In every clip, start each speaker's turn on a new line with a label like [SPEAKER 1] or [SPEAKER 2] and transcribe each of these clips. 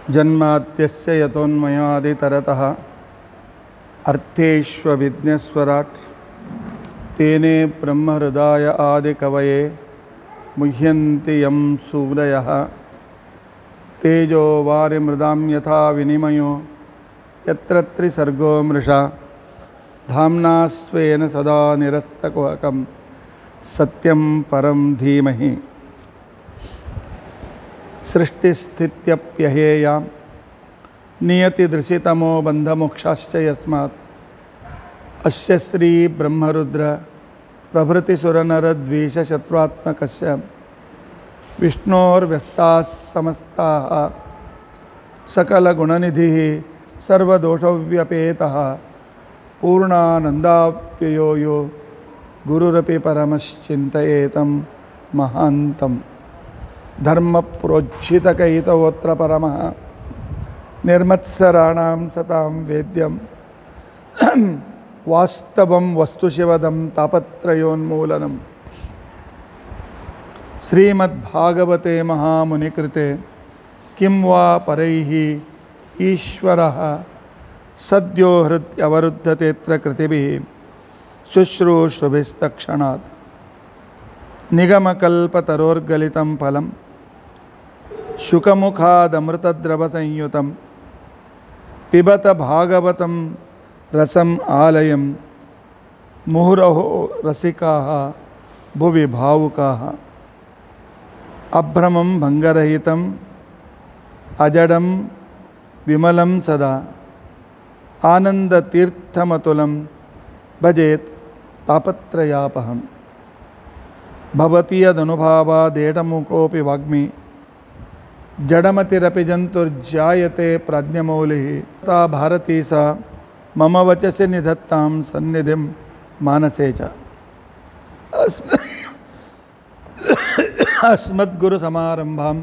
[SPEAKER 1] जन्माद्यस्य यतोन्मयादितरतः अर्थेष्वभिज्ञस्वराट् तेने ब्रह्महृदाय आदिकवये मुह्यन्ति यं सूरयः तेजो वारिमृदां यथा विनिमयो यत्र त्रिसर्गो मृषा धाम्ना स्वेन सदा निरस्तकुहकं सत्यं परं धीमहि सृष्टिस्थित्यप्यहेयां नियतिदृशितमो बन्धमोक्षाश्च यस्मात् अस्य श्रीब्रह्मरुद्र प्रभृतिसुरनरद्वेषशत्रुत्मकस्य विष्णोर्व्यस्ताः समस्ताः सकलगुणनिधिः सर्वदोषव्यपेतः पूर्णानन्दाप्ययो यो गुरुरपि परमश्चिन्तयेतं महान्तम् धर्मप्रोज्झितकैतवोऽत्र परमः निर्मत्सराणां सतां वेद्यं वास्तवं वस्तुशिवदं तापत्रयोन्मूलनं श्रीमद्भागवते महामुनिकृते किं वा परैः ईश्वरः सद्यो हृद्यवरुद्धतेऽत्र कृतिभिः शुश्रूषुभिस्तक्षणात् निगमकल्पतरोर्गलितं फलं शुकमुखादमृतद्रवसंयुतं पिबत भागवतं रसम् आलयं मुहुरहो रसिकाः भुवि भावुकाः अभ्रमं भङ्गरहितम् अजडं विमलं सदा आनन्दतीर्थमतुलं भजेत् तापत्रयापहम् भवति यदनुभावादेडमुकोऽपि वाग्मी जडमतिरपि जन्तुर्जायते प्राज्ञमौलिः ता भारती सा मम वचसि निधत्तां सन्निधिं मानसे च अस्म अस्मद्गुरुसमारम्भां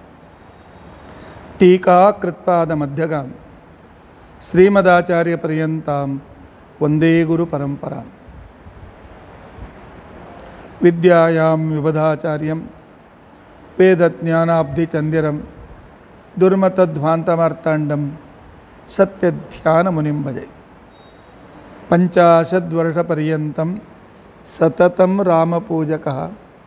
[SPEAKER 1] टीकाकृत्पादमध्यगां श्रीमदाचार्यपर्यन्तां वन्दे गुरुपरम्पराम् विद्यायां विबधाचार्यं वेदज्ञानाब्धिचन्दिरं दुर्मतध्वान्तमार्ताण्डं सत्यध्यानमुनिं भजे पञ्चाशद्वर्षपर्यन्तं सततं रामपूजकः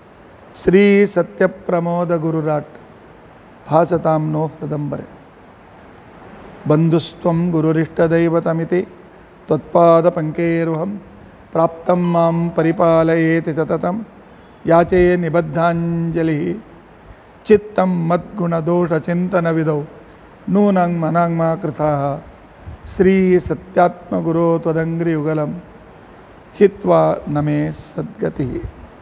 [SPEAKER 1] श्रीसत्यप्रमोदगुरुराट् भासतां नो हृदम्बरे बन्धुस्त्वं गुरुरिष्टदैवतमिति त्वत्पादपङ्केरुहं प्राप्तं मां परिपालयेति सततं याचे निबद्धाञ्जलिः चित्तं मद्गुणदोषचिन्तनविधौ नूनं मनाङ्मा कृताः श्रीसत्यात्मगुरो त्वदङ्घ्रियुगलं हित्वा न मे सद्गतिः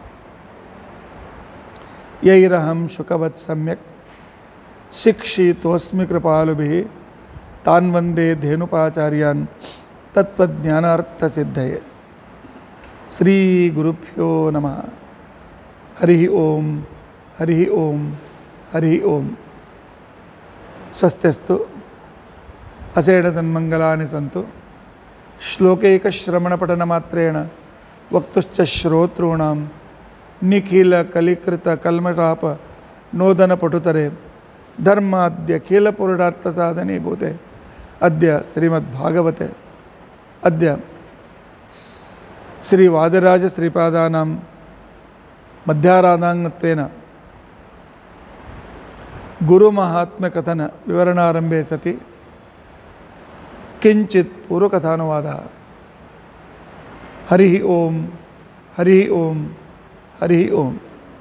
[SPEAKER 1] यैरहं शुकवत् सम्यक् शिक्षितोऽस्मि कृपालुभिः तान् वन्दे धेनुपाचार्यान् तत्त्वज्ञानार्थसिद्धये श्रीगुरुभ्यो नमः हरिः ॐ हरिः ॐ हरिः ॐ स्वस्त्यस्तु असेडतन्मङ्गलानि सन्तु श्लोकैकश्रवणपठनमात्रेण वक्तुश्च श्रोतॄणां निखिलकलिकृतकल्मषाप नोदनपटुतरे धर्माद्यखिलपुरुषार्थसाधने भूते अद्य श्रीमद्भागवते अद्य श्रीवादिराजश्रीपादानां मध्याराधाङ्गत्वेन गुरुमहात्म्यकथनविवरणारम्भे सति किञ्चित् पूर्वकथानुवादः हरिः ओं हरिः ओं हरिः ओम्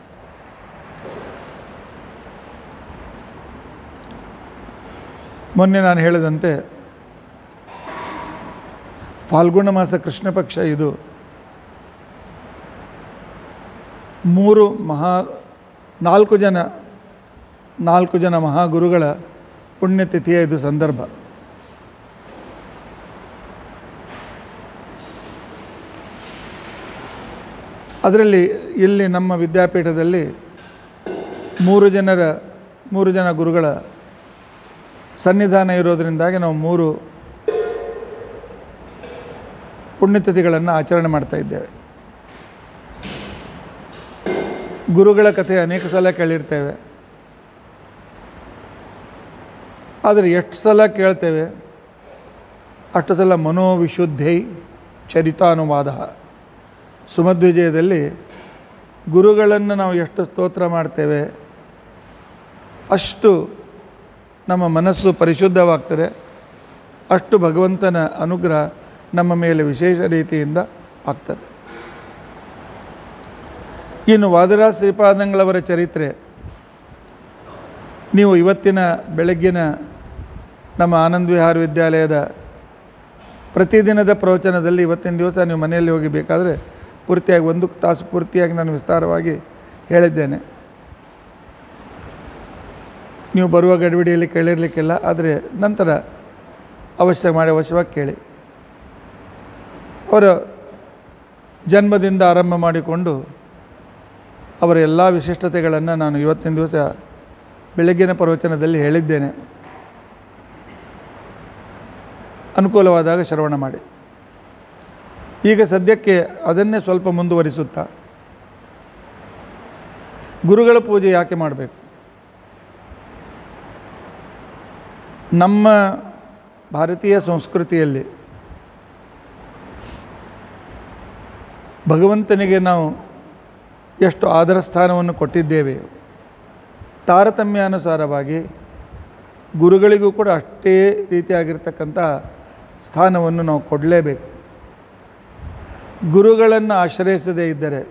[SPEAKER 1] ಮೊನ್ನೆ ನಾನು ಹೇಳಿದಂತೆ ಫಾಲ್ಗುಣ ಮಾಸ ಕೃಷ್ಣ ಪಕ್ಷ ಇದು ಮೂರು ಮಹಾ ನಾಲ್ಕು ಜನ ನಾಲ್ಕು ಜನ ಮಹಾಗುರುಗಳ ಪುಣ್ಯತಿಥಿಯ ಇದು ಸಂದರ್ಭ ಅದರಲ್ಲಿ ಇಲ್ಲಿ ನಮ್ಮ ವಿದ್ಯಾಪೀಠದಲ್ಲಿ ಮೂರು ಜನರ ಮೂರು ಜನ ಗುರುಗಳ ಸನ್ನಿಧಾನ ಇರೋದರಿಂದಾಗಿ ನಾವು ಮೂರು ಪುಣ್ಯತಿಥಿಗಳನ್ನು ಆಚರಣೆ ಮಾಡ್ತಾ ಇದ್ದೇವೆ ಗುರುಗಳ ಕಥೆ ಅನೇಕ ಸಲ ಕೇಳಿರ್ತೇವೆ ಆದರೆ ಎಷ್ಟು ಸಲ ಕೇಳ್ತೇವೆ ಅಷ್ಟು ಸಲ ಮನೋವಿಶುದ್ಧೈ ಚರಿತಾನುವಾದ ಸುಮಧ್ವಿಜಯದಲ್ಲಿ ಗುರುಗಳನ್ನು ನಾವು ಎಷ್ಟು ಸ್ತೋತ್ರ ಮಾಡ್ತೇವೆ ಅಷ್ಟು ನಮ್ಮ ಮನಸ್ಸು ಪರಿಶುದ್ಧವಾಗ್ತದೆ ಅಷ್ಟು ಭಗವಂತನ ಅನುಗ್ರಹ ನಮ್ಮ ಮೇಲೆ ವಿಶೇಷ ರೀತಿಯಿಂದ ಆಗ್ತದೆ ಇನ್ನು ವಾದರಾಜ ಶ್ರೀಪಾದಂಗಳವರ ಚರಿತ್ರೆ ನೀವು ಇವತ್ತಿನ ಬೆಳಗ್ಗಿನ ನಮ್ಮ ಆನಂದ ವಿಹಾರ ವಿದ್ಯಾಲಯದ ಪ್ರತಿದಿನದ ಪ್ರವಚನದಲ್ಲಿ ಇವತ್ತಿನ ದಿವಸ ನೀವು ಮನೆಯಲ್ಲಿ ಹೋಗಿ ಬೇಕಾದರೆ ಪೂರ್ತಿಯಾಗಿ ಒಂದು ತಾಸು ಪೂರ್ತಿಯಾಗಿ ನಾನು ವಿಸ್ತಾರವಾಗಿ ಹೇಳಿದ್ದೇನೆ ನೀವು ಬರುವ ಗಡಿಬಿಡಿಯಲ್ಲಿ ಕೇಳಿರಲಿಕ್ಕಿಲ್ಲ ಆದರೆ ನಂತರ ಅವಶ್ಯ ಮಾಡಿ ಅವಶ್ಯವಾಗಿ ಕೇಳಿ ಅವರ ಜನ್ಮದಿಂದ ಆರಂಭ ಮಾಡಿಕೊಂಡು ಅವರ ಎಲ್ಲ ವಿಶಿಷ್ಟತೆಗಳನ್ನು ನಾನು ಇವತ್ತಿನ ದಿವಸ ಬೆಳಗ್ಗಿನ ಪ್ರವಚನದಲ್ಲಿ ಹೇಳಿದ್ದೇನೆ ಅನುಕೂಲವಾದಾಗ ಶ್ರವಣ ಮಾಡಿ ಈಗ ಸದ್ಯಕ್ಕೆ ಅದನ್ನೇ ಸ್ವಲ್ಪ ಮುಂದುವರಿಸುತ್ತಾ ಗುರುಗಳ ಪೂಜೆ ಯಾಕೆ ಮಾಡಬೇಕು ನಮ್ಮ ಭಾರತೀಯ ಸಂಸ್ಕೃತಿಯಲ್ಲಿ ಭಗವಂತನಿಗೆ ನಾವು ಎಷ್ಟು ಆದರ ಸ್ಥಾನವನ್ನು ಕೊಟ್ಟಿದ್ದೇವೆ ತಾರತಮ್ಯಾನುಸಾರವಾಗಿ ಗುರುಗಳಿಗೂ ಕೂಡ ಅಷ್ಟೇ ರೀತಿಯಾಗಿರ್ತಕ್ಕಂಥ ಸ್ಥಾನವನ್ನು ನಾವು ಕೊಡಲೇಬೇಕು ಗುರುಗಳನ್ನು ಆಶ್ರಯಿಸದೇ ಇದ್ದರೆ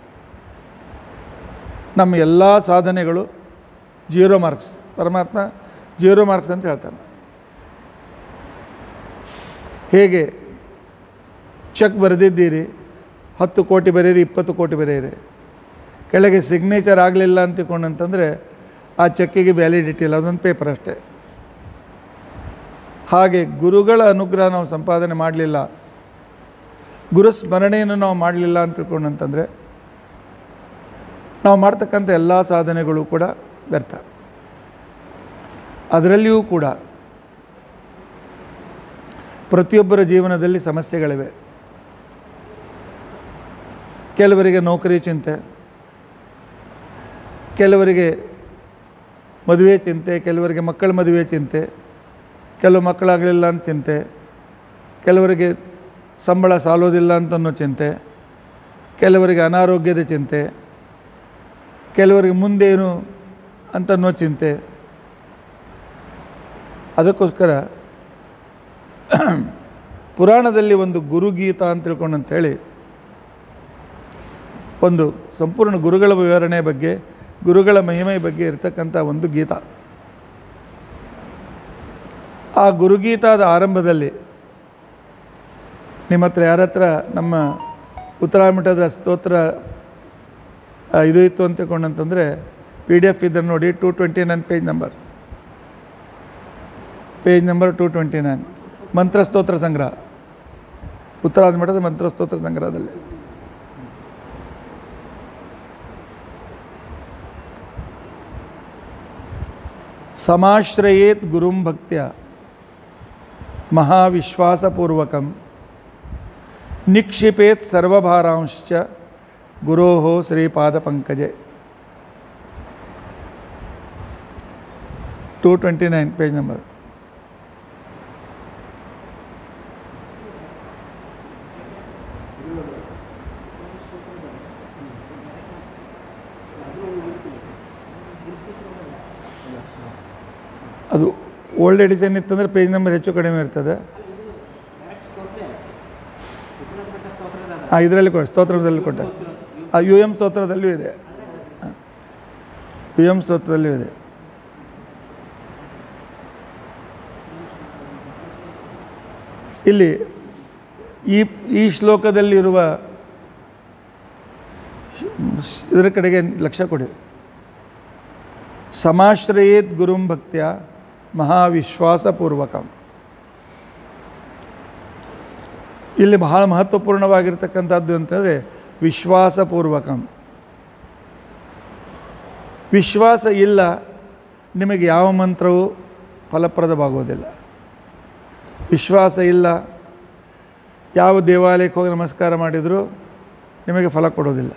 [SPEAKER 1] ನಮ್ಮ ಎಲ್ಲ ಸಾಧನೆಗಳು ಜೀರೋ ಮಾರ್ಕ್ಸ್ ಪರಮಾತ್ಮ ಜೀರೋ ಮಾರ್ಕ್ಸ್ ಅಂತ ಹೇಳ್ತಾನೆ ಹೇಗೆ ಚೆಕ್ ಬರೆದಿದ್ದೀರಿ ಹತ್ತು ಕೋಟಿ ಬರೆಯಿರಿ ಇಪ್ಪತ್ತು ಕೋಟಿ ಬರೆಯಿರಿ ಕೆಳಗೆ ಸಿಗ್ನೇಚರ್ ಆಗಲಿಲ್ಲ ಅಂತಕೊಂಡಂತಂದರೆ ಆ ಚೆಕ್ಕಿಗೆ ವ್ಯಾಲಿಡಿಟಿ ಇಲ್ಲ ಅದೊಂದು ಪೇಪರ್ ಅಷ್ಟೇ ಹಾಗೆ ಗುರುಗಳ ಅನುಗ್ರಹ ನಾವು ಸಂಪಾದನೆ ಮಾಡಲಿಲ್ಲ ಗುರು ಸ್ಮರಣೆಯನ್ನು ನಾವು ಮಾಡಲಿಲ್ಲ ಅಂತ ತಿಳ್ಕೊಂಡಂತಂದರೆ ನಾವು ಮಾಡ್ತಕ್ಕಂಥ ಎಲ್ಲ ಸಾಧನೆಗಳು ಕೂಡ ವ್ಯರ್ಥ ಅದರಲ್ಲಿಯೂ ಕೂಡ ಪ್ರತಿಯೊಬ್ಬರ ಜೀವನದಲ್ಲಿ ಸಮಸ್ಯೆಗಳಿವೆ ಕೆಲವರಿಗೆ ನೌಕರಿ ಚಿಂತೆ ಕೆಲವರಿಗೆ ಮದುವೆ ಚಿಂತೆ ಕೆಲವರಿಗೆ ಮಕ್ಕಳ ಮದುವೆ ಚಿಂತೆ ಕೆಲವು ಮಕ್ಕಳಾಗಲಿಲ್ಲ ಅಂತ ಚಿಂತೆ ಕೆಲವರಿಗೆ ಸಂಬಳ ಸಾಲೋದಿಲ್ಲ ಅಂತನ್ನೋ ಚಿಂತೆ ಕೆಲವರಿಗೆ ಅನಾರೋಗ್ಯದ ಚಿಂತೆ ಕೆಲವರಿಗೆ ಮುಂದೇನು ಅಂತನ್ನೋ ಚಿಂತೆ ಅದಕ್ಕೋಸ್ಕರ ಪುರಾಣದಲ್ಲಿ ಒಂದು ಗುರುಗೀತ ಅಂತ ತಿಳ್ಕೊಂಡು ಅಂತೇಳಿ ಒಂದು ಸಂಪೂರ್ಣ ಗುರುಗಳ ವಿವರಣೆ ಬಗ್ಗೆ ಗುರುಗಳ ಮಹಿಮೆ ಬಗ್ಗೆ ಇರತಕ್ಕಂಥ ಒಂದು ಗೀತ ಆ ಗುರುಗೀತಾದ ಆರಂಭದಲ್ಲಿ ನಿಮ್ಮ ಹತ್ರ ಯಾರ ಹತ್ರ ನಮ್ಮ ಉತ್ತರಾಮಠದ ಸ್ತೋತ್ರ ಆ, ಇದು ಇತ್ತು ಅಂತ ತಿಳ್ಕೊಂಡಂತಂದರೆ ಪಿ ಡಿ ಎಫ್ ಇದನ್ನು ನೋಡಿ two twenty nine page number page number two twenty nine ಮಂತ್ರ ಸ್ತೋತ್ರ ಸಂಗ್ರಹ ಉತ್ತರಾದ ಮಠದ ಮಂತ್ರ ಸ್ತೋತ್ರ ಸಂಗ್ರಹದಲ್ಲಿ ಸಮಾಶ್ರಯೇತ್ ಗುರುಂ ಭಕ್ತ್ಯ ಮಹಾವಿಶ್ವಾಸಪೂರ್ವಕಂ ನಿಕ್ಷಿಪೇತ್ ಸರ್ವಭಾರಾಂಶ್ಚ ಗುರೋ ಶ್ರೀಪಾದಪಂಕಜೆ two twenty nine page number ಅದು ಓಲ್ಡ್ ಎಡಿಷನ್ ಇತ್ತಂದರೆ ಪೇಜ್ ನಂಬರ್ ಹೆಚ್ಚು ಕಡಿಮೆ ಇರ್ತದೆ ಹಾಂ ಇದರಲ್ಲಿ ಕೊಡಿ ಸ್ತೋತ್ರದಲ್ಲಿ ಕೊಟ್ಟೆ ಆ ಯು ಎಮ್ ಸ್ತೋತ್ರದಲ್ಲಿಯೂ ಇದೆ ಯು ಎಮ್ ಸ್ತೋತ್ರದಲ್ಲಿಯೂ ಇದೆ ಇಲ್ಲಿ ಈ ಈ ಶ್ಲೋಕದಲ್ಲಿರುವ ಶ್- ಇದರ ಕಡೆಗೆ ಲಕ್ಷ್ಯ ಕೊಡಿ ಸಮಾಶ್ರಯೇತ್ ಗುರುಂ ಭಕ್ತ್ಯ ಮಹಾವಿಶ್ವಾಸಪೂರ್ವಕಂ ಇಲ್ಲಿ ಬಹಳ ಮಹತ್ವಪೂರ್ಣವಾಗಿರ್ತಕ್ಕಂಥದ್ದು ಅಂತಂದರೆ ವಿಶ್ವಾಸಪೂರ್ವಕಂ ವಿಶ್ವಾಸ ಇಲ್ಲ ನಿಮಗೆ ಯಾವ ಮಂತ್ರವೂ ಫಲಪ್ರದವಾಗುವುದಿಲ್ಲ ವಿಶ್ವಾಸ ಇಲ್ಲ ಯಾವ ದೇವಾಲಯಕ್ಕೆ ಹೋಗಿ ನಮಸ್ಕಾರ ಮಾಡಿದರೂ ನಿಮಗೆ ಫಲ ಕೊಡೋದಿಲ್ಲ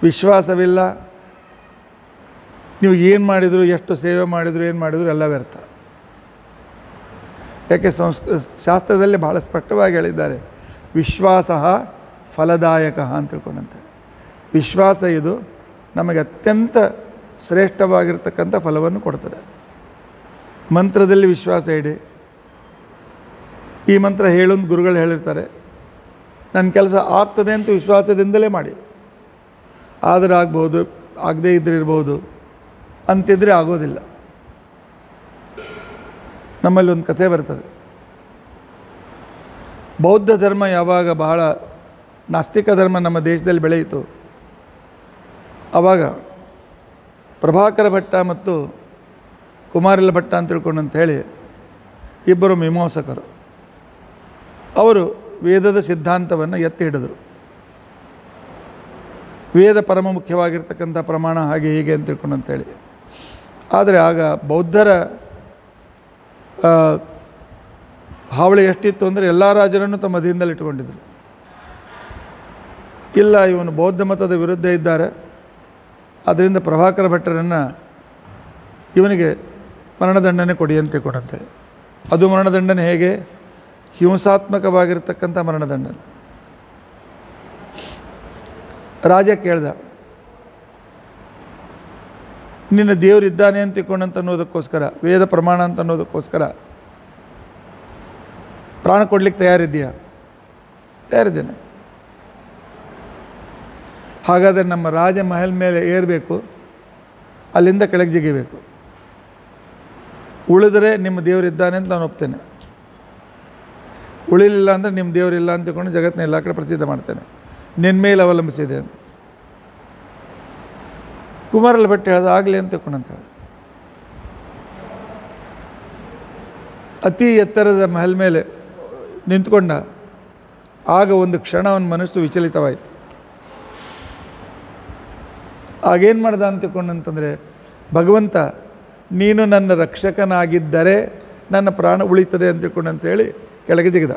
[SPEAKER 1] ವಿಶ್ವಾಸವಿಲ್ಲ ನೀವು ಏನು ಮಾಡಿದರೂ ಎಷ್ಟು ಸೇವೆ ಮಾಡಿದರೂ ಏನು ಮಾಡಿದರೂ ಎಲ್ಲ ವ್ಯರ್ಥ ಯಾಕೆ ಸಂಸ್ಕ ಶಾಸ್ತ್ರದಲ್ಲಿ ಬಹಳ ಸ್ಪಷ್ಟವಾಗಿ ಹೇಳಿದ್ದಾರೆ ವಿಶ್ವಾಸ ಫಲದಾಯಕ ಅಂತ ತಿಳ್ಕೊಂಡಂತೇಳಿ ವಿಶ್ವಾಸ ಇದು ನಮಗೆ ಅತ್ಯಂತ ಶ್ರೇಷ್ಠವಾಗಿರ್ತಕ್ಕಂಥ ಫಲವನ್ನು ಕೊಡ್ತದೆ ಮಂತ್ರದಲ್ಲಿ ವಿಶ್ವಾಸ ಇಡಿ ಈ ಮಂತ್ರ ಹೇಳೊಂದು ಗುರುಗಳು ಹೇಳಿರ್ತಾರೆ ನನ್ನ ಕೆಲಸ ಆಗ್ತದೆ ಅಂತ ವಿಶ್ವಾಸದಿಂದಲೇ ಮಾಡಿ ಆದರೆ ಆಗ್ಬೋದು ಆಗದೇ ಇದ್ರೆ ಇರ್ಬೋದು ಅಂತಿದ್ರೆ ಆಗೋದಿಲ್ಲ ನಮ್ಮಲ್ಲಿ ಒಂದು ಕಥೆ ಬರ್ತದೆ ಬೌದ್ಧ ಧರ್ಮ ಯಾವಾಗ ಬಹಳ ನಾಸ್ತಿಕ ಧರ್ಮ ನಮ್ಮ ದೇಶದಲ್ಲಿ ಬೆಳೆಯಿತು ಆವಾಗ ಪ್ರಭಾಕರ ಭಟ್ಟ ಮತ್ತು ಕುಮಾರಿಲ ಭಟ್ಟ ಅಂತ ತಿಳ್ಕೊಂಡು ಅಂತ ಹೇಳಿ ಇಬ್ಬರು ಮೀಮಾಂಸಕರು ಅವರು ವೇದದ ಸಿದ್ಧಾಂತವನ್ನು ಎತ್ತಿ ಹಿಡಿದರು ವೇದ ಪರಮ ಮುಖ್ಯವಾಗಿರ್ತಕ್ಕಂಥ ಪ್ರಮಾಣ ಹಾಗೆ ಹೀಗೆ ಅಂತ ತಿಳ್ಕೊಂಡು ಅಂತೇಳಿ ಆದರೆ ಆಗ ಬೌದ್ಧರ ಆ, ಹಾವಳಿ ಎಷ್ಟಿತ್ತು ಅಂದರೆ ಎಲ್ಲ ರಾಜರನ್ನು ತಮ್ಮ ಅಧೀನದಲ್ಲಿ ಇಟ್ಟುಕೊಂಡಿದ್ದರು ಇಲ್ಲ ಇವನು ಬೌದ್ಧ ಮತದ ವಿರುದ್ಧ ಇದ್ದಾರೆ ಅದರಿಂದ ಪ್ರಭಾಕರ ಭಟ್ಟರನ್ನು ಇವನಿಗೆ ಮರಣದಂಡನೆ ಕೊಡಿ ಅಂತ ಕೊಡಂತೇಳಿ ಅದು ಮರಣದಂಡನೆ ಹೇಗೆ ಹಿಂಸಾತ್ಮಕವಾಗಿರ್ತಕ್ಕಂಥ ಮರಣದಂಡನೆ ರಾಜ ಕೇಳ್ದ ನಿನ್ನ ದೇವರಿದ್ದಾನೆ ಅಂತ ತಿಳ್ಕೊಂಡಂತ ಅನ್ನೋದಕ್ಕೋಸ್ಕರ ವೇದ ಪ್ರಮಾಣ ಅಂತ ಅನ್ನೋದಕ್ಕೋಸ್ಕರ ಪ್ರಾಣ ಕೊಡ್ಲಿಕ್ಕೆ ತಯಾರಿದ್ದೀಯಾ ತಯಾರಿದ್ದೇನೆ ಹಾಗಾದರೆ ನಮ್ಮ ರಾಜ ಮಹಲ್ ಮೇಲೆ ಏರಬೇಕು ಅಲ್ಲಿಂದ ಕೆಳಗೆ ಜಿಗಿಬೇಕು ಉಳಿದರೆ ನಿಮ್ಮ ದೇವರಿದ್ದಾನೆ ಅಂತ ನಾನು ಒಪ್ತೇನೆ ಉಳಿಲಿಲ್ಲ ಅಂದರೆ ನಿಮ್ಮ ದೇವರಿಲ್ಲ ಅಂತ ತಿಳ್ಕೊಂಡು ಜಗತ್ತಿನ ಎಲ್ಲ ಕಡೆ ಪ್ರಸಿದ್ಧ ಮಾಡ್ತೇನೆ ನಿನ್ನ ಮೇಲೆ ಅವಲಂಬಿಸಿದೆ ಅಂತ ಕುಮಾರಲ್ಲ ಭಟ್ ಹೇಳ್ದ ಆಗಲಿ ಅಂತ ತಿಳ್ಕೊಂಡು ಅಂತ ಹೇಳ್ದ ಅತಿ ಎತ್ತರದ ಮಹಲ್ ಮೇಲೆ ನಿಂತ್ಕೊಂಡ ಆಗ ಒಂದು ಕ್ಷಣ ಅವನ ಮನಸ್ಸು ವಿಚಲಿತವಾಯಿತು ಆಗೇನು ಮಾಡ್ದ ಅಂತ ತಿಳ್ಕೊಂಡಂತಂದರೆ ಭಗವಂತ ನೀನು ನನ್ನ ರಕ್ಷಕನಾಗಿದ್ದರೆ ನನ್ನ ಪ್ರಾಣ ಉಳಿತದೆ ಅಂತ ತಿಳ್ಕೊಂಡು ಅಂತೇಳಿ ಕೆಳಗೆ ಜಿಗಿದ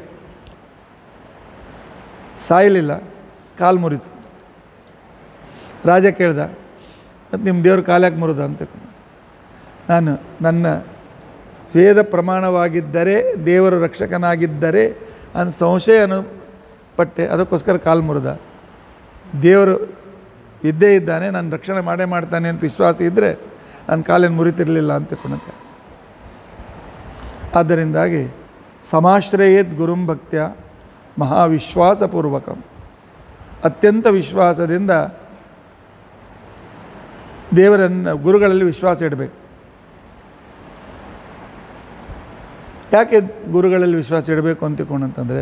[SPEAKER 1] ಸಾಯಲಿಲ್ಲ ಕಾಲು ಮುರಿತು ರಾಜ ಕೇಳ್ದ ಮತ್ತು ನಿಮ್ಮ ದೇವ್ರ ಕಾಲ್ಯಾಕೆ ಮುರಿದ ಅಂತ ತಿಳ್ಕೊಂಡು ನಾನು ನನ್ನ ವೇದ ಪ್ರಮಾಣವಾಗಿದ್ದರೆ ದೇವರ ರಕ್ಷಕನಾಗಿದ್ದರೆ ಅಂತ ಸಂಶಯ ಪಟ್ಟೆ ಅದಕ್ಕೋಸ್ಕರ ಕಾಲು ಮುರಿದ ದೇವರು ಇದ್ದೇ ಇದ್ದಾನೆ ನಾನು ರಕ್ಷಣೆ ಮಾಡೇ ಮಾಡ್ತಾನೆ ಅಂತ ವಿಶ್ವಾಸ ಇದ್ದರೆ ನನ್ನ ಕಾಲೇನು ಮುರಿತಿರಲಿಲ್ಲ ಅಂತ ತಿಳ್ಕೊಂಡಂತೆ ಆದ್ದರಿಂದಾಗಿ ಸಮಾಶ್ರಯೇತ್ ಗುರುಂ ಭಕ್ತ್ಯ ಮಹಾವಿಶ್ವಾಸಪೂರ್ವಕಂ ಅತ್ಯಂತ ವಿಶ್ವಾಸದಿಂದ ದೇವರನ್ನು ಗುರುಗಳಲ್ಲಿ ವಿಶ್ವಾಸ ಇಡಬೇಕು ಯಾಕೆ ಗುರುಗಳಲ್ಲಿ ವಿಶ್ವಾಸ ಇಡಬೇಕು ಅಂತ ತಿಳ್ಕೊಂಡಂತಂದರೆ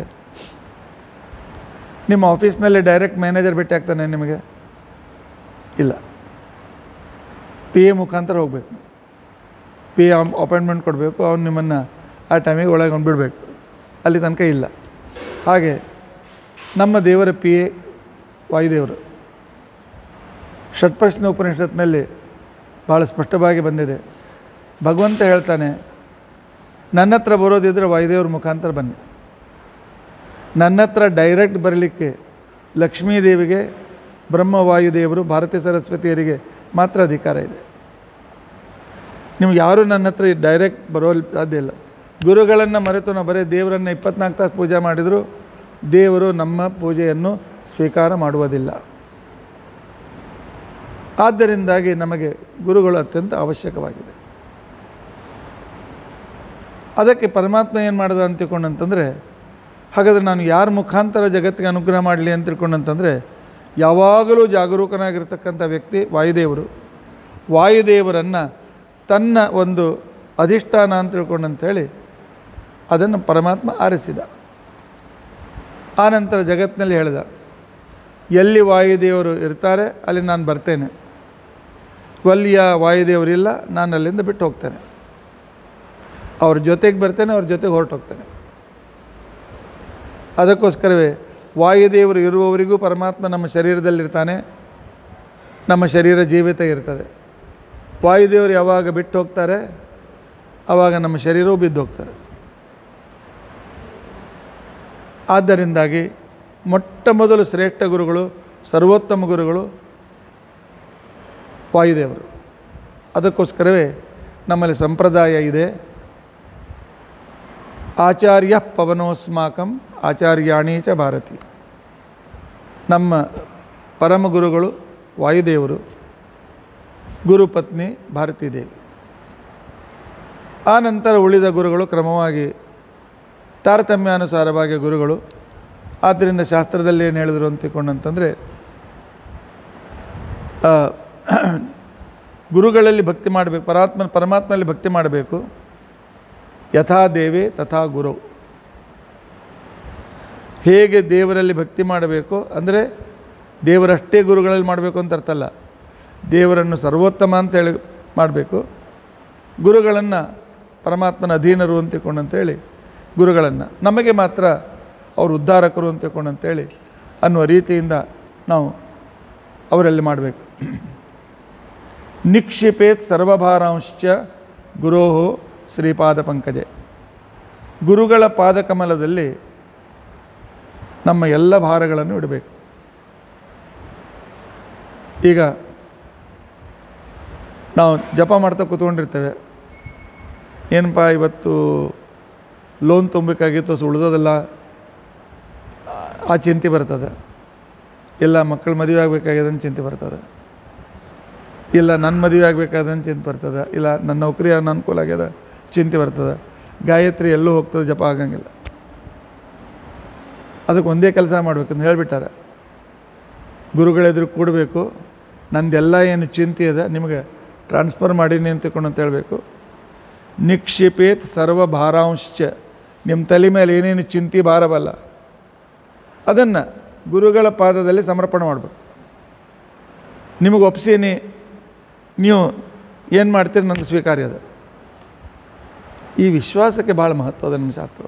[SPEAKER 1] ನಿಮ್ಮ ಆಫೀಸ್ನಲ್ಲಿ ಡೈರೆಕ್ಟ್ ಮ್ಯಾನೇಜರ್ ಭೇಟಿ ಆಗ್ತಾನೆ ನಿಮಗೆ ಇಲ್ಲ ಪಿ ಎ ಮುಖಾಂತರ ಹೋಗಬೇಕು ಪಿ ಎ ಅಪಾಯಿಂಟ್ಮೆಂಟ್ ಕೊಡಬೇಕು ಅವ್ನು ನಿಮ್ಮನ್ನು ಆ ಟೈಮಿಗೆ ಒಳಗೆ ಅವ್ನು ಬಿಡಬೇಕು ಅಲ್ಲಿ ತನಕ ಇಲ್ಲ ಹಾಗೆ ನಮ್ಮ ದೇವರ ಪಿ ಎ ವಾಯುದೇವರು ಷಟ್ಪ್ರಶ್ನೆ ಉಪನಿಷತ್ನಲ್ಲಿ ಭಾಳ ಸ್ಪಷ್ಟವಾಗಿ ಬಂದಿದೆ ಭಗವಂತ ಹೇಳ್ತಾನೆ ನನ್ನ ಹತ್ರ ಬರೋದಿದ್ದರೆ ವಾಯುದೇವ್ರ ಮುಖಾಂತರ ಬನ್ನಿ ನನ್ನ ಹತ್ರ ಡೈರೆಕ್ಟ್ ಬರಲಿಕ್ಕೆ ಲಕ್ಷ್ಮೀದೇವಿಗೆ ಬ್ರಹ್ಮವಾಯುದೇವರು ಭಾರತೀಯ ಸರಸ್ವತಿಯರಿಗೆ ಮಾತ್ರ ಅಧಿಕಾರ ಇದೆ ನಿಮ್ಗೆ ಯಾರೂ ನನ್ನ ಹತ್ರ ಡೈರೆಕ್ಟ್ ಬರೋ ಸಾಧ್ಯ ಇಲ್ಲ ಗುರುಗಳನ್ನು ಮರೆತು ನಾವು ಬರೀ ದೇವರನ್ನು ಇಪ್ಪತ್ನಾಲ್ಕು ತಾಸು ಪೂಜೆ ಮಾಡಿದರೂ ದೇವರು ನಮ್ಮ ಪೂಜೆಯನ್ನು ಸ್ವೀಕಾರ ಮಾಡುವುದಿಲ್ಲ ಆದ್ದರಿಂದಾಗಿ ನಮಗೆ ಗುರುಗಳು ಅತ್ಯಂತ ಅವಶ್ಯಕವಾಗಿದೆ ಅದಕ್ಕೆ ಪರಮಾತ್ಮ ಏನು ಮಾಡ್ದ ಅಂತ ತಿಳ್ಕೊಂಡಂತಂದರೆ ಹಾಗಾದರೆ ನಾನು ಯಾರ ಮುಖಾಂತರ ಜಗತ್ತಿಗೆ ಅನುಗ್ರಹ ಮಾಡಲಿ ಅಂತ ತಿಳ್ಕೊಂಡಂತಂದರೆ ಯಾವಾಗಲೂ ಜಾಗರೂಕನಾಗಿರ್ತಕ್ಕಂಥ ವ್ಯಕ್ತಿ ವಾಯುದೇವರು ವಾಯುದೇವರನ್ನು ತನ್ನ ಒಂದು ಅಧಿಷ್ಠಾನ ಅಂತ ತಿಳ್ಕೊಂಡಂಥೇಳಿ ಅದನ್ನು ಪರಮಾತ್ಮ ಆರಿಸಿದ ಆನಂತರ ಜಗತ್ತಿನಲ್ಲಿ ಹೇಳಿದ ಎಲ್ಲಿ ವಾಯುದೇವರು ಇರ್ತಾರೆ ಅಲ್ಲಿ ನಾನು ಬರ್ತೇನೆ ವಲ್ಲಿಯ ವಾಯುದೇವರಿಲ್ಲ ನಾನು ಅಲ್ಲಿಂದ ಬಿಟ್ಟು ಹೋಗ್ತೇನೆ ಅವ್ರ ಜೊತೆಗೆ ಬರ್ತೇನೆ ಅವ್ರ ಜೊತೆಗೆ ಹೊರಟೋಗ್ತೇನೆ ಅದಕ್ಕೋಸ್ಕರವೇ ವಾಯುದೇವರು ಇರುವವರಿಗೂ ಪರಮಾತ್ಮ ನಮ್ಮ ಶರೀರದಲ್ಲಿರ್ತಾನೆ ನಮ್ಮ ಶರೀರ ಜೀವಿತ ಇರ್ತದೆ ವಾಯುದೇವರು ಯಾವಾಗ ಬಿಟ್ಟು ಹೋಗ್ತಾರೆ ಆವಾಗ ನಮ್ಮ ಶರೀರವೂ ಬಿದ್ದು ಹೋಗ್ತದೆ ಆದ್ದರಿಂದಾಗಿ ಮೊಟ್ಟ ಮೊದಲು ಶ್ರೇಷ್ಠ ಗುರುಗಳು ಸರ್ವೋತ್ತಮ ಗುರುಗಳು ವಾಯುದೇವರು ಅದಕ್ಕೋಸ್ಕರವೇ ನಮ್ಮಲ್ಲಿ ಸಂಪ್ರದಾಯ ಇದೆ ಆಚಾರ್ಯ ಪವನೋಸ್ಮಾಕಂ ಆಚಾರ್ಯಾಣಿ ಚ ಭಾರತಿ ನಮ್ಮ ಪರಮ ಗುರುಗಳು ವಾಯುದೇವರು ಗುರುಪತ್ನಿ ಭಾರತೀ ದೇವಿ ಆ ನಂತರ ಉಳಿದ ಗುರುಗಳು ಕ್ರಮವಾಗಿ ತಾರತಮ್ಯಾನುಸಾರವಾಗಿ ಗುರುಗಳು ಆದ್ದರಿಂದ ಶಾಸ್ತ್ರದಲ್ಲಿ ಏನು ಹೇಳಿದ್ರು ಅಂತ ತಿಳ್ಕೊಂಡಂತಂದರೆ ಆ, ಗುರುಗಳಲ್ಲಿ ಭಕ್ತಿ ಮಾಡಬೇಕು ಪರಾತ್ಮ ಪರಮಾತ್ಮನಲ್ಲಿ ಭಕ್ತಿ ಮಾಡಬೇಕು ಯಥಾ ದೇವೇ ತಥಾ ಗುರು ಹೇಗೆ ದೇವರಲ್ಲಿ ಭಕ್ತಿ ಮಾಡಬೇಕು ಅಂದರೆ ದೇವರಷ್ಟೇ ಗುರುಗಳಲ್ಲಿ ಮಾಡಬೇಕು ಅಂತ ಅರ್ಥ ಅಲ್ಲ ದೇವರನ್ನು ಸರ್ವೋತ್ತಮ ಅಂತ ಹೇಳಿ ಮಾಡಬೇಕು ಗುರುಗಳನ್ನು ಪರಮಾತ್ಮನ ಅಧೀನರು ಅಂತ ತಿಳ್ಕೊಂಡಂತೇಳಿ ಗುರುಗಳನ್ನು ನಮಗೆ ಮಾತ್ರ ಅವರು ಉದ್ಧಾರಕರು ಅಂತ ತಿಳ್ಕೊಂಡಂತೇಳಿ ಅನ್ನುವ ರೀತಿಯಿಂದ ನಾವು ಅವರಲ್ಲಿ ಮಾಡಬೇಕು ನಿಕ್ಷಿಪೇತ್ ಸರ್ವಭಾರಾಂಶ್ಚ ಗುರೋ ಶ್ರೀಪಾದ ಪಂಕಜೆ ಗುರುಗಳ ಪಾದಕಮಲದಲ್ಲಿ ನಮ್ಮ ಎಲ್ಲ ಭಾರಗಳನ್ನು ಇಡಬೇಕು ಈಗ ನಾವು ಜಪ ಮಾಡ್ತಾ ಕೂತ್ಕೊಂಡಿರ್ತೇವೆ ಏನಪ್ಪ ಇವತ್ತು ಲೋನ್ ತುಂಬಬೇಕಾಗಿತ್ತು ಸೊ ಉಳಿದೋದೆಲ್ಲ ಆ ಚಿಂತೆ ಬರ್ತದೆ ಇಲ್ಲ ಮಕ್ಕಳು ಮದುವೆ ಆಗಬೇಕಾಗಿದೆ ಅಂತ ಚಿಂತೆ ಬರ್ತದೆ ಇಲ್ಲ ನನ್ನ ಮದುವೆ ಆಗಬೇಕಾದಂತ ಚಿಂತೆ ಬರ್ತದೆ ಇಲ್ಲ ನನ್ನ ನೌಕರಿ ಅನುಕೂಲ ಆಗ್ಯದ ಚಿಂತೆ ಬರ್ತದೆ ಗಾಯತ್ರಿ ಎಲ್ಲೂ ಹೋಗ್ತದೆ ಜಪ ಆಗಂಗಿಲ್ಲ ಅದಕ್ಕೆ ಒಂದೇ ಕೆಲಸ ಮಾಡ್ಬೇಕಂತ ಹೇಳಿಬಿಟ್ಟಾರೆ ಗುರುಗಳೆದುರು ಕೂಡಬೇಕು ನಂದೆಲ್ಲ ಏನು ಚಿಂತೆ ಇದೆ ನಿಮಗೆ ಟ್ರಾನ್ಸ್ಫರ್ ಮಾಡೀನಿ ಅಂತ ತಿಳ್ಕೊಂಡು ಅಂತ ಹೇಳಬೇಕು ನಿಕ್ಷಿಪೇತ್ ಸರ್ವ ಭಾರಾಂಶ್ಚ ನಿಮ್ಮ ತಲೆ ಮೇಲೆ ಏನೇನು ಚಿಂತೆ ಭಾರವಲ್ಲ ಅದನ್ನು ಗುರುಗಳ ಪಾದದಲ್ಲಿ ಸಮರ್ಪಣೆ ಮಾಡಬೇಕು ನಿಮಗೆ ಒಪ್ಸೀನಿ ನೀವು ಏನು ಮಾಡ್ತೀರಿ ನಂದು ಸ್ವೀಕಾರ್ಯ ಅದು ಈ ವಿಶ್ವಾಸಕ್ಕೆ ಭಾಳ ಮಹತ್ವ ಅದ ನಮ್ಮ ಶಾಸ್ತ್ರ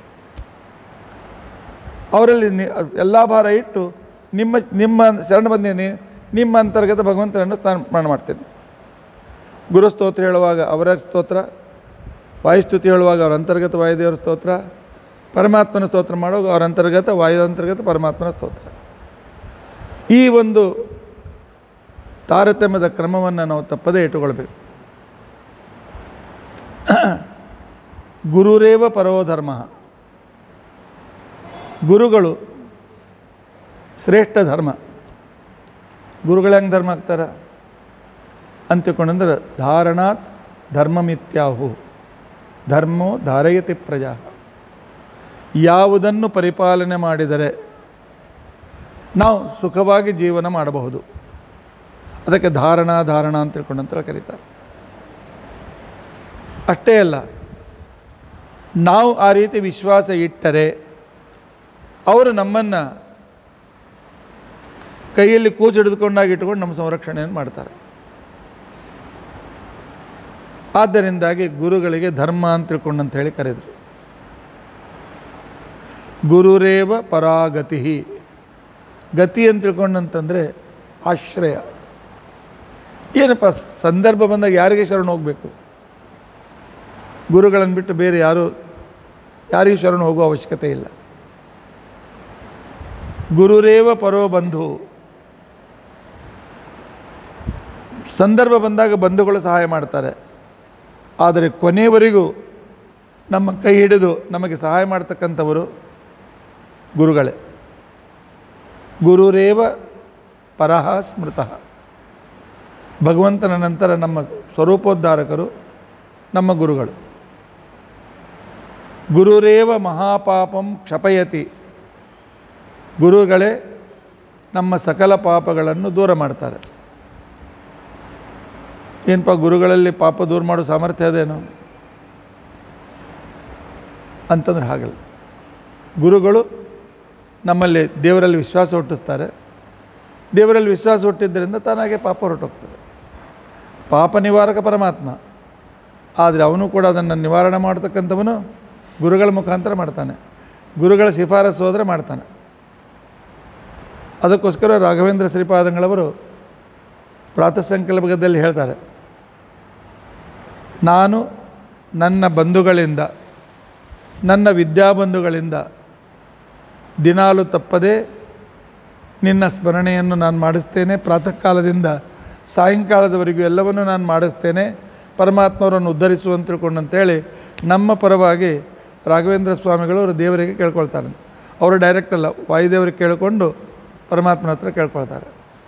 [SPEAKER 1] ಅವರಲ್ಲಿ ನಿ ಎಲ್ಲ ಭಾರ ಇಟ್ಟು ನಿಮ್ಮ ನಿಮ್ಮ ಶರಣ ಬಂದೀನಿ ನಿಮ್ಮ ಅಂತರ್ಗತ ಭಗವಂತನನ್ನು ಸ್ಥಾನ ಮಾಡ್ತೇನೆ ಗುರು ಸ್ತೋತ್ರ ಹೇಳುವಾಗ ಅವರ ಸ್ತೋತ್ರ ವಾಯುಸ್ತುತಿ ಹೇಳುವಾಗ ಅವರ ಅಂತರ್ಗತ ವಾಯುದೇವರ ಸ್ತೋತ್ರ ಪರಮಾತ್ಮನ ಸ್ತೋತ್ರ ಮಾಡುವಾಗ ಅವರ ಅಂತರ್ಗತ ವಾಯು ಅಂತರ್ಗತ ಪರಮಾತ್ಮನ ಸ್ತೋತ್ರ ಈ ಒಂದು ತಾರತಮ್ಯದ ಕ್ರಮವನ್ನು ನಾವು ತಪ್ಪದೇ ಇಟ್ಟುಕೊಳ್ಬೇಕು ಗುರುರೇವ ಪರೋ ಧರ್ಮ ಗುರುಗಳು ಶ್ರೇಷ್ಠ ಧರ್ಮ ಗುರುಗಳು ಹೆಂಗೆ ಧರ್ಮ ಆಗ್ತಾರೆ ಅಂತಿಕೊಂಡಂದ್ರೆ ಧಾರಣಾತ್ ಧರ್ಮಮಿತ್ಯಾಹು ಧರ್ಮೋ ಧಾರಯತಿ ಪ್ರಜಾ ಯಾವುದನ್ನು ಪರಿಪಾಲನೆ ಮಾಡಿದರೆ ನಾವು ಸುಖವಾಗಿ ಜೀವನ ಮಾಡಬಹುದು ಅದಕ್ಕೆ ಧಾರಣ ಧಾರಣ ಅಂತ ತಿಳ್ಕೊಂಡಂತ ಕರೀತಾರೆ ಅಷ್ಟೇ ಅಲ್ಲ ನಾವು ಆ ರೀತಿ ವಿಶ್ವಾಸ ಇಟ್ಟರೆ ಅವರು ನಮ್ಮನ್ನು ಕೈಯಲ್ಲಿ ಕೂಚು ಹಿಡಿದುಕೊಂಡಾಗ ಇಟ್ಕೊಂಡು ನಮ್ಮ ಸಂರಕ್ಷಣೆಯನ್ನು ಮಾಡ್ತಾರೆ ಆದ್ದರಿಂದಾಗಿ ಗುರುಗಳಿಗೆ ಧರ್ಮ ಅಂತ ತಿಳ್ಕೊಂಡಂತ ಹೇಳಿ ಕರೆದರು ಗುರುರೇವ ಪರಾಗತಿ ಗತಿ ಅಂತ ತಿಳ್ಕೊಂಡಂತಂದರೆ ಆಶ್ರಯ ಏನಪ್ಪ ಸಂದರ್ಭ ಬಂದಾಗ ಯಾರಿಗೆ ಶರಣ ಹೋಗಬೇಕು ಗುರುಗಳನ್ನು ಬಿಟ್ಟು ಬೇರೆ ಯಾರು ಯಾರಿಗೂ ಶರಣ ಹೋಗುವ ಅವಶ್ಯಕತೆ ಇಲ್ಲ ಗುರುರೇವ ಪರೋ ಬಂಧು ಸಂದರ್ಭ ಬಂದಾಗ ಬಂಧುಗಳು ಸಹಾಯ ಮಾಡ್ತಾರೆ ಆದರೆ ಕೊನೆಯವರೆಗೂ ನಮ್ಮ ಕೈ ಹಿಡಿದು ನಮಗೆ ಸಹಾಯ ಮಾಡ್ತಕ್ಕಂಥವರು ಗುರುಗಳೇ ಗುರುರೇವ ಪರಹ ಸ್ಮೃತಃ ಭಗವಂತನ ನಂತರ ನಮ್ಮ ಸ್ವರೂಪೋದ್ಧಾರಕರು ನಮ್ಮ ಗುರುಗಳು ಗುರುರೇವ ಮಹಾಪಾಪಂ ಕ್ಷಪಯತಿ ಗುರುಗಳೇ ನಮ್ಮ ಸಕಲ ಪಾಪಗಳನ್ನು ದೂರ ಮಾಡ್ತಾರೆ ಏನಪ್ಪ ಗುರುಗಳಲ್ಲಿ ಪಾಪ ದೂರ ಮಾಡೋ ಸಾಮರ್ಥ್ಯ ಅದೇನು ಅಂತಂದ್ರೆ ಹಾಗಲ್ಲ ಗುರುಗಳು ನಮ್ಮಲ್ಲಿ ದೇವರಲ್ಲಿ ವಿಶ್ವಾಸ ಹುಟ್ಟಿಸ್ತಾರೆ ದೇವರಲ್ಲಿ ವಿಶ್ವಾಸ ಹುಟ್ಟಿದ್ದರಿಂದ ತಾನಾಗೆ ಪಾಪ ಹೊರಟೋಗ್ತದೆ ಪಾಪ ನಿವಾರಕ ಪರಮಾತ್ಮ ಆದರೆ ಅವನು ಕೂಡ ಅದನ್ನು ನಿವಾರಣೆ ಮಾಡ್ತಕ್ಕಂಥವನು ಗುರುಗಳ ಮುಖಾಂತರ ಮಾಡ್ತಾನೆ ಗುರುಗಳ ಶಿಫಾರಸು ಹೋದರೆ ಮಾಡ್ತಾನೆ ಅದಕ್ಕೋಸ್ಕರ ರಾಘವೇಂದ್ರ ಶ್ರೀಪಾದಂಗಳವರು ಪ್ರಾತಃ ಸಂಕಲ್ಪದಲ್ಲಿ ಹೇಳ್ತಾರೆ ನಾನು ನನ್ನ ಬಂಧುಗಳಿಂದ ನನ್ನ ವಿದ್ಯಾಬಂಧುಗಳಿಂದ ದಿನಾಲು ತಪ್ಪದೆ ನಿನ್ನ ಸ್ಮರಣೆಯನ್ನು ನಾನು ಮಾಡಿಸ್ತೇನೆ ಪ್ರಾತಃ ಕಾಲದಿಂದ ಸಾಯಂಕಾಲದವರೆಗೂ ಎಲ್ಲವನ್ನು ನಾನು ಮಾಡಿಸ್ತೇನೆ ಪರಮಾತ್ಮವರನ್ನು ಉದ್ಧರಿಸು ಅಂತ ತಿಳ್ಕೊಂಡು ಅಂತೇಳಿ ನಮ್ಮ ಪರವಾಗಿ ರಾಘವೇಂದ್ರ ಸ್ವಾಮಿಗಳು ಅವರು ದೇವರಿಗೆ ಕೇಳ್ಕೊಳ್ತಾರೆ ಅವರು ಡೈರೆಕ್ಟ್ ಅಲ್ಲ ವಾಯುದೇವರಿಗೆ ಕೇಳಿಕೊಂಡು ಪರಮಾತ್ಮನ ಹತ್ರ ಕೇಳ್ಕೊಳ್ತಾರೆ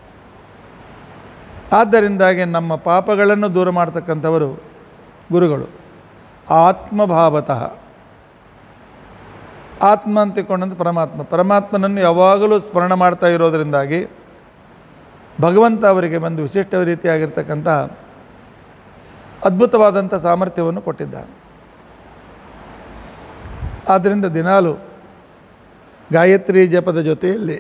[SPEAKER 1] ಆದ್ದರಿಂದಾಗಿ ನಮ್ಮ ಪಾಪಗಳನ್ನು ದೂರ ಮಾಡ್ತಕ್ಕಂಥವರು ಗುರುಗಳು ಆತ್ಮಭಾವತಃ ಆತ್ಮ ಅಂತ ತಿಳ್ಕೊಂಡಂತ ಪರಮಾತ್ಮ ಪರಮಾತ್ಮನನ್ನು ಯಾವಾಗಲೂ ಸ್ಮರಣ ಮಾಡ್ತಾ ಇರೋದರಿಂದಾಗಿ ಭಗವಂತ ಅವರಿಗೆ ಒಂದು ವಿಶಿಷ್ಟ ರೀತಿಯಾಗಿರ್ತಕ್ಕಂಥ ಅದ್ಭುತವಾದಂಥ ಸಾಮರ್ಥ್ಯವನ್ನು ಕೊಟ್ಟಿದ್ದಾನೆ ಆದ್ದರಿಂದ ದಿನಾಲು ಗಾಯತ್ರಿ ಜಪದ ಜೊತೆಯಲ್ಲಿ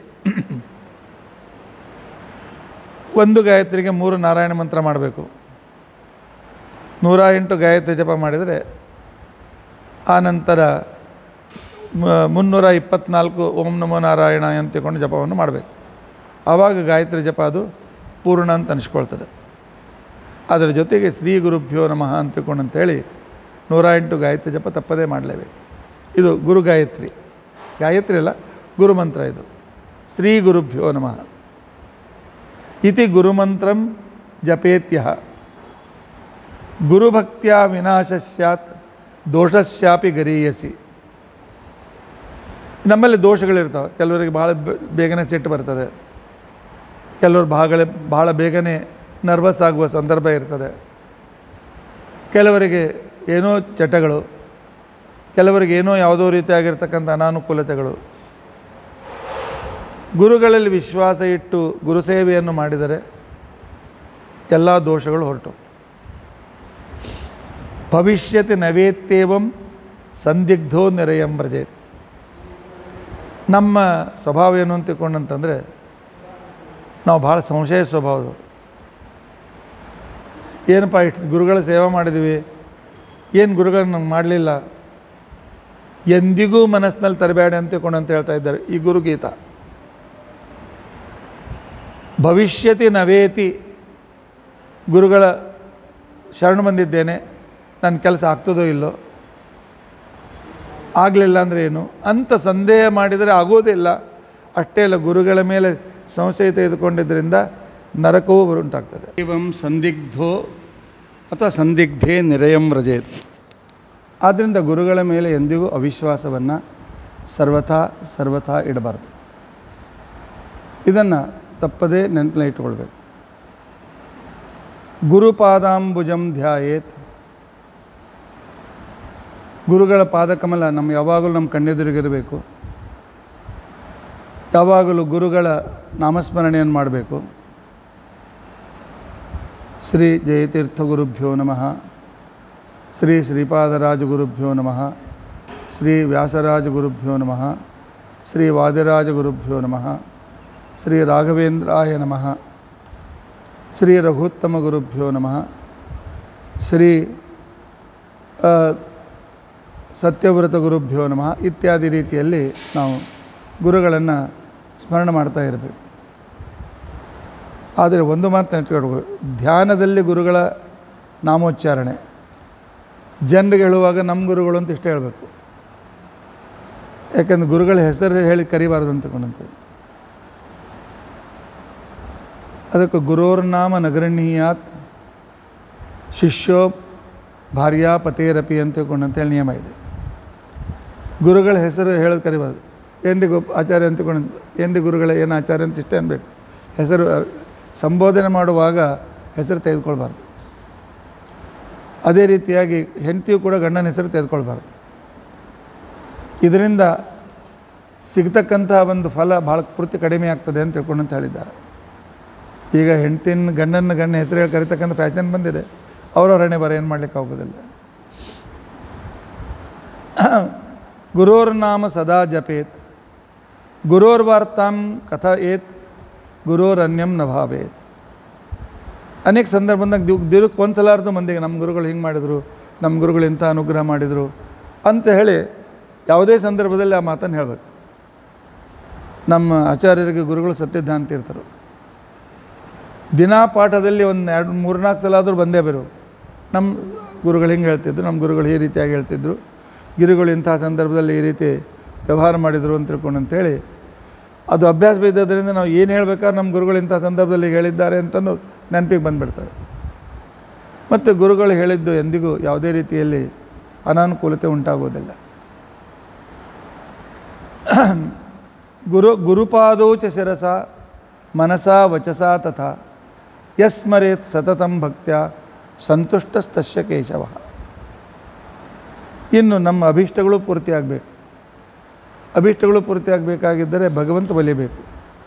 [SPEAKER 1] ಒಂದು ಗಾಯತ್ರಿಗೆ ಮೂರು ನಾರಾಯಣ ಮಂತ್ರ ಮಾಡಬೇಕು ನೂರ ಎಂಟು ಗಾಯತ್ರಿ ಜಪ ಮಾಡಿದರೆ ಆನಂತರ ಮ- ಮುನ್ನೂರ ಇಪ್ಪತ್ನಾಲ್ಕು ಓಂ ನಮೋ ನಾರಾಯಣ ಅಂತ ತಿಳ್ಕೊಂಡು ಜಪವನ್ನು ಮಾಡಬೇಕು ಆವಾಗ ಗಾಯತ್ರಿ ಜಪ ಅದು ಪೂರ್ಣ ಅಂತ ಅನಿಸ್ಕೊಳ್ತದೆ ಅದರ ಜೊತೆಗೆ ಶ್ರೀ ಗುರುಭ್ಯೋ ನಮಃ ಅಂತ ತಿಳ್ಕೊಂಡು ಅಂತೇಳಿ ನೂರ ಎಂಟು ಗಾಯತ್ರಿ ಜಪ ತಪ್ಪದೇ ಮಾಡಲೇಬೇಕು ಇದು ಗುರು ಗಾಯತ್ರಿ ಗಾಯತ್ರಿ ಅಲ್ಲ ಗುರು ಮಂತ್ರ ಇದು ಶ್ರೀ ಗುರುಭ್ಯೋ ನಮಃ ಇತಿ ಗುರುಮಂತ್ರಂ ಜಪೇತ್ಯ ಗುರುಭಕ್ತಿಯ ವಿನಾಶ ಸ್ಯಾತ್ ದೋಷಸ್ಯಾಪಿ ಗರೀಯಸಿ ನಮ್ಮಲ್ಲಿ ದೋಷಗಳಿರ್ತಾವೆ ಕೆಲವರಿಗೆ ಭಾಳ ಬೆ- ಬೇಗನೆ ಸಿಟ್ಟು ಬರ್ತದೆ ಕೆಲವರು ಭಾಳ ಭಾಳ ಬೇಗನೆ ನರ್ವಸ್ ಆಗುವ ಸಂದರ್ಭ ಇರ್ತದೆ ಕೆಲವರಿಗೆ ಏನೋ ಚಟಗಳು ಕೆಲವರಿಗೆ ಏನೋ ಯಾವುದೋ ರೀತಿಯಾಗಿರ್ತಕ್ಕಂಥ ಅನಾನುಕೂಲತೆಗಳು ಗುರುಗಳಲ್ಲಿ ವಿಶ್ವಾಸ ಇಟ್ಟು ಗುರುಸೇವೆಯನ್ನು ಮಾಡಿದರೆ ಎಲ್ಲ ದೋಷಗಳು ಹೊರಟು ಭವಿಷ್ಯತಿ ನವೇತ್ತೇವಂ ಸಂದಿಗ್ಧೋ ನೆರೆಯಂ ವ್ರಜೇತ್ ನಮ್ಮ ಸ್ವಭಾವ ಏನು ಅಂತ ತಿಳ್ಕೊಂಡಂತಂದರೆ ನಾವು ಭಾಳ ಸಂಶಯ ಸ್ವಭಾವದವರು ಏನಪ್ಪ ಇಷ್ಟು ಗುರುಗಳ ಸೇವೆ ಮಾಡಿದ್ವಿ ಏನು ಗುರುಗಳು ನಂಗೆ ಮಾಡಲಿಲ್ಲ ಎಂದಿಗೂ ಮನಸ್ಸಿನಲ್ಲಿ ತರಬೇಡ ಅಂತ ತಿಳ್ಕೊಂಡು ಅಂತ ಹೇಳ್ತಾ ಇದ್ದಾರೆ ಈ ಗುರುಗೀತ ಭವಿಷ್ಯತಿ ನವೇತಿ ಗುರುಗಳ ಶರಣು ಬಂದಿದ್ದೇನೆ ನನ್ನ ಕೆಲಸ ಆಗ್ತದೋ ಇಲ್ಲೋ ಆಗಲಿಲ್ಲ ಅಂದರೆ ಏನು ಅಂತ ಸಂದೇಹ ಮಾಡಿದರೆ ಆಗೋದಿಲ್ಲ ಅಷ್ಟೇ ಅಲ್ಲ ಗುರುಗಳ ಮೇಲೆ ಸಂಶಯ ತೆಗೆದುಕೊಂಡಿದ್ದರಿಂದ ನರಕವೂ ಉಂಟಾಗ್ತದೆ ಏವಂ ಸಂದಿಗ್ಧೋ ಅಥವಾ ಸಂದಿಗ್ಧೇ ನಿರಯಂ ವ್ರಜೇತ್ ಆದ್ದರಿಂದ ಗುರುಗಳ ಮೇಲೆ ಎಂದಿಗೂ ಅವಿಶ್ವಾಸವನ್ನು ಸರ್ವಥಾ ಸರ್ವಥಾ ಇಡಬಾರ್ದು ಇದನ್ನು ತಪ್ಪದೇ ನೆನಪಿನ ಇಟ್ಕೊಳ್ಬೇಕು ಗುರುಪಾದಾಂಬುಜಂ ಧ್ಯಾಯೇತ್ ಗುರುಗಳ ಪಾದಕಮಲ ನಮ್ಮ ಯಾವಾಗಲೂ ನಮ್ಮ ಕಣ್ಣೆದುರಿಗಿರಬೇಕು ಯಾವಾಗಲೂ ಗುರುಗಳ ನಾಮಸ್ಮರಣೆಯನ್ನು ಮಾಡಬೇಕು ಶ್ರೀ ಜಯತೀರ್ಥ ಗುರುಭ್ಯೋ ನಮಃ ಶ್ರೀ ಶ್ರೀಪಾದರಾಜ ಗುರುಭ್ಯೋ ನಮಃ ಶ್ರೀ ವ್ಯಾಸರಾಜ ಗುರುಭ್ಯೋ ನಮಃ ಶ್ರೀ ವಾದಿರಾಜ ಗುರುಭ್ಯೋ ನಮಃ ಶ್ರೀ ರಾಘವೇಂದ್ರಾಯ ನಮಃ ಶ್ರೀ ರಘುತ್ತಮ ಗುರುಭ್ಯೋ ನಮಃ ಶ್ರೀ ಆ, ಸತ್ಯವ್ರತ ಗುರುಭ್ಯೋ ನಮಃ ಇತ್ಯಾದಿ ರೀತಿಯಲ್ಲಿ ನಾವು ಗುರುಗಳನ್ನು ಸ್ಮರಣೆ ಮಾಡ್ತಾ ಇರಬೇಕು ಆದರೆ ಒಂದು ಮಾತು ನೆನಪಿಟ್ಕೊಳ್ಬೇಕು ಧ್ಯಾನದಲ್ಲಿ ಗುರುಗಳ ನಾಮೋಚ್ಚಾರಣೆ ಜನರಿಗೆ ಹೇಳುವಾಗ ನಮ್ಮ ಗುರುಗಳು ಅಂತ ಇಷ್ಟೇ ಹೇಳಬೇಕು ಯಾಕಂದ್ರೆ ಗುರುಗಳ ಹೆಸರು ಹೇಳಿ ಕರಿಬಾರ್ದು ಅಂತಕೊಂಡಂತೆ ಅದಕ್ಕೆ ಗುರೋರ್ನಾಮ ನಗರಣೀಯಾತ್ ಶಿಷ್ಯೋ ಭಾರ್ಯಾ ಪತೇರಪಿ ಅಂತ ತಿಳ್ಕೊಂಡಂತೇಳಿ ನಿಯಮ ಇದೆ ಗುರುಗಳ ಹೆಸರು ಹೇಳೋದು ಕರಿಬಾರ್ದು ಏನ್ರಿ ಗೊ ಆಚಾರ್ಯ ಅಂತಕೊಂಡು ಏನ್ರಿ ಗುರುಗಳ ಏನು ಆಚಾರ್ಯ ಅಂತ ಇಷ್ಟೇ ಅನ್ಬೇಕು ಹೆಸರು ಸಂಬೋಧನೆ ಮಾಡುವಾಗ ಹೆಸರು ತೆಗೆದುಕೊಳ್ಬಾರ್ದು ಅದೇ ರೀತಿಯಾಗಿ ಹೆಂಡತಿಯು ಕೂಡ ಗಂಡನ ಹೆಸರು ತೆಗೆದುಕೊಳ್ಬಾರ್ದು ಇದರಿಂದ ಸಿಗ್ತಕ್ಕಂಥ ಒಂದು ಫಲ ಭಾಳ ಪೂರ್ತಿ ಕಡಿಮೆ ಆಗ್ತದೆ ಅಂತ ತಿಳ್ಕೊಂಡು ಅಂತ ಹೇಳಿದ್ದಾರೆ ಈಗ ಹೆಂಡ್ತಿನ ಗಂಡನ ಗಂಡ ಹೆಸರು ಹೇಳಿ ಕರಿತಕ್ಕಂಥ ಫ್ಯಾಷನ್ ಬಂದಿದೆ ಅವರವ್ರ ಹಣೆ ಬರ ಏನು ಮಾಡಲಿಕ್ಕೆ ಆಗೋದಿಲ್ಲ ಗುರೋರ್ನಾಮ ಸದಾ ಜಪೇತ್ ಗುರೋರ್ವಾರ್ತಾಂ ಕಥಾ ಏತ್ ಗುರೋರನ್ಯಂ ನ ಭಾವೇತ್ ಅನೇಕ ಸಂದರ್ಭ ಬಂದಾಗ ದಿವ್ ದಿನಕ್ಕೆ ಒಂದು ಸಲಾರ್ದು ಮಂದಿಗೆ ನಮ್ಮ ಗುರುಗಳು ಹಿಂಗೆ ಮಾಡಿದರು ನಮ್ಮ ಗುರುಗಳು ಇಂಥ ಅನುಗ್ರಹ ಮಾಡಿದರು ಅಂತ ಹೇಳಿ ಯಾವುದೇ ಸಂದರ್ಭದಲ್ಲಿ ಆ ಮಾತನ್ನು ಹೇಳಬೇಕು ನಮ್ಮ ಆಚಾರ್ಯರಿಗೆ ಗುರುಗಳು ಸತ್ಯದ್ದ ಅಂತ ಇರ್ತಾರೆ ದಿನಾ ಪಾಠದಲ್ಲಿ ಒಂದು ಎರಡು ಮೂರ್ನಾಲ್ಕು ಸಲ ಆದರೂ ಬಂದೇ ಬರು ನಮ್ಮ ಗುರುಗಳು ಹಿಂಗೆ ಹೇಳ್ತಿದ್ರು ನಮ್ಮ ಗುರುಗಳು ಈ ರೀತಿಯಾಗಿ ಹೇಳ್ತಿದ್ರು ಗುರುಗಳು ಇಂಥ ಸಂದರ್ಭದಲ್ಲಿ ಈ ರೀತಿ ವ್ಯವಹಾರ ಮಾಡಿದರು ಅಂತ ತಿಳ್ಕೊಂಡು ಅಂತೇಳಿ ಅದು ಅಭ್ಯಾಸ ಬಿದ್ದದ್ರಿಂದ ನಾವು ಏನು ಹೇಳ್ಬೇಕಾದ್ರೆ ನಮ್ಮ ಗುರುಗಳು ಇಂಥ ಸಂದರ್ಭದಲ್ಲಿ ಹೇಳಿದ್ದಾರೆ ಅಂತಲೂ ನೆನಪಿಗೆ ಬಂದುಬಿಡ್ತದೆ ಮತ್ತು ಗುರುಗಳು ಹೇಳಿದ್ದು ಎಂದಿಗೂ ಯಾವುದೇ ರೀತಿಯಲ್ಲಿ ಅನಾನುಕೂಲತೆ ಉಂಟಾಗೋದಿಲ್ಲ ಗುರು ಗುರುಪಾದೌ ಚ ಶಿರಸ ಮನಸಾ ವಚಸಾ ತಥಾ ಯಸ್ಮರೇತ್ ಸತತಂ ಭಕ್ತ್ಯ ಸಂತುಷ್ಟಸ್ತಸ್ಯ ಕೇಶವ ಇನ್ನು ನಮ್ಮ ಅಭೀಷ್ಟಗಳು ಪೂರ್ತಿಯಾಗಬೇಕು ಅಭೀಷ್ಟಗಳು ಪೂರ್ತಿಯಾಗಬೇಕಾಗಿದ್ದರೆ ಭಗವಂತ ಒಲಿಬೇಕು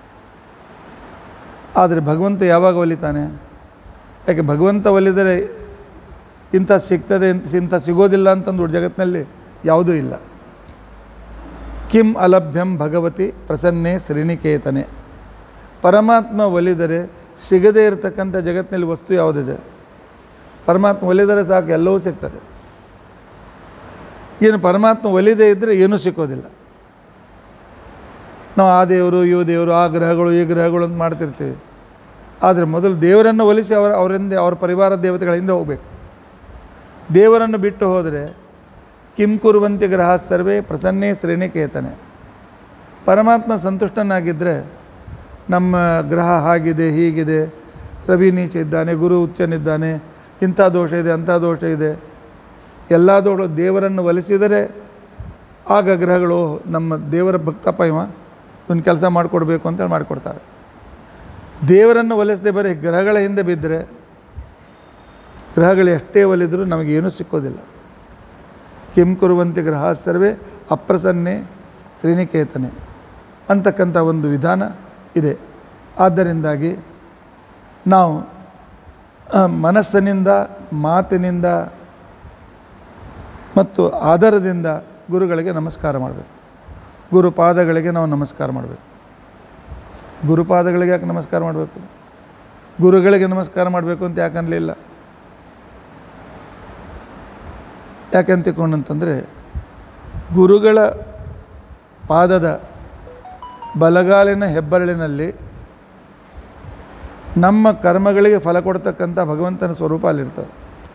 [SPEAKER 1] ಆದರೆ ಭಗವಂತ ಯಾವಾಗ ಒಲಿತಾನೆ ಯಾಕೆ ಭಗವಂತ ಒಲಿದರೆ ಇಂಥ ಸಿಗ್ತದೆ ಇಂಥ ಇಂಥ ಸಿಗೋದಿಲ್ಲ ಅಂತಂದು ಜಗತ್ತಿನಲ್ಲಿ ಯಾವುದೂ ಇಲ್ಲ ಕಿಂ ಅಲಭ್ಯಂ ಭಗವತಿ ಪ್ರಸನ್ನೆ ಶ್ರೀನಿಕೇತನೆ ಪರಮಾತ್ಮ ಒಲಿದರೆ ಸಿಗದೇ ಇರತಕ್ಕಂಥ ಜಗತ್ತಿನಲ್ಲಿ ವಸ್ತು ಯಾವುದಿದೆ ಪರಮಾತ್ಮ ಒಲಿದರೆ ಸಾಕು ಎಲ್ಲವೂ ಸಿಗ್ತದೆ ಏನು ಪರಮಾತ್ಮ ಒಲಿದೇ ಇದ್ದರೆ ಏನೂ ಸಿಕ್ಕೋದಿಲ್ಲ ನಾವು ಆ ದೇವರು ಇವು ದೇವರು ಆ ಗ್ರಹಗಳು ಈ ಗ್ರಹಗಳು ಅಂತ ಮಾಡ್ತಿರ್ತೀವಿ ಆದರೆ ಮೊದಲು ದೇವರನ್ನು ಒಲಿಸಿ ಅವರ ಅವರಿಂದ ಅವ್ರ ಪರಿವಾರ ದೇವತೆಗಳ ಹಿಂದೆ ಹೋಗಬೇಕು ದೇವರನ್ನು ಬಿಟ್ಟು ಹೋದರೆ ಕಿಂ ಕುರುವಂತಿ ಗ್ರಹ ಸರ್ವೇ ಪ್ರಸನ್ನೇ ಶ್ರೇಣಿಕೇತನೆ ಪರಮಾತ್ಮ ಸಂತುಷ್ಟನಾಗಿದ್ದರೆ ನಮ್ಮ ಗ್ರಹ ಹಾಗಿದೆ ಹೀಗಿದೆ ರವಿ ನೀಚ ಇದ್ದಾನೆ ಗುರು ಉಚ್ಚನಿದ್ದಾನೆ ಇಂಥ ದೋಷ ಇದೆ ಅಂಥ ದೋಷ ಇದೆ ಎಲ್ಲ ದೋಷ ದೇವರನ್ನು ಒಲಿಸಿದರೆ ಆಗ ಗ್ರಹಗಳು ನಮ್ಮ ದೇವರ ಭಕ್ತಪ್ಪ ಇವ ಇವನು ಕೆಲಸ ಮಾಡಿಕೊಡ್ಬೇಕು ಅಂತೇಳಿ ಮಾಡಿಕೊಡ್ತಾರೆ ದೇವರನ್ನು ಒಲಿಸದೆ ಬರೀ ಗ್ರಹಗಳ ಹಿಂದೆ ಬಿದ್ದರೆ ಗ್ರಹಗಳು ಎಷ್ಟೇ ಒಲಿದರೂ ನಮಗೇನೂ ಸಿಕ್ಕೋದಿಲ್ಲ ಕಿಂ ಕುರುವಂತೆ ಗ್ರಹ ಸರ್ವೇ ಅಪ್ರಸನ್ನೆ ಶ್ರೇಣಿಕೇತನೆ ಅಂತಕ್ಕಂಥ ಒಂದು ವಿಧಾನ ಇದೆ ಆದ್ದರಿಂದಾಗಿ ನಾವು ಆ, ಮನಸ್ಸಿನಿಂದ ಮಾತಿನಿಂದ ಮತ್ತು ಆಧಾರದಿಂದ ಗುರುಗಳಿಗೆ ನಮಸ್ಕಾರ ಮಾಡಬೇಕು ಗುರುಪಾದಗಳಿಗೆ ನಾವು ನಮಸ್ಕಾರ ಮಾಡಬೇಕು ಗುರುಪಾದಗಳಿಗೆ ಯಾಕೆ ನಮಸ್ಕಾರ ಮಾಡಬೇಕು ಗುರುಗಳಿಗೆ ನಮಸ್ಕಾರ ಮಾಡಬೇಕು ಅಂತ ಯಾಕೆ ಅನ್ಲಿಲ್ಲ ಯಾಕೆ ತಿಳ್ಕೊಂಡಂತಂದರೆ ಗುರುಗಳ ಪಾದದ ಬಲಗಾಲಿನ ಹೆಬ್ಬರಳಿನಲ್ಲಿ ನಮ್ಮ ಕರ್ಮಗಳಿಗೆ ಫಲ ಕೊಡ್ತಕ್ಕಂಥ ಭಗವಂತನ ಸ್ವರೂಪ ಅಲ್ಲಿರ್ತದೆ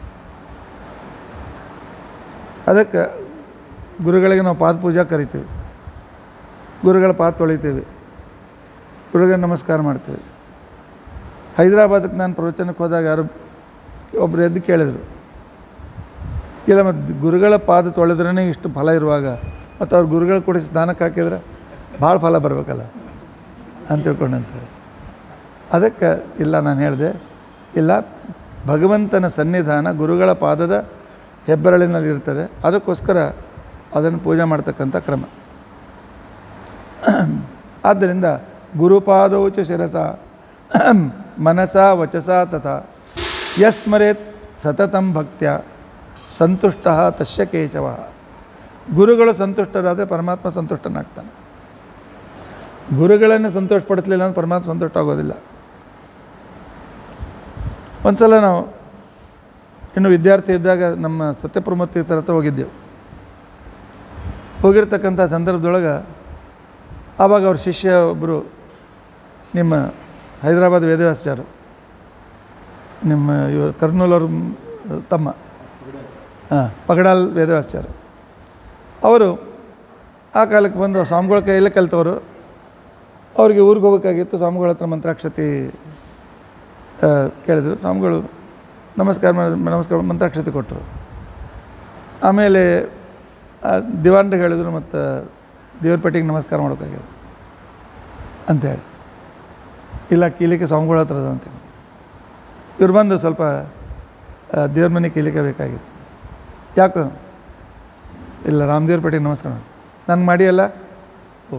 [SPEAKER 1] ಅದಕ್ಕೆ ಗುರುಗಳಿಗೆ ನಾವು ಪಾದ ಪೂಜಾ ಕರಿತೀವಿ ಗುರುಗಳ ಪಾದ ತೊಳಿತೀವಿ ಗುರುಗಳಿಗೆ ನಮಸ್ಕಾರ ಮಾಡ್ತೀವಿ ಹೈದರಾಬಾದಕ್ಕೆ ನಾನು ಪ್ರವಚನಕ್ಕೆ ಹೋದಾಗ ಯಾರು ಒಬ್ಬರು ಎದ್ದು ಕೇಳಿದರು ಇಲ್ಲ ಮತ್ತು ಗುರುಗಳ ಪಾದ ತೊಳೆದ್ರೇ ಇಷ್ಟು ಫಲ ಇರುವಾಗ ಮತ್ತು ಅವ್ರು ಗುರುಗಳು ಕೊಡಿಸಿ ಸ್ನಾನಕ್ಕೆ ಹಾಕಿದ್ರೆ ಭಾಳ ಫಲ ಬರಬೇಕಲ್ಲ ಅಂತ ತಿಳ್ಕೊಂಡಂತೇಳಿ ಅದಕ್ಕೆ ಇಲ್ಲ ನಾನು ಹೇಳಿದೆ ಇಲ್ಲ ಭಗವಂತನ ಸನ್ನಿಧಾನ ಗುರುಗಳ ಪಾದದ ಹೆಬ್ಬರಳಿನಲ್ಲಿ ಇರ್ತದೆ ಅದಕ್ಕೋಸ್ಕರ ಅದನ್ನು ಪೂಜೆ ಮಾಡ್ತಕ್ಕಂಥ ಕ್ರಮ ಆದ್ದರಿಂದ ಗುರುಪಾದೌಚ ಶಿರಸ ಮನಸ ವಚಸ ತಥಾ ಯಸ್ಮರೇತ್ ಸತತಂ ಭಕ್ತ್ಯ ಸಂತುಷ್ಟ ತಸ್ಯ ಕೇಶವ ಗುರುಗಳು ಸಂತುಷ್ಟರಾದರೆ ಪರಮಾತ್ಮ ಸಂತುಷ್ಟನಾಗ್ತಾನೆ ಗುರುಗಳನ್ನು ಸಂತೋಷಪಡಿಸಲಿಲ್ಲ ಅಂದ್ರೆ ಪರಮಾತ್ಮ ಸಂತುಷ್ಟ ಆಗೋದಿಲ್ಲ ಒಂದು ಸಲ ನಾವು ಇನ್ನು ವಿದ್ಯಾರ್ಥಿ ಇದ್ದಾಗ ನಮ್ಮ ಸತ್ಯಪ್ರಮೋದ್ ತೀರ್ಥರ ಹತ್ರ ಹೋಗಿದ್ದೆವು ಹೋಗಿರ್ತಕ್ಕಂಥ ಸಂದರ್ಭದೊಳಗೆ ಆವಾಗ ಅವ್ರ ಶಿಷ್ಯ ಒಬ್ಬರು ನಿಮ್ಮ ಹೈದರಾಬಾದ್ ವೇದವ್ಯಾಸಾಚಾರ್ಯರು ನಿಮ್ಮ ಇವರು ಕರ್ನೂಲವ್ರ ತಮ್ಮ ಹಾಂ ಪಗಡಾಲ್ ವೇದವ್ಯಾಸಾಚಾರ್ಯ ಅವರು ಆ ಕಾಲಕ್ಕೆ ಬಂದು ಸ್ವಾಮಿಗಳ ಕೈಯಲ್ಲೇ ಕಲಿತವರು ಅವರಿಗೆ ಊರಿಗೆ ಹೋಗ್ಬೇಕಾಗಿತ್ತು ಸ್ವಾಮಿಗಳ ಹತ್ರ ಮಂತ್ರಾಕ್ಷತೆ ಆ, ಕೇಳಿದರು ಸ್ವಾಮಿಗಳು ನಮಸ್ಕಾರ ಮಾಡಿ ನಮಸ್ಕಾರ ಮಂತ್ರಾಕ್ಷತೆ ಕೊಟ್ಟರು ಆಮೇಲೆ ಆ, ದಿವಾನ್ರಿಗೆ ಹೇಳಿದ್ರು ಮತ್ತು ದೇವ್ರ ಪೆಟ್ಟಿಗೆ ನಮಸ್ಕಾರ ಮಾಡೋಕ್ಕಾಗ್ಯದ ಅಂತೇಳಿ ಇಲ್ಲ ಕೀಲಿಕೆ ಸ್ವಾಮಿಗಳ ಹತ್ರ ಅದ ಅಂತ ಇವ್ರು ಬಂದು ಸ್ವಲ್ಪ ಆ, ದೇವ್ರ ಮನೆ ಕೀಲಿಕೆ ಬೇಕಾಗಿತ್ತು ಯಾಕೆ ಇಲ್ಲ ರಾಮದೇವ್ರ ಪೇಟೆಗೆ ನಮಸ್ಕಾರ ಮಾಡಿ ನಾನು ಮಾಡಿಯಲ್ಲ ಓ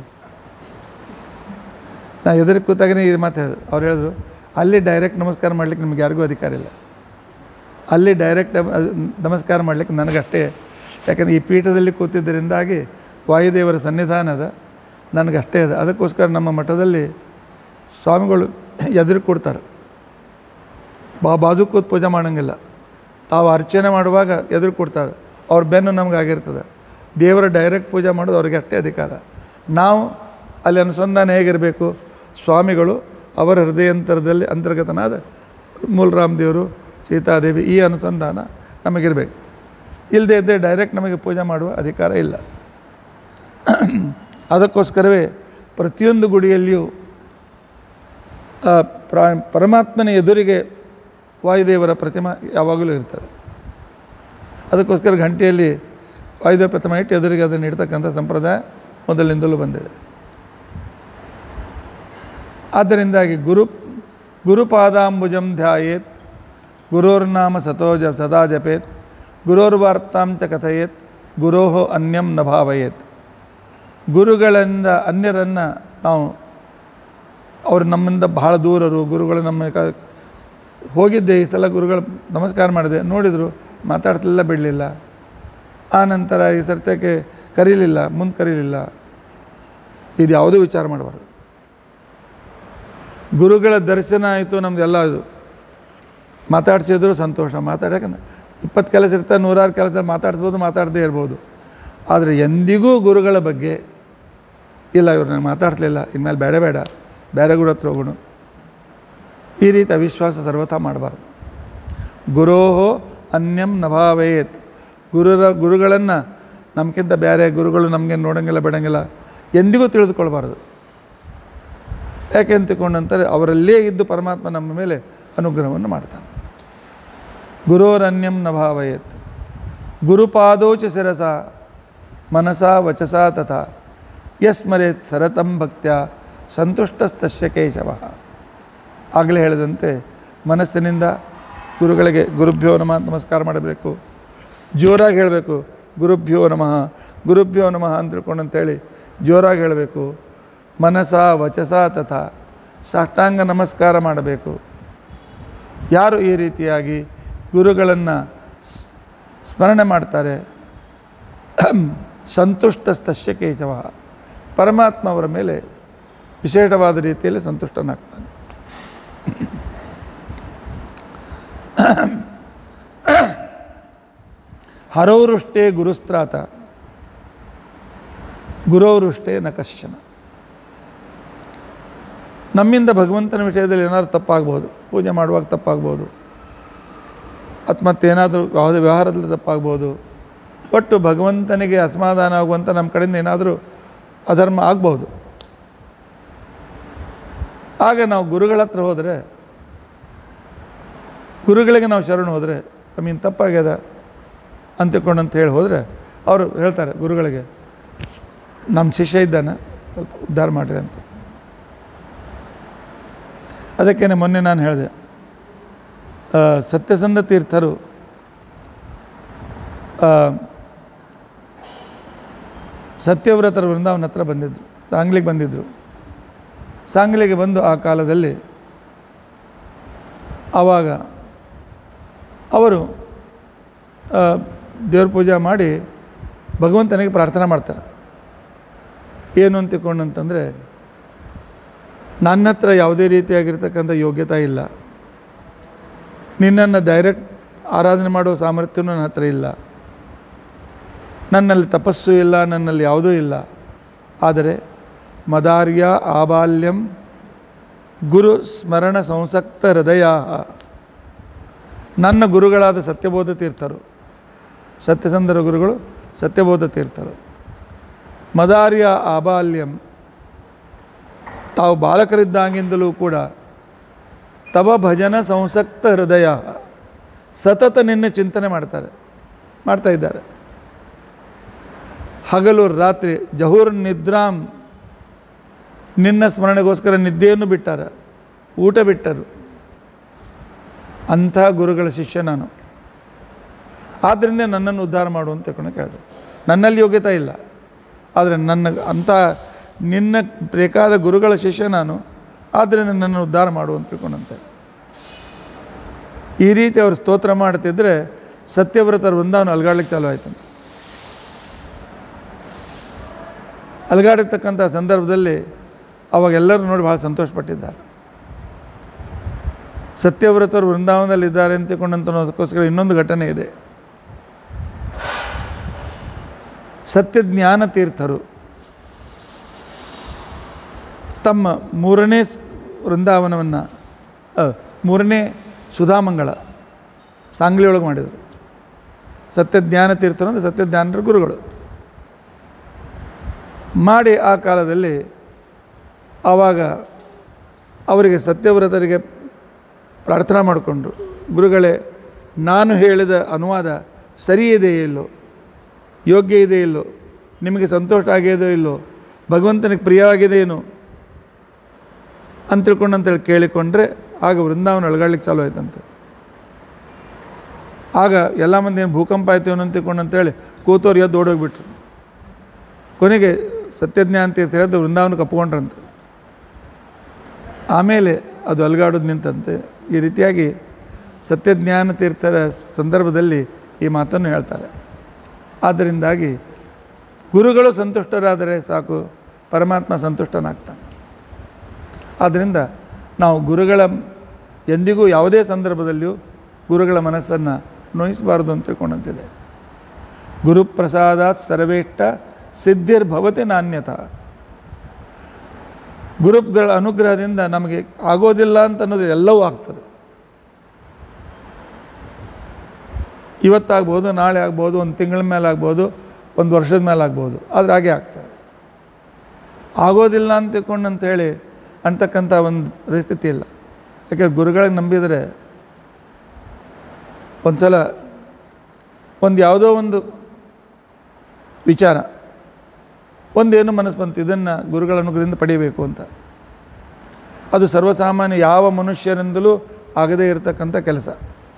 [SPEAKER 1] ನಾ ಎದುರು ಕೂತಾಗನೇ ಇದು ಮಾತು ಹೇಳಿದ್ರು ಅವ್ರು ಹೇಳಿದ್ರು ಅಲ್ಲಿ ಡೈರೆಕ್ಟ್ ನಮಸ್ಕಾರ ಮಾಡ್ಲಿಕ್ಕೆ ನಿಮ್ಗೆ ಯಾರಿಗೂ ಅಧಿಕಾರ ಇಲ್ಲ ಅಲ್ಲಿ ಡೈರೆಕ್ಟ್ ನಮಸ್ಕಾರ ಮಾಡ್ಲಿಕ್ಕೆ ನನಗಷ್ಟೇ ಯಾಕಂದರೆ ಈ ಪೀಠದಲ್ಲಿ ಕೂತಿದ್ದರಿಂದಾಗಿ ವಾಯುದೇವರ ಸನ್ನಿಧಾನದ ನನಗಷ್ಟೇ ಇದೆ ಅದಕ್ಕೋಸ್ಕರ ನಮ್ಮ ಮಠದಲ್ಲಿ ಸ್ವಾಮಿಗಳು ಎದುರು ಕೊಡ್ತಾರೆ ಬಾ ಬಾಜು ಕೂತ್ ಪೂಜೆ ಮಾಡೋಂಗಿಲ್ಲ ತಾವು ಅರ್ಚನೆ ಮಾಡುವಾಗ ಎದುರು ಕೊಡ್ತಾರೆ ಅವ್ರ ಬೆನ್ನು ನಮ್ಗೆ ಆಗಿರ್ತದೆ ದೇವರ ಡೈರೆಕ್ಟ್ ಪೂಜೆ ಮಾಡೋದು ಅವ್ರಿಗೆ ಅಷ್ಟೇ ಅಧಿಕಾರ ನಾವು ಅಲ್ಲಿ ಅನುಸಂಧಾನ ಹೇಗಿರಬೇಕು ಸ್ವಾಮಿಗಳು ಅವರ ಹೃದಯಾಂತರದಲ್ಲಿ ಅಂತರ್ಗತನಾದ ಮೂಲರಾಮ್ ದೇವರು ಸೀತಾದೇವಿ ಈ ಅನುಸಂಧಾನ ನಮಗಿರಬೇಕು ಇಲ್ಲದೇ ಇದ್ದರೆ ಡೈರೆಕ್ಟ್ ನಮಗೆ ಪೂಜೆ ಮಾಡುವ ಅಧಿಕಾರ ಇಲ್ಲ ಅದಕ್ಕೋಸ್ಕರವೇ ಪ್ರತಿಯೊಂದು ಗುಡಿಯಲ್ಲಿಯೂ ಆ ಪ್ರಾ ಪರಮಾತ್ಮನ ಎದುರಿಗೆ ವಾಯುದೇವರ ಪ್ರತಿಮಾ ಯಾವಾಗಲೂ ಇರ್ತದೆ ಅದಕ್ಕೋಸ್ಕರ ಗಂಟೆಯಲ್ಲಿ ವಾಯುದೇವರ ಪ್ರತಿಮೆ ಇಟ್ಟು ಎದುರಿಗೆ ಅದನ್ನು ಇಡ್ತಕ್ಕಂಥ ಸಂಪ್ರದಾಯ ಮೊದಲಿನಿಂದಲೂ ಬಂದಿದೆ ಆದ್ದರಿಂದಾಗಿ ಗುರು ಗುರುಪಾದಾಂಬುಜಂ ಧ್ಯಾಯೇತ್ ಗುರೋರ್ನಾಮ ಸತೋ ಜ ಸದಾ ಜಪೇತ್ ಗುರೋರ್ವಾರ್ತಾಂ ಚ ಕಥಯೇತ್ ಗುರೋಹೋ ಅನ್ಯಂ ನ ಭಾವಯೇತ್ ಗುರುಗಳಿಂದ ಅನ್ಯರನ್ನು ನಾವು ಅವರು ನಮ್ಮಿಂದ ಬಹಳ ದೂರರು ಗುರುಗಳು ನಮ್ಮ ಕ ಹೋಗಿದ್ದೆ ಈ ಸಲ ಗುರುಗಳು ನಮಸ್ಕಾರ ಮಾಡಿದೆ ನೋಡಿದರು ಮಾತಾಡ್ತಿಲ್ಲ ಬಿಡಲಿಲ್ಲ ಆ ನಂತರ ಈ ಸರ್ತ್ಯಕ್ಕೆ ಕರೀಲಿಲ್ಲ ಮುಂದೆ ಕರೀಲಿಲ್ಲ ಇದು ಯಾವುದೂ ವಿಚಾರ ಮಾಡಬಾರ್ದು ಗುರುಗಳ ದರ್ಶನ ಆಯಿತು ನಮ್ಮದೆಲ್ಲ ಇದು ಮಾತಾಡ್ಸಿದ್ರು ಸಂತೋಷ ಮಾತಾಡೋಕೆ ಇಪ್ಪತ್ತು ಕೆಲಸ ಇರ್ತಾರೆ ನೂರಾರು ಕೆಲಸ ಮಾತಾಡ್ಸ್ಬೋದು ಮಾತಾಡದೇ ಇರ್ಬೋದು ಆದರೆ ಎಂದಿಗೂ ಗುರುಗಳ ಬಗ್ಗೆ ಇಲ್ಲ ಇವ್ರು ನನಗೆ ಮಾತಾಡ್ತಿಲ್ಲ ಇನ್ಮೇಲೆ ಬೇಡ ಬೇಡ ಬೇರೆ ಗುರು ಹತ್ರ ಹೋಗೋಣ ಈ ರೀತಿ ಅವಿಶ್ವಾಸ ಸರ್ವಥಾ ಮಾಡಬಾರ್ದು ಗುರೋಹೋ ಅನ್ಯಂ ನಭಾವೇತ್ ಗುರುರ ಗುರುಗಳನ್ನು ನಮ್ಗಿಂತ ಬೇರೆ ಗುರುಗಳು ನಮಗೆ ನೋಡೋಂಗಿಲ್ಲ ಬಿಡೋಂಗಿಲ್ಲ ಎಂದಿಗೂ ತಿಳಿದುಕೊಳ್ಬಾರ್ದು ಯಾಕೆ ಅಂತ ತಿಳ್ಕೊಂಡಂತಾರೆ ಅವರಲ್ಲೇ ಇದ್ದು ಪರಮಾತ್ಮ ನಮ್ಮ ಮೇಲೆ ಅನುಗ್ರಹವನ್ನು ಮಾಡ್ತಾನೆ ಗುರೋರನ್ಯಂ ನ ಭಾವಯತ್ ಗುರುಪಾದೋಚ ಶಿರಸ ಮನಸ ವಚಸ ತಥಾ ಯಸ್ಮರೇತ್ ಸರತಂ ಭಕ್ತ್ಯ ಸಂತುಷ್ಟಸ್ತಸ್ಯ ಕೇಶವ ಆಗಲೇ ಹೇಳಿದಂತೆ ಮನಸ್ಸಿನಿಂದ ಗುರುಗಳಿಗೆ ಗುರುಭ್ಯೋ ನಮಃ ಅಂತ ನಮಸ್ಕಾರ ಮಾಡಬೇಕು ಜೋರಾಗಿ ಹೇಳಬೇಕು ಗುರುಭ್ಯೋ ನಮಃ ಗುರುಭ್ಯೋ ನಮಃ ಅಂತ ತಿಳ್ಕೊಂಡು ಅಂತೇಳಿ ಜೋರಾಗಿ ಹೇಳಬೇಕು ಮನಸ ವಚಸ ತಥಾ ಸಾಷ್ಟಾಂಗ ನಮಸ್ಕಾರ ಮಾಡಬೇಕು ಯಾರು ಈ ರೀತಿಯಾಗಿ ಗುರುಗಳನ್ನು ಸ್ಮರಣೆ ಮಾಡ್ತಾರೆ ಸಂತುಷ್ಟಸ್ತಸ್ಯ ಕೇಶವ ಪರಮಾತ್ಮ ಅವರ ಮೇಲೆ ವಿಶೇಷವಾದ ರೀತಿಯಲ್ಲಿ ಸಂತುಷ್ಟನಾಗ್ತಾನೆ ಹರೌರುಷ್ಟೇ ಗುರುಸ್ತ್ರಾತ ಗುರೌರುಷ್ಟೇ ನ ಕಶ್ಚನ ನಮ್ಮಿಂದ ಭಗವಂತನ ವಿಷಯದಲ್ಲಿ ಏನಾದರೂ ತಪ್ಪಾಗ್ಬೋದು ಪೂಜೆ ಮಾಡುವಾಗ ತಪ್ಪಾಗ್ಬೋದು ಅಥವಾ ಮತ್ತೇನಾದರೂ ಯಾವುದೇ ವ್ಯವಹಾರದಲ್ಲಿ ತಪ್ಪಾಗ್ಬೋದು ಒಟ್ಟು ಭಗವಂತನಿಗೆ ಅಸಮಾಧಾನ ಆಗುವಂಥ ನಮ್ಮ ಕಡೆಯಿಂದ ಏನಾದರೂ ಅಧರ್ಮ ಆಗ್ಬೋದು ಆಗ ನಾವು ಗುರುಗಳ ಹತ್ರ ಹೋದರೆ ಗುರುಗಳಿಗೆ ನಾವು ಶರಣು ಹೋದರೆ ನಮಗಿನ್ ತಪ್ಪಾಗ್ಯದ ಅಂತಕೊಂಡು ಅಂತ ಹೇಳಿ ಹೋದರೆ ಅವರು ಹೇಳ್ತಾರೆ ಗುರುಗಳಿಗೆ ನಮ್ಮ ಶಿಷ್ಯ ಇದ್ದಾನೆ ಸ್ವಲ್ಪ ಉದ್ಧಾರ ಮಾಡಿರಿ ಅಂತ ಅದಕ್ಕೇ ಮೊನ್ನೆ ನಾನು ಹೇಳಿದೆ ಆ, ಸತ್ಯಸಂಧ ತೀರ್ಥರು ಆ, ಸತ್ಯವ್ರತರ ವೃಂದಾವನ ಹತ್ರ ಬಂದಿದ್ದರು ಸಾಂಗ್ಲಿಗೆ ಬಂದಿದ್ದರು ಸಾಂಗ್ಲಿಗೆ ಬಂದು ಆ ಕಾಲದಲ್ಲಿ ಆವಾಗ ಅವರು ಆ, ದೇವ್ರ ಪೂಜೆ ಮಾಡಿ ಭಗವಂತನಿಗೆ ಪ್ರಾರ್ಥನೆ ಮಾಡ್ತಾರೆ ಏನು ಅಂತ ತಿಳ್ಕೊಂಡು ಅಂತಂದರೆ ನನ್ನ ಹತ್ರ ಯಾವುದೇ ರೀತಿಯಾಗಿರ್ತಕ್ಕಂಥ ಯೋಗ್ಯತೆ ಇಲ್ಲ ನಿನ್ನನ್ನು ಡೈರೆಕ್ಟ್ ಆರಾಧನೆ ಮಾಡೋ ಸಾಮರ್ಥ್ಯನೂ ನನ್ನ ಹತ್ರ ಇಲ್ಲ ನನ್ನಲ್ಲಿ ತಪಸ್ಸು ಇಲ್ಲ ನನ್ನಲ್ಲಿ ಯಾವುದೂ ಇಲ್ಲ ಆದರೆ ಮದಾರ್ಯ ಆಬಾಲ್ಯಂ ಗುರು ಸ್ಮರಣ ಸಂಸಕ್ತ ಹೃದಯ ನನ್ನ ಗುರುಗಳಾದ ಸತ್ಯಬೋಧ ತೀರ್ಥರು ಸತ್ಯಸಂಧರ ಗುರುಗಳು ಸತ್ಯಬೋಧ ತೀರ್ಥರು ಮದಾರ್ಯ ಆಬಾಲ್ಯಂ ತಾವು ಬಾಲಕರಿದ್ದಾಗಿಂದಲೂ ಕೂಡ ತವ ಭಜನ ಸಂಸಕ್ತ ಹೃದಯ ಸತತ ನಿನ್ನ ಚಿಂತನೆ ಮಾಡ್ತಾರೆ ಮಾಡ್ತಾ ಇದ್ದಾರೆ ಹಗಲು ರಾತ್ರಿ ಜಹೂರ್ ನಿದ್ರಾಂ ನಿನ್ನ ಸ್ಮರಣೆಗೋಸ್ಕರ ನಿದ್ದೆಯನ್ನು ಬಿಟ್ಟಾರ ಊಟ ಬಿಟ್ಟರು ಅಂಥ ಗುರುಗಳ ಶಿಷ್ಯ ನಾನು ಆದ್ದರಿಂದ ನನ್ನನ್ನು ಉದ್ಧಾರ ಮಾಡು ಅಂತ ತಿಳ್ಕೊಂಡು ಕೇಳಿದೆ ನನ್ನಲ್ಲಿ ಯೋಗ್ಯತೆ ಇಲ್ಲ ಆದರೆ ನನ್ನ ಅಂಥ ನಿನ್ನ ಬೇಕಾದ ಗುರುಗಳ ಶಿಷ್ಯ ನಾನು ಆದ್ದರಿಂದ ನನ್ನನ್ನು ಉದ್ಧಾರ ಮಾಡು ಅಂತ ತಿಳ್ಕೊಂಡಂತೆ ಈ ರೀತಿ ಅವರು ಸ್ತೋತ್ರ ಮಾಡ್ತಿದ್ರೆ ಸತ್ಯವ್ರತರ ವೃಂದಾವನ ಅಲ್ಗಾಡ್ಲಿಕ್ಕೆ ಚಾಲು ಆಯ್ತಂತೆ ಅಲ್ಗಾಡಿರ್ತಕ್ಕಂಥ ಸಂದರ್ಭದಲ್ಲಿ ಅವಾಗ ಎಲ್ಲರೂ ನೋಡಿ ಭಾಳ ಸಂತೋಷಪಟ್ಟಿದ್ದಾರೆ ಸತ್ಯವ್ರತರು ವೃಂದಾವನದಲ್ಲಿದ್ದಾರೆ ಅಂತ ತಿಳ್ಕೊಂಡಂತನೋದಕ್ಕೋಸ್ಕರ ಇನ್ನೊಂದು ಘಟನೆ ಇದೆ ಸತ್ಯಜ್ಞಾನ ತೀರ್ಥರು ತಮ್ಮ ಮೂರನೇ ಸ್- ವೃಂದಾವನವನ್ನು ಅ, ಮೂರನೇ ಸುಧಾಮಂಗಳ ಸಾಂಗ್ಲಿ ಒಳಗೆ ಮಾಡಿದರು ಸತ್ಯಜ್ಞಾನ ತೀರ್ಥರು ಅಂದರೆ ಸತ್ಯಜ್ಞಾನರ ಗುರುಗಳು ಮಾಡಿ ಆ ಕಾಲದಲ್ಲಿ ಆವಾಗ ಅವರಿಗೆ ಸತ್ಯವ್ರತರಿಗೆ ಪ್ರಾರ್ಥನಾ ಮಾಡಿಕೊಂಡ್ರು ಗುರುಗಳೇ ನಾನು ಹೇಳಿದ ಅನುವಾದ ಸರಿ ಇದೆಯೋ ಇಲ್ಲೋ ಯೋಗ್ಯ ಇದೆಯೋ ಇಲ್ಲೋ ನಿಮಗೆ ಸಂತೋಷ ಆಗಿದೆಯೋ ಇಲ್ಲೋ ಭಗವಂತನಿಗೆ ಪ್ರಿಯವಾಗಿದೆ ಏನು ಅಂತ ತಿಳ್ಕೊಂಡು ಅಂತೇಳಿ ಕೇಳಿಕೊಂಡ್ರೆ ಆಗ ವೃಂದಾವನ ಅಳಗಾಡ್ಲಿಕ್ಕೆ ಚಾಲು ಆಯ್ತಂತೆ ಆಗ ಎಲ್ಲ ಮಂದಿ ಏನು ಭೂಕಂಪ ಆಯ್ತು ಏನೋ ಅಂತ ತಿಳ್ಕೊಂಡು ಅಂತೇಳಿ ಕೂತವ್ರು ಎದ್ದು ಓಡೋಗ್ಬಿಟ್ರು ಕೊನೆಗೆ ಸತ್ಯಜ್ಞಾನ ತೀರ್ಥ ಹೇಳಿದ್ದು ವೃಂದಾವನಕ್ಕೆ ಅಪ್ಕೊಂಡ್ರಂತೆ ಆಮೇಲೆ ಅದು ಅಲ್ಗಾಡೋದು ನಿಂತಂತೆ ಈ ರೀತಿಯಾಗಿ ಸತ್ಯಜ್ಞಾನ ತೀರ್ಥರ ಸಂದರ್ಭದಲ್ಲಿ ಈ ಮಾತನ್ನು ಹೇಳ್ತಾರೆ ಆದ್ದರಿಂದಾಗಿ ಗುರುಗಳು ಸಂತುಷ್ಟರಾದರೆ ಸಾಕು ಪರಮಾತ್ಮ ಸಂತುಷ್ಟನಾಗ್ತಾನೆ ಆದ್ದರಿಂದ ನಾವು ಗುರುಗಳ ಎಂದಿಗೂ ಯಾವುದೇ ಸಂದರ್ಭದಲ್ಲಿಯೂ ಗುರುಗಳ ಮನಸ್ಸನ್ನು ನೋಯಿಸಬಾರ್ದು ಅಂತ ತಿಳ್ಕೊಂಡಂತಿದೆ ಗುರುಪ್ರಸಾದಾತ್ ಸರ್ವೇಷ್ಟ ಸಿದ್ಧಿರ್ಭವತಿ ನಾಣ್ಯತ ಗುರುಗಳ ಅನುಗ್ರಹದಿಂದ ನಮಗೆ ಆಗೋದಿಲ್ಲ ಅಂತ ಅನ್ನೋದು ಎಲ್ಲವೂ ಆಗ್ತದೆ ಇವತ್ತಾಗ್ಬೋದು ನಾಳೆ ಆಗ್ಬೋದು ಒಂದು ತಿಂಗಳ ಮೇಲೆ ಆಗ್ಬೋದು ಒಂದು ವರ್ಷದ ಮೇಲೆ ಆಗ್ಬೋದು ಆದರೆ ಹಾಗೆ ಆಗ್ತದೆ ಆಗೋದಿಲ್ಲ ಅಂತ ತಿಳ್ಕೊಂಡು ಅಂತ ಹೇಳಿ ಅಂತಕ್ಕಂಥ ಒಂದು ಪರಿಸ್ಥಿತಿ ಇಲ್ಲ ಯಾಕೆ ಗುರುಗಳಿಗೆ ನಂಬಿದರೆ ಒಂದು ಸಲ ಒಂದು ಯಾವುದೋ ಒಂದು ವಿಚಾರ ಒಂದೇನು ಮನಸ್ಸು ಬಂತು ಇದನ್ನು ಗುರುಗಳ ಅನುಗ್ರಹದಿಂದ ಪಡೆಯಬೇಕು ಅಂತ ಅದು ಸರ್ವಸಾಮಾನ್ಯ ಯಾವ ಮನುಷ್ಯರಿಂದಲೂ ಆಗದೇ ಇರತಕ್ಕಂಥ ಕೆಲಸ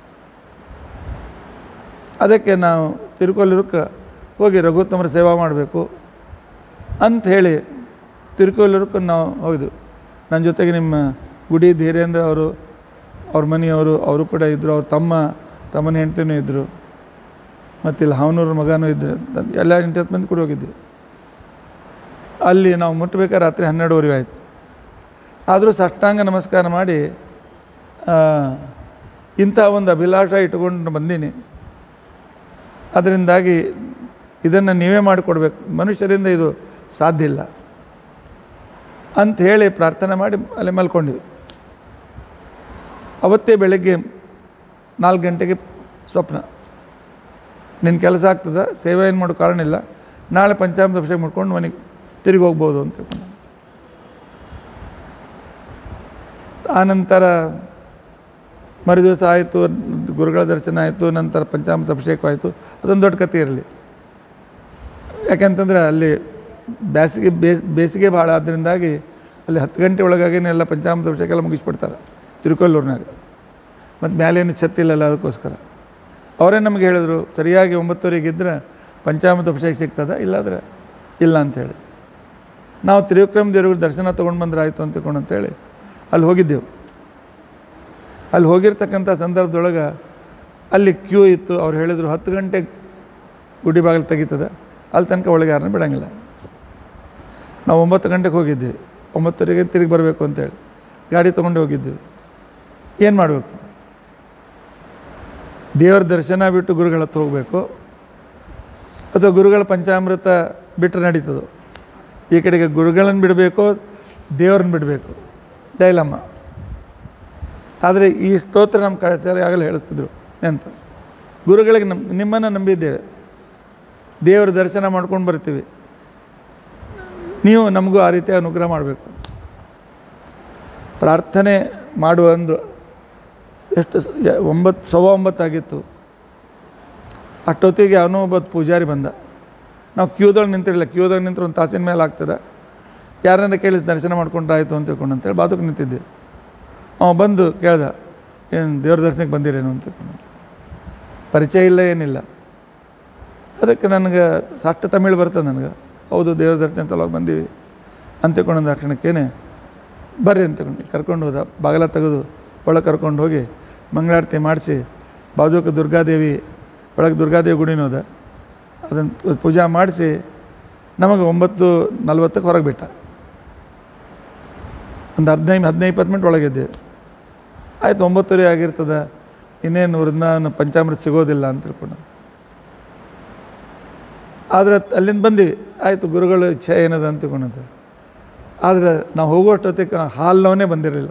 [SPEAKER 1] ಅದಕ್ಕೆ ನಾವು ತಿರುಕೊಲ್ಲೂರಕ್ಕೆ ಹೋಗಿ ರಘುತ್ತಮರ ಸೇವಾ ಮಾಡಬೇಕು ಅಂತ ಹೇಳಿ ತಿರುಕೊಲ್ಲೂರಕ್ಕೆ ನಾವು ಹೋಗಿದ್ವು ನನ್ನ ಜೊತೆಗೆ ನಿಮ್ಮ ಗುಡಿ ಧೀರೇಂದ್ರ ಅವರು ಅವ್ರ ಮನೆಯವರು ಅವರು ಕೂಡ ಇದ್ದರು ಅವ್ರ ತಮ್ಮ ತಮ್ಮನ ಹೆಂಡ್ತಿನೂ ಇದ್ದರು ಮತ್ತು ಇಲ್ಲಿ ಹಾವನೂರ ಮಗನೂ ಇದ್ದರು ಎಲ್ಲ ಎಂಟತ್ತು ಮಂದಿ ಕೂಡ ಹೋಗಿದ್ವಿ ಅಲ್ಲಿ ನಾವು ಮುಟ್ಟಬೇಕಾದ್ರೆ ರಾತ್ರಿ ಹನ್ನೆರಡುವರೆ ಆಯಿತು ಆದರೂ ಸಾಷ್ಟಾಂಗ ನಮಸ್ಕಾರ ಮಾಡಿ ಆ, ಇಂಥ ಒಂದು ಅಭಿಲಾಷ ಇಟ್ಕೊಂಡು ಬಂದೀನಿ ಅದರಿಂದಾಗಿ ಇದನ್ನು ನೀವೇ ಮಾಡಿಕೊಡ್ಬೇಕು ಮನುಷ್ಯರಿಂದ ಇದು ಸಾಧ್ಯ ಇಲ್ಲ ಅಂತ ಹೇಳಿ ಪ್ರಾರ್ಥನೆ ಮಾಡಿ ಅಲ್ಲಿ ಮಲ್ಕೊಂಡಿವಿ ಅವತ್ತೇ ಬೆಳಗ್ಗೆ ನಾಲ್ಕು ಗಂಟೆಗೆ ಸ್ವಪ್ನ ನಿನ್ನ ಕೆಲಸ ಆಗ್ತದೆ ಸೇವೆ ಏನು ಮಾಡೋ ಕಾರಣ ಇಲ್ಲ ನಾಳೆ ಪಂಚಾಮೃತ ಅಭಿಷೇಕ ಮಾಡ್ಕೊಂಡು ಮನೆಗೆ ತಿರುಗಿ ಹೋಗ್ಬೋದು ಅಂತ ತಿಳ್ಕೊಂಡು ಆನಂತರ ಮರು ದಿವಸ ಆಯಿತು ಗುರುಗಳ ದರ್ಶನ ಆಯಿತು ನಂತರ ಪಂಚಾಮೃತ ಅಭಿಷೇಕ ಆಯಿತು ಅದೊಂದು ದೊಡ್ಡ ಕಥೆ ಇರಲಿ ಯಾಕೆಂತಂದರೆ ಅಲ್ಲಿ ಬೇಸಿಗೆ ಬೇಸ್ ಬೇಸಿಗೆ ಭಾಳ ಆದ್ದರಿಂದಾಗಿ ಅಲ್ಲಿ ಹತ್ತು ಗಂಟೆ ಒಳಗಾಗಿನೇ ಎಲ್ಲ ಪಂಚಾಮೃತ ಅಭಿಷೇಕ ಎಲ್ಲ ಮುಗಿಸ್ಬಿಡ್ತಾರೆ ತಿರುಕೊಲ್ಲೂರಿನಾಗ ಮತ್ತು ಮೇಲೇನು ಛತ್ತಿಲ್ಲಲ್ಲ ಅದಕ್ಕೋಸ್ಕರ ಅವರೇ ನಮಗೆ ಹೇಳಿದರು ಸರಿಯಾಗಿ ಒಂಬತ್ತುವರೆಗೆ ಇದ್ದರೆ ಪಂಚಾಮೃತ ಅಭಿಷೇಕ ಸಿಗ್ತದೆ ಇಲ್ಲಾಂದ್ರೆ ಇಲ್ಲ ಅಂಥೇಳಿ ನಾವು ತ್ರಿವಿಕ್ರಮ ದೇವ್ರಿಗೆ ದರ್ಶನ ತೊಗೊಂಡು ಬಂದ್ರೆ ಆಯಿತು ಅಂತ ತಿಳ್ಕೊಂಡು ಅಂತೇಳಿ ಅಲ್ಲಿ ಹೋಗಿದ್ದೆವು ಅಲ್ಲಿ ಹೋಗಿರ್ತಕ್ಕಂಥ ಸಂದರ್ಭದೊಳಗೆ ಅಲ್ಲಿ ಕ್ಯೂ ಇತ್ತು ಅವ್ರು ಹೇಳಿದರು ಹತ್ತು ಗಂಟೆಗೆ ಗುಡಿ ಬಾಗಿಲು ತೆಗೀತದೆ ಅಲ್ಲಿ ತನಕ ಒಳಗೆ ಯಾರನ್ನೂ ಬಿಡೋಂಗಿಲ್ಲ ನಾವು ಒಂಬತ್ತು ಗಂಟೆಗೆ ಹೋಗಿದ್ವಿ ಒಂಬತ್ತುವರೆಗೆ ತಿರುಗಿ ಬರಬೇಕು ಅಂತೇಳಿ ಗಾಡಿ ತೊಗೊಂಡು ಹೋಗಿದ್ವಿ ಏನು ಮಾಡಬೇಕು ದೇವರ ದರ್ಶನ ಬಿಟ್ಟು ಗುರುಗಳ ಹತ್ರ ಹೋಗಬೇಕು ಅಥವಾ ಗುರುಗಳ ಪಂಚಾಮೃತ ಬಿಟ್ಟರೆ ನಡೀತದೋ ಈ ಕಡೆಗೆ ಗುರುಗಳನ್ನು ಬಿಡಬೇಕು ದೇವ್ರನ್ನ ಬಿಡಬೇಕು ಡೈಲಮ್ಮ ಆದರೆ ಈ ಸ್ತೋತ್ರ ನಮ್ಮ ಕಳಚಾರ ಆಗಲೇ ಹೇಳಿಸ್ತಿದ್ರು ನೆನಪ ಗುರುಗಳಿಗೆ ನಮ್ ನಿಮ್ಮನ್ನು ನಂಬಿದ್ದೇವೆ ದೇವರ ದರ್ಶನ ಮಾಡ್ಕೊಂಡು ಬರ್ತೀವಿ ನೀವು ನಮಗೂ ಆ ರೀತಿ ಅನುಗ್ರಹ ಮಾಡಬೇಕು ಪ್ರಾರ್ಥನೆ ಮಾಡುವ ಒಂದು ಎಷ್ಟು ಸ- ಯ- ಒಂಬತ್ತು ಸವಾ ಒಂಬತ್ತಾಗಿತ್ತು ಅಷ್ಟೊತ್ತಿಗೆ ಅವನು ಒಬ್ಬ ಪೂಜಾರಿ ಬಂದ ನಾವು ಕ್ಯೂದೊಳಗೆ ನಿಂತಿರಲಿಲ್ಲ ಕ್ಯೂದೊಳಗೆ ನಿಂತ್ರೆ ಒಂದು ತಾಸಿನ ಮೇಲೆ ಆಗ್ತದೆ ಯಾರನ್ನ ಕೇಳಿ ದರ್ಶನ ಮಾಡ್ಕೊಂಡ್ರೆ ಆಯಿತು ಅಂತ ತಿಳ್ಕೊಂಡು ಅಂತೇಳಿ ಬಾತುக்கு ನಿಂತಿದ್ದೆ ಅವ ಬಂದು ಕೇಳ್ದ ಏನು ದೇವ್ರ ದರ್ಶನಕ್ಕೆ ಬಂದಿರೇನು ಅಂತ ತಿಳ್ಕೊಂಡು ಪರಿಚಯ ಇಲ್ಲ ಏನಿಲ್ಲ ಅದಕ್ಕೆ ನನಗೆ ಸಾಷ್ಟ ತಮಿಳು ಬರ್ತದೆ ನನಗೆ ಹೌದು ದೇವ್ರ ದರ್ಶನ ಸಲುವಾಗಿ ಬಂದೀವಿ ಅಂತ ತಿಳ್ಕೊಂಡಂದು ಆ ಕ್ಷಣಕ್ಕೇನೆ ಬರ್ರಿ ಅಂತ ತಿಳ್ಕೊಂಡು ಕರ್ಕೊಂಡು ಹೋದ ಬಾಗಲ ತೆಗೆದು ಒಳಗೆ ಕರ್ಕೊಂಡು ಹೋಗಿ ಮಂಗಳಾರತಿ ಮಾಡಿಸಿ ಬಾಜುಕ ದುರ್ಗಾದೇವಿ ಒಳಗೆ ದುರ್ಗಾದೇವಿ ಗುಡಿನೂ ಅದ ಅದನ್ನು ಪೂಜಾ ಮಾಡಿಸಿ ನಮಗೆ ಒಂಬತ್ತು ನಲ್ವತ್ತಕ್ಕೆ ಹೊರಗೆ ಬಿಟ್ಟ ಒಂದು ಹದಿನೈದು ಹದಿನೈದು ಇಪ್ಪತ್ತು ಮಿನಿಟ್ ಒಳಗಿದ್ದೆ ಆಯ್ತು ಒಂಬತ್ತುವರೆ ಆಗಿರ್ತದೆ ಇನ್ನೇನು ವೃಂದಾವನ ಪಂಚಾಮೃತ ಸಿಗೋದಿಲ್ಲ ಅಂತ ತಿಳ್ಕೊಂಡು ಆದರೆ ಅಲ್ಲಿಂದ ಬಂದ್ವಿ ಆಯಿತು ಗುರುಗಳ ಇಚ್ಛೆ ಏನದ ಅಂತ ತಿಳ್ಕೊಂಡಂತ ಆದರೆ ನಾವು ಹೋಗುವಷ್ಟೊತ್ತಿಗೆ ಹಾಲ್ನವನೇ ಬಂದಿರಲಿಲ್ಲ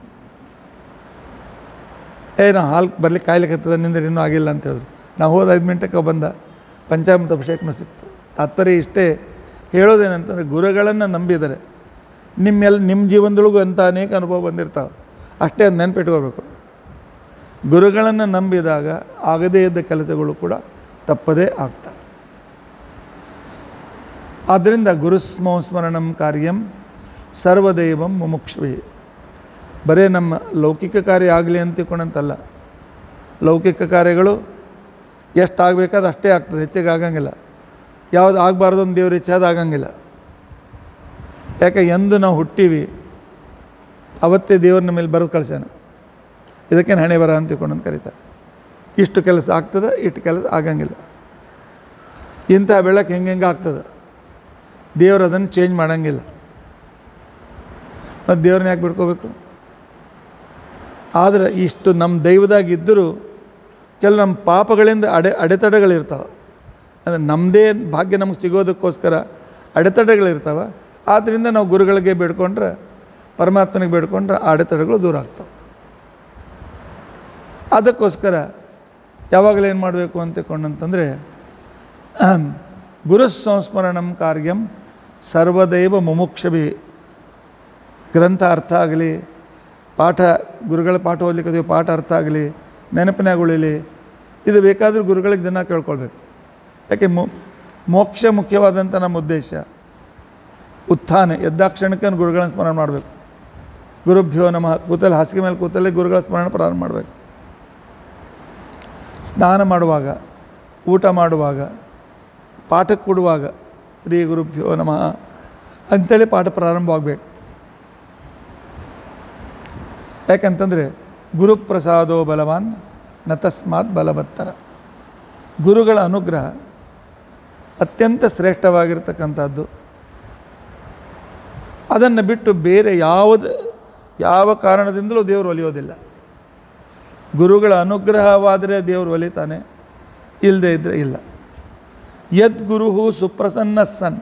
[SPEAKER 1] ಏ ನಾವು ಹಾಲು ಬರ್ಲಿಕ್ಕೆ ಕಾಯ್ಲಿಕ್ಕೆ ಹತ್ತದ ನಿಂದ್ರೆ ಇನ್ನೂ ಆಗಿಲ್ಲ ಅಂತ ಹೇಳಿದ್ರು ನಾವು ಹೋದ ಐದು ಮಿನಿಟಕ್ಕೆ ಅವ ಬಂದ ಪಂಚಾಮೃತ ಅಭಿಷೇಕನೂ ಸಿಕ್ತು ತಾತ್ಪರ್ಯ ಇಷ್ಟೇ ಹೇಳೋದೇನಂತಂದರೆ ಗುರುಗಳನ್ನು ನಂಬಿದರೆ ನಿಮ್ಮೆಲ್ಲ ನಿಮ್ಮ ಜೀವನದೊಳಗೂ ಅಂಥ ಅನೇಕ ಅನುಭವ ಬಂದಿರ್ತಾವೆ ಅಷ್ಟೇ ಅದು ನೆನಪಿಟ್ಕೋಬೇಕು ಗುರುಗಳನ್ನು ನಂಬಿದಾಗ ಆಗದೇ ಇದ್ದ ಕೆಲಸಗಳು ಕೂಡ ತಪ್ಪದೇ ಆಗ್ತವೆ ಆದ್ದರಿಂದ ಗುರುಸ್ಮಂಸ್ಮರಣಂ ಕಾರ್ಯಂ ಸರ್ವದೈವಂ ಮುಮುಕ್ಷುವೆ ಬರೇ ನಮ್ಮ ಲೌಕಿಕ ಕಾರ್ಯ ಆಗಲಿ ಅಂತ ತಿಳ್ಕೊಂಡಂತಲ್ಲ ಲೌಕಿಕ ಕಾರ್ಯಗಳು ಎಷ್ಟು ಆಗಬೇಕಾದ ಅಷ್ಟೇ ಆಗ್ತದೆ ಹೆಚ್ಚಿಗೆ ಆಗಂಗಿಲ್ಲ ಯಾವುದು ಆಗಬಾರ್ದು ಒಂದು ದೇವ್ರ ಇಚ್ಛೆ ಅದು ಆಗಂಗಿಲ್ಲ ಯಾಕೆ ಎಂದು ನಾವು ಹುಟ್ಟೀವಿ ಅವತ್ತೇ ದೇವ್ರ ನಮ್ಮ ಮೇಲೆ ಬರೆದು ಕಳ್ಸ್ಯಾನ ಇದಕ್ಕೆ ಹಣೆ ಬರ ಅಂತ ತಿಳ್ಕೊಂಡಂತ ಕರೀತಾರೆ ಇಷ್ಟು ಕೆಲಸ ಆಗ್ತದೆ ಇಷ್ಟು ಕೆಲಸ ಆಗಂಗಿಲ್ಲ ಇಂಥ ಬೆಳಕು ಹೆಂಗೆ ಹೆಂಗೆ ಆಗ್ತದೆ ದೇವ್ರು ಅದನ್ನು ಚೇಂಜ್ ಮಾಡಂಗಿಲ್ಲ ಮತ್ತು ದೇವ್ರನ್ನ ಯಾಕೆ ಬಿಡ್ಕೋಬೇಕು ಆದರೆ ಇಷ್ಟು ನಮ್ಮ ದೈವದಾಗಿದ್ದರೂ ಕೆಲವು ನಮ್ಮ ಪಾಪಗಳಿಂದ ಅಡೆ ಅಡೆತಡೆಗಳಿರ್ತಾವೆ ಅಂದರೆ ನಮ್ಮದೇ ಭಾಗ್ಯ ನಮಗೆ ಸಿಗೋದಕ್ಕೋಸ್ಕರ ಅಡೆತಡೆಗಳಿರ್ತಾವೆ ಆದ್ದರಿಂದ ನಾವು ಗುರುಗಳಿಗೆ ಬೇಡ್ಕೊಂಡ್ರೆ ಪರಮಾತ್ಮನಿಗೆ ಬೇಡ್ಕೊಂಡ್ರೆ ಆ ಅಡೆತಡೆಗಳು ದೂರ ಆಗ್ತವೆ ಅದಕ್ಕೋಸ್ಕರ ಯಾವಾಗಲೂ ಏನು ಮಾಡಬೇಕು ಅಂತ ತಿಳ್ಕೊಂಡಂತಂದರೆ ಗುರು ಸಂಸ್ಮರಣಂ ಕಾರ್ಯಂ ಸರ್ವದೈವ ಮುಮುಕ್ಷಭಿ ಗ್ರಂಥ ಅರ್ಥ ಆಗಲಿ ಪಾಠ ಗುರುಗಳ ಪಾಠ ಓದ್ಲಿಕ್ಕೆ ಪಾಠ ಅರ್ಥ ಆಗಲಿ ನೆನಪಿನಾಗ ಉಳಿಲಿ ಇದು ಬೇಕಾದರೂ ಗುರುಗಳಿಗೆ ದಿನ ಕೇಳ್ಕೊಳ್ಬೇಕು ಯಾಕೆ ಮೋ ಮೋಕ್ಷ ಮುಖ್ಯವಾದಂಥ ನಮ್ಮ ಉದ್ದೇಶ ಉತ್ಥಾನ ಎದ್ದಾಕ್ಷಣಕ್ಕೆ ಗುರುಗಳನ್ನ ಸ್ಮರಣೆ ಮಾಡಬೇಕು ಗುರುಭ್ಯೋ ನಮಃ ಕೂತಲ್ಲಿ ಹಾಸಿಗೆ ಮೇಲೆ ಕೂತಲ್ಲೇ ಗುರುಗಳ ಸ್ಮರಣೆ ಪ್ರಾರಂಭ ಮಾಡಬೇಕು ಸ್ನಾನ ಮಾಡುವಾಗ ಊಟ ಮಾಡುವಾಗ ಪಾಠಕ್ಕೆ ಕೊಡುವಾಗ ಶ್ರೀ ಗುರುಭ್ಯೋ ನಮಃ ಅಂಥೇಳಿ ಪಾಠ ಪ್ರಾರಂಭವಾಗಬೇಕು ಯಾಕಂತಂದರೆ ಗುರುಪ್ರಸಾದೋ ಬಲವಾನ್ ನ ತಸ್ಮಾತ್ ಬಲವತ್ತರ ಗುರುಗಳ ಅನುಗ್ರಹ ಅತ್ಯಂತ ಶ್ರೇಷ್ಠವಾಗಿರ್ತಕ್ಕಂಥದ್ದು ಅದನ್ನು ಬಿಟ್ಟು ಬೇರೆ ಯಾವುದು ಯಾವ ಕಾರಣದಿಂದಲೂ ದೇವರು ಒಲಿಯೋದಿಲ್ಲ ಗುರುಗಳ ಅನುಗ್ರಹವಾದರೆ ದೇವರು ಒಲಿತಾನೆ ಇಲ್ಲದೆ ಇದ್ದರೆ ಇಲ್ಲ ಯದ್ಗುರು ಸುಪ್ರಸನ್ನ ಸನ್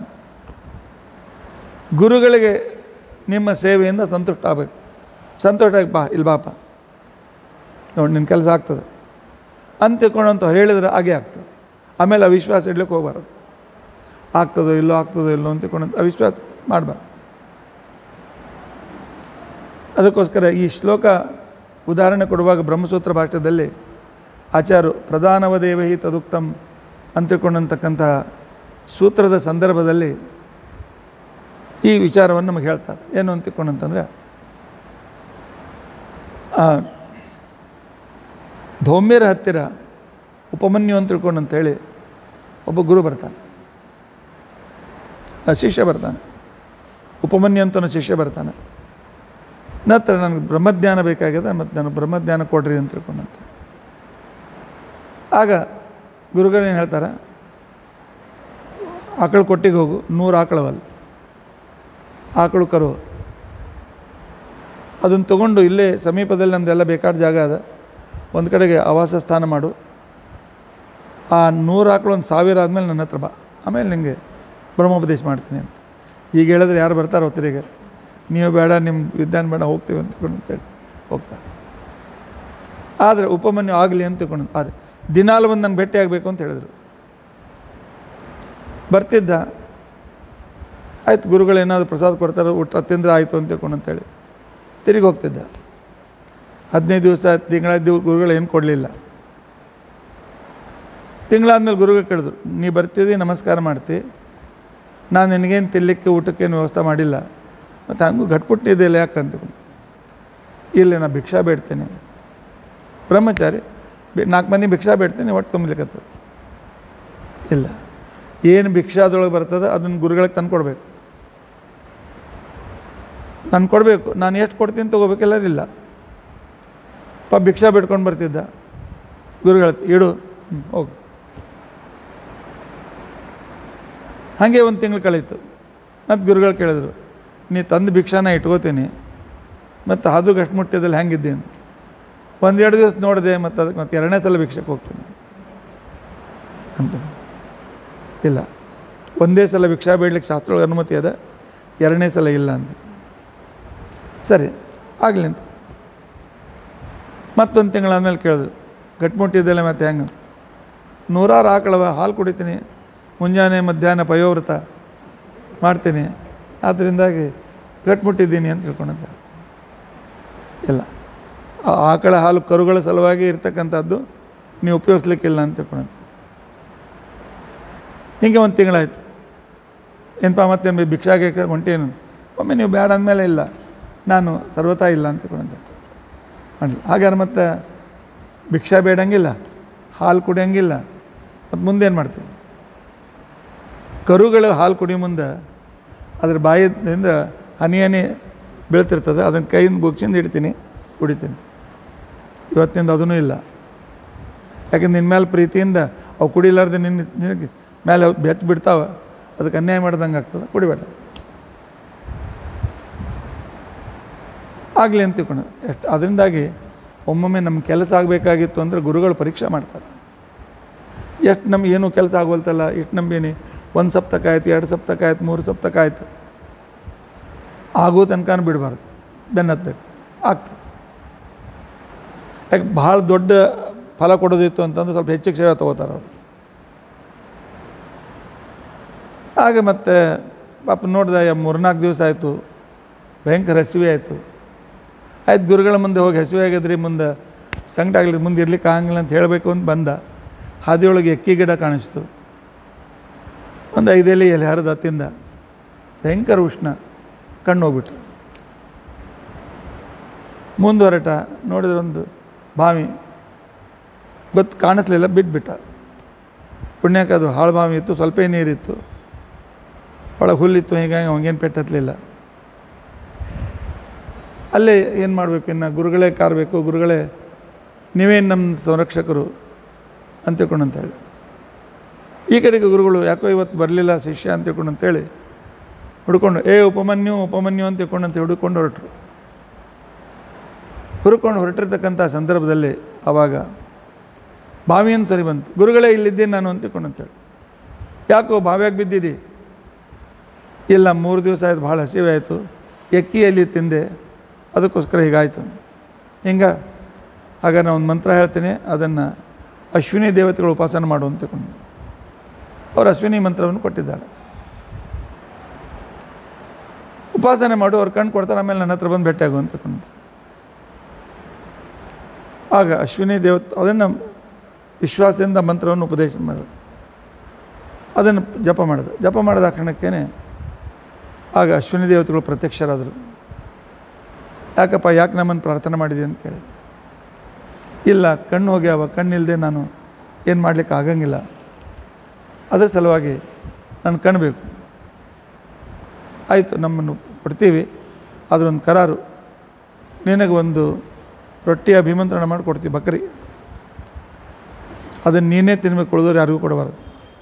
[SPEAKER 1] ಗುರುಗಳಿಗೆ ನಿಮ್ಮ ಸೇವೆಯಿಂದ ಸಂತುಷ್ಟ ಆಗಬೇಕು ಸಂತೋಷ ಆಗಿ ಬಾ ಇಲ್ಲಿ ಬಾಪ ನೋಡಿ ನಿನ್ನ ಕೆಲಸ ಆಗ್ತದೆ ಅಂತ ತಿಳ್ಕೊಂಡಂತ ಹೇಳಿದ್ರೆ ಹಾಗೆ ಆಗ್ತದೆ ಆಮೇಲೆ ಅವಿಶ್ವಾಸ ಇಡ್ಲಿಕ್ಕೆ ಹೋಗ್ಬಾರ್ದು ಆಗ್ತದೋ ಇಲ್ಲೋ ಆಗ್ತದೋ ಇಲ್ಲೋ ಅಂತ ತಿಳ್ಕೊಂಡಂತ ಅವಿಶ್ವಾಸ ಮಾಡಬಾರ್ದು ಅದಕ್ಕೋಸ್ಕರ ಈ ಶ್ಲೋಕ ಉದಾಹರಣೆ ಕೊಡುವಾಗ ಬ್ರಹ್ಮಸೂತ್ರ ಭಾಷ್ಯದಲ್ಲಿ ಆಚಾರ್ಯರು ಪ್ರಧಾನವದೇವಹಿ ತದುಕ್ತಂ ಅಂತ ತಿಳ್ಕೊಂಡಂತಕ್ಕಂತಹ ಸೂತ್ರದ ಸಂದರ್ಭದಲ್ಲಿ ಈ ವಿಚಾರವನ್ನು ನಮಗೆ ಹೇಳ್ತಾರೆ ಏನು ಅಂತ ತಿಳ್ಕೊಂಡಂತಂದರೆ ಧೌಮ್ಯರ ಹತ್ತಿರ ಉಪಮನ್ಯು ಅಂತ ತಿಳ್ಕೊಂಡು ಅಂತೇಳಿ ಒಬ್ಬ ಗುರು ಬರ್ತಾನೆ ಆ ಶಿಷ್ಯ ಬರ್ತಾನೆ ಉಪಮನ್ಯು ಅಂತ ಶಿಷ್ಯ ಬರ್ತಾನೆ ನಂತರ ನನಗೆ ಬ್ರಹ್ಮಜ್ಞಾನ ಬೇಕಾಗಿದೆ ಮತ್ತು ನನಗೆ ಬ್ರಹ್ಮಜ್ಞಾನ ಕೊಡ್ರಿ ಅಂತ ತಿಳ್ಕೊಂಡಂತ ಆಗ ಗುರುಗಳೇನು ಹೇಳ್ತಾರೆ ಆಕಳು ಕೊಟ್ಟಿಗೆ ಹೋಗು ನೂರು ಆಕಳವಲ್ಲ ಆಕಳು ಕರು ಅದನ್ನು ತೊಗೊಂಡು ಇಲ್ಲೇ ಸಮೀಪದಲ್ಲಿ ನಮ್ಮದೆಲ್ಲ ಬೇಕಾದ ಜಾಗ ಅದ ಒಂದು ಕಡೆಗೆ ಆವಾಸ ಸ್ಥಾನ ಮಾಡು ಆ ನೂರು ಆಕಳು ಒಂದು ಸಾವಿರ ಆದಮೇಲೆ ನನ್ನ ಹತ್ರ ಬಾ ಆಮೇಲೆ ನಿಮಗೆ ಬ್ರಹ್ಮೋಪದೇಶ ಮಾಡ್ತೀನಿ ಅಂತ ಈಗ ಹೇಳಿದ್ರೆ ಯಾರು ಬರ್ತಾರೆ ಹೊತ್ತರಿಗೆ ನೀವು ಬೇಡ ನಿಮ್ಮ ವಿದ್ಯಾನ ಬೇಡ ಹೋಗ್ತೀವಿ ಅಂತ ತಿಳ್ಕೊಂಡು ಅಂತೇಳಿ ಹೋಗ್ತಾರೆ ಆದರೆ ಉಪಮನ್ಯು ಆಗಲಿ ಅಂತ ತಿಳ್ಕೊಂಡು ಆದರೆ ದಿನಾಲು ಬಂದು ನಾನು ಭೇಟಿ ಆಗಬೇಕು ಅಂತ ಹೇಳಿದರು ಬರ್ತಿದ್ದ ಆಯ್ತು ಗುರುಗಳು ಏನಾದರೂ ಪ್ರಸಾದ ಕೊಡ್ತಾರೆ ಊಟ ತಿಂದರೆ ಆಯಿತು ಅಂತ ತಿಳ್ಕೊಂಡು ಅಂತೇಳಿ ತಿರುಗಿ ಹೋಗ್ತಿದ್ದ ಹದಿನೈದು ದಿವಸ ತಿಂಗಳಾದ ಗುರುಗಳು ಏನು ಕೊಡಲಿಲ್ಲ ತಿಂಗಳಾದ್ಮೇಲೆ ಗುರುಗಳು ಕೇಳಿದ್ರು ನೀ ಬರ್ತಿದ್ದಿ ನಮಸ್ಕಾರ ಮಾಡ್ತಿ ನಾನು ನಿನಗೇನು ತಿನ್ನಲಿಕ್ಕೆ ಊಟಕ್ಕೇನು ವ್ಯವಸ್ಥೆ ಮಾಡಿಲ್ಲ ಮತ್ತು ಹಂಗೂ ಗಟ್ಪುಟ್ಟಿದೆಯಲ್ಲ ಯಾಕಂತ ಇಲ್ಲ ನಾ ಭಿಕ್ಷಾ ಬೇಡ್ತೇನೆ ಬ್ರಹ್ಮಚಾರಿ ಬೆ- ನಾಲ್ಕು ಮಂದಿ ಭಿಕ್ಷಾ ಬೇಡ್ತೀನಿ ಒಟ್ಟು ತುಂಬಲಿಕ್ಕತ್ತದ ಇಲ್ಲ ಏನು ಭಿಕ್ಷಾದೊಳಗೆ ಬರ್ತದೆ ಅದನ್ನು ಗುರುಗಳಿಗೆ ತಂದು ಕೊಡಬೇಕು ನಾನು ಕೊಡಬೇಕು ನಾನು ಎಷ್ಟು ಕೊಡ್ತೀನಿ ತೊಗೋಬೇಕೆಲ್ಲ ಇಲ್ಲ ಪ ಭಿಕ್ಷಾ ಬಿಡ್ಕೊಂಡು ಬರ್ತಿದ್ದ ಗುರುಗಳ ಹತ್ರ, ಇಡು ಹ್ಮ್, ಹೋಗು ಹಾಗೆ ಒಂದು ತಿಂಗಳು ಕಳೀತು ಮತ್ತು ಗುರುಗಳು ಕೇಳಿದ್ರು ನೀ ತಂದು ಭಿಕ್ಷಾನ ಇಟ್ಕೋತೀನಿ ಮತ್ತು ಅದು ಗಷ್ಟು ಮುಟ್ಟಿದಲ್ಲಿ ಹೆಂಗಿದ್ದೆ ಅಂತ ಒಂದೆರಡು ದಿವಸ ನೋಡಿದೆ ಮತ್ತು ಅದಕ್ಕೆ ಮತ್ತೆ ಎರಡನೇ ಸಲ ಭಿಕ್ಷಕ್ಕೆ ಹೋಗ್ತೀನಿ ಅಂತ ಇಲ್ಲ ಒಂದೇ ಸಲ ಭಿಕ್ಷಾ ಬೇಡ್ಲಿಕ್ಕೆ ಶಾಸ್ತ್ರೊಳಗೆ ಅನುಮತಿ ಅದ ಎರಡನೇ ಸಲ ಇಲ್ಲ ಅಂತ ಸರಿ ಆಗಲಿ ಅಂತ ಮತ್ತೊಂದು ತಿಂಗಳಾದ್ಮೇಲೆ ಕೇಳಿದ್ರು ಗಟ್ಮುಟ್ಟಿದ್ದೆಲ್ಲ ಮತ್ತೆ ಹೆಂಗೆ ನೂರಾರು ಆಕಳವ ಹಾಲು ಕುಡಿತೀನಿ ಮುಂಜಾನೆ ಮಧ್ಯಾಹ್ನ ಪಯೋವ್ರತ ಮಾಡ್ತೀನಿ ಆದ್ದರಿಂದಾಗಿ ಗಟ್ಮುಟ್ಟಿದ್ದೀನಿ ಅಂತ ತಿಳ್ಕೊಂಡಂತ ಇಲ್ಲ ಆ ಆಕಳ ಹಾಲು ಕರುಗಳ ಸಲುವಾಗಿ ಇರ್ತಕ್ಕಂಥದ್ದು ನೀವು ಉಪಯೋಗಿಸ್ಲಿಕ್ಕಿಲ್ಲ ಅಂತ ತಿಳ್ಕೊಂಡಂತ ಹೀಗೆ ಒಂದು ತಿಂಗಳಾಯ್ತು ಏನಪ್ಪ ಮತ್ತೆ ಭಿಕ್ಷಾಗೆ ಹೊಂಟೇನು ಒಮ್ಮೆ ನೀವು ಬೇಡ ಅಂದಮೇಲೆ ಇಲ್ಲ ನಾನು ಸರ್ವತಾ ಇಲ್ಲ ಅಂತ ತಿಳ್ಕೊಂಡೆ ಮಾಡಲಿ ಹಾಗಾದ್ರೆ ಮತ್ತೆ ಭಿಕ್ಷಾ ಬೇಡಂಗಿಲ್ಲ ಹಾಲು ಕುಡಿಯೋಂಗಿಲ್ಲ ಮತ್ತು ಮುಂದೇನು ಮಾಡ್ತೀವಿ ಕರುಗಳು ಹಾಲು ಕುಡಿಯೋ ಮುಂದೆ ಅದ್ರ ಬಾಯಿಂದ ಹನಿ ಹನಿ ಬೀಳ್ತಿರ್ತದೆ ಅದನ್ನು ಕೈಯಿಂದ ಬುಗ್ಸಿಂದ ಇಡ್ತೀನಿ ಕುಡಿತೀನಿ ಇವತ್ತಿನಿಂದ ಅದೂ ಇಲ್ಲ ಯಾಕಂದ್ರೆ ನಿನ್ನ ಮೇಲೆ ಪ್ರೀತಿಯಿಂದ ಅವು ಕುಡಿಲಾರ್ದೆ ನಿನ್ನ ನಿನಗೆ ಮೇಲೆ ಅವು ಬೆಚ್ಚ ಬಿಡ್ತಾವೆ ಅದಕ್ಕೆ ಅನ್ಯಾಯ ಮಾಡ್ದಂಗೆ ಆಗ್ತದೆ ಕುಡಿಬೇಡ ಆಗಲಿ ಅಂತ ತಿಳ್ಕೊಂಡು ಎಷ್ಟು ಅದರಿಂದಾಗಿ ಒಮ್ಮೊಮ್ಮೆ ನಮ್ಮ ಕೆಲಸ ಆಗಬೇಕಾಗಿತ್ತು ಅಂದರೆ ಗುರುಗಳು ಪರೀಕ್ಷೆ ಮಾಡ್ತಾರೆ ಎಷ್ಟು ನಮ್ಗೆ ಏನೂ ಕೆಲಸ ಆಗೋಲ್ತಲ್ಲ ಎಷ್ಟು ನಂಬೇನಿ ಒಂದು ಸಪ್ತಕ ಆಯ್ತು ಎರಡು ಸಪ್ತಕ ಆಯ್ತು ಮೂರು ಸಪ್ತಕ ಆಯ್ತು ಆಗೋ ತನಕ ಬಿಡಬಾರ್ದು ಬೆನ್ನತ್ತಬೇಕು ಆಗ್ತದೆ ಯಾಕೆ ಭಾಳ ದೊಡ್ಡ ಫಲ ಕೊಡೋದಿತ್ತು ಅಂತಂದ್ರೆ ಸ್ವಲ್ಪ ಹೆಚ್ಚಿಗೆ ಸೇವೆ ತೊಗೋತಾರೆ ಅವರು ಆಗ ಮತ್ತೆ ಪಾಪ ನೋಡಿದೆ ಮೂರ್ನಾಲ್ಕು ದಿವಸ ಆಯಿತು ಭಯಂಕರ ಹಸಿವೆ ಆಯಿತು ಆಯ್ತು ಗುರುಗಳ ಮುಂದೆ ಹೋಗಿ ಹಸಿವೆ ಆಗಿದ್ರಿ ಮುಂದೆ ಸಂಕಟ ಆಗಲಿ ಮುಂದೆ ಇರ್ಲಿಕ್ಕೆ ಆಗಂಗಿಲ್ಲ ಅಂತ ಹೇಳಬೇಕು ಅಂತ ಬಂದ ಹಾದಿಯೊಳಗೆ ಎಕ್ಕಿ ಗಿಡ ಕಾಣಿಸ್ತು ಒಂದು ಐದೆಲೆ ಎಲೆ ಹರಿದ ತಿಂದ ಭಯಂಕರ ಉಷ್ಣ ಕಣ್ಣು ಹೋಗ್ಬಿಟ್ರು ಮುಂದುವರಟ ನೋಡಿದ್ರೆ ಒಂದು ಬಾವಿ ಗೊತ್ತು ಕಾಣಿಸ್ಲಿಲ್ಲ ಬಿಟ್ಬಿಟ್ಟ ಪುಣ್ಯಕ್ಕೆ ಅದು ಹಾಳು ಬಾವಿ ಇತ್ತು ಸ್ವಲ್ಪ ನೀರಿತ್ತು ಒಳಗೆ ಹುಲ್ಲಿತ್ತು ಹೀಗಾಗಿ ಅವಂಗೇನು ಪೆಟ್ಟತ್ಲಿಲ್ಲ ಅಲ್ಲೇ ಏನು ಮಾಡಬೇಕು ಇನ್ನು ಗುರುಗಳೇ ಕಾರಬೇಕು ಗುರುಗಳೇ ನೀವೇನು ನಮ್ಮ ಸಂರಕ್ಷಕರು ಅಂತ ತಿಳ್ಕೊಂಡು ಅಂತೇಳಿ ಈ ಕಡೆಗೆ ಗುರುಗಳು ಯಾಕೋ ಇವತ್ತು ಬರಲಿಲ್ಲ ಶಿಷ್ಯ ಅಂತ ತಿಳ್ಕೊಂಡು ಅಂತೇಳಿ ಹುಡ್ಕೊಂಡು ಏ ಉಪಮನ್ಯು ಉಪಮನ್ಯು ಅಂತ ತಿಳ್ಕೊಂಡು ಅಂತ ಹುಡುಕೊಂಡು ಹೊರಟರು ಹುರ್ಕೊಂಡು ಹೊರಟಿರ್ತಕ್ಕಂಥ ಸಂದರ್ಭದಲ್ಲಿ ಆವಾಗ ಬಾವಿಯನ್ನು ಸರಿ ಬಂತು ಗುರುಗಳೇ ಇಲ್ಲಿದ್ದೇನೆ ನಾನು ಅಂತ ತಿಳ್ಕೊಂಡು ಅಂತೇಳಿ ಯಾಕೋ ಬಾವಿಯಾಗಿ ಬಿದ್ದಿರಿ ಇಲ್ಲ ಮೂರು ದಿವಸ ಆಯ್ತು ಭಾಳ ಹಸಿವೆ ಆಯಿತು ಎಕ್ಕಿಯಲ್ಲಿ ತಿಂದೆ ಅದಕ್ಕೋಸ್ಕರ ಹೀಗಾಯಿತು ಹಿಂಗೆ ಆಗ ನಾನು ಒಂದು ಮಂತ್ರ ಹೇಳ್ತೀನಿ ಅದನ್ನು ಅಶ್ವಿನಿ ದೇವತೆಗಳು ಉಪಾಸನೆ ಮಾಡು ಅಂತ ತಿಳ್ಕೊಂಡು ಅವರು ಅಶ್ವಿನಿ ಮಂತ್ರವನ್ನು ಕೊಟ್ಟಿದ್ದಾರೆ ಉಪಾಸನೆ ಮಾಡು ಅವ್ರು ಕಣ್ಣು ಕೊಡ್ತಾರೆ ಆಮೇಲೆ ನನ್ನ ಹತ್ರ ಬಂದು ಭೇಟಿಯಾಗು ಅಂತ ತಿಳ್ಕೊಂಡು ಆಗ ಅಶ್ವಿನಿ ದೇವತೆ ಅದನ್ನು ವಿಶ್ವಾಸದಿಂದ ಮಂತ್ರವನ್ನು ಉಪದೇಶ ಮಾಡಿದ ಅದನ್ನು ಜಪ ಮಾಡಿದೆ ಜಪ ಮಾಡಿದ ಕ್ಷಣಕ್ಕೇ ಆಗ ಅಶ್ವಿನಿ ದೇವತೆಗಳು ಪ್ರತ್ಯಕ್ಷರಾದರು ಯಾಕಪ್ಪ ಯಾಕೆ ನಮ್ಮನ್ನು ಪ್ರಾರ್ಥನೆ ಮಾಡಿದೆ ಅಂತ ಕೇಳಿ ಇಲ್ಲ ಕಣ್ಣು ಹೋಗ್ಯಾವ ಕಣ್ಣಿಲ್ಲದೆ ನಾನು ಏನು ಮಾಡಲಿಕ್ಕೆ ಆಗಂಗಿಲ್ಲ ಅದರ ಸಲುವಾಗಿ ನಾನು ಕಾಣಬೇಕು ಆಯಿತು ನಮ್ಮನ್ನು ಕೊಡ್ತೀವಿ ಅದರೊಂದು ಕರಾರು ನಿನಗೆ ಒಂದು ರೊಟ್ಟಿ ಅಭಿಮಂತ್ರಣ ಮಾಡಿ ಕೊಡ್ತೀವಿ ಬಕರಿ ಅದನ್ನು ನೀನೇ ತಿನ್ಬೇಕು ಉಳಿದವ್ರು ಯಾರಿಗೂ ಕೊಡಬಾರ್ದು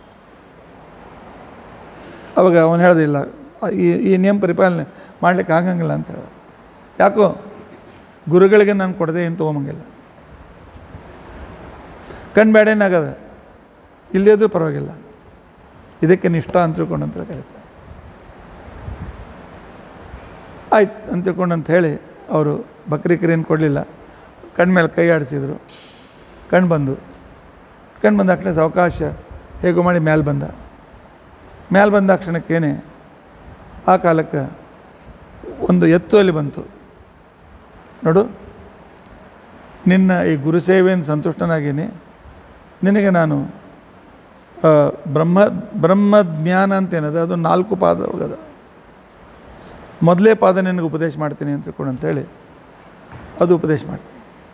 [SPEAKER 1] ಅವಾಗ ಅವನು ಹೇಳ್ದಿಲ್ಲ ಈ ಈ ನಿಯಮ ಪರಿಪಾಲನೆ ಮಾಡಲಿಕ್ಕೆ ಆಗಂಗಿಲ್ಲ ಅಂತ ಹೇಳ್ದ ಯಾಕೋ ಗುರುಗಳಿಗೆ ನಾನು ಕೊಡದೆ ಏನು ತೊಗೊಂಬಂಗಿಲ್ಲ ಕಣ್ಣು ಬೇಡೇನಾಗದ ಇಲ್ಲದೇ ಇದ್ರೂ ಪರವಾಗಿಲ್ಲ ಇದಕ್ಕೆ ನಿಷ್ಠ ಅಂತ ತಿಳ್ಕೊಂಡು ಅಂತ ಕರೀತಾರೆ ಆಯ್ತು ಅಂತ ತಿಳ್ಕೊಂಡು ಅಂತ ಹೇಳಿ ಅವರು ಬಕ್ರಿ ಕರಿಯನ್ನು ಕೊಡಲಿಲ್ಲ ಕಣ್ಣು ಮೇಲೆ ಕೈ ಆಡಿಸಿದ್ರು ಕಣ್ಣು ಬಂದು ಕಣ್ಣು ಬಂದ ಕ್ಷಣ ಅವಕಾಶ ಹೇಗೋ ಮಾಡಿ ಮ್ಯಾಲೆ ಬಂದ ಮ್ಯಾಲೆ ಬಂದ ಕ್ಷಣಕ್ಕೇನೆ ಆ ಕಾಲಕ್ಕೆ ಒಂದು ಎತ್ತು ಅಲ್ಲಿ ಬಂತು ನೋಡು ನಿನ್ನ ಈ ಗುರುಸೇವೆಯಿಂದ ಸಂತುಷ್ಟನಾಗೀನಿ ನಿನಗೆ ನಾನು ಆ, ಬ್ರಹ್ಮ ಬ್ರಹ್ಮಜ್ಞಾನ ಅಂತೇನದ ಅದು ನಾಲ್ಕು ಪಾದ ಒಳಗದ ಮೊದಲೇ ಪಾದ ನಿನಗೆ ಉಪದೇಶ ಮಾಡ್ತೀನಿ ಅಂತ ತಿಳ್ಕೊಂಡು ಅಂತೇಳಿ ಅದು ಉಪದೇಶ ಮಾಡ್ತೀನಿ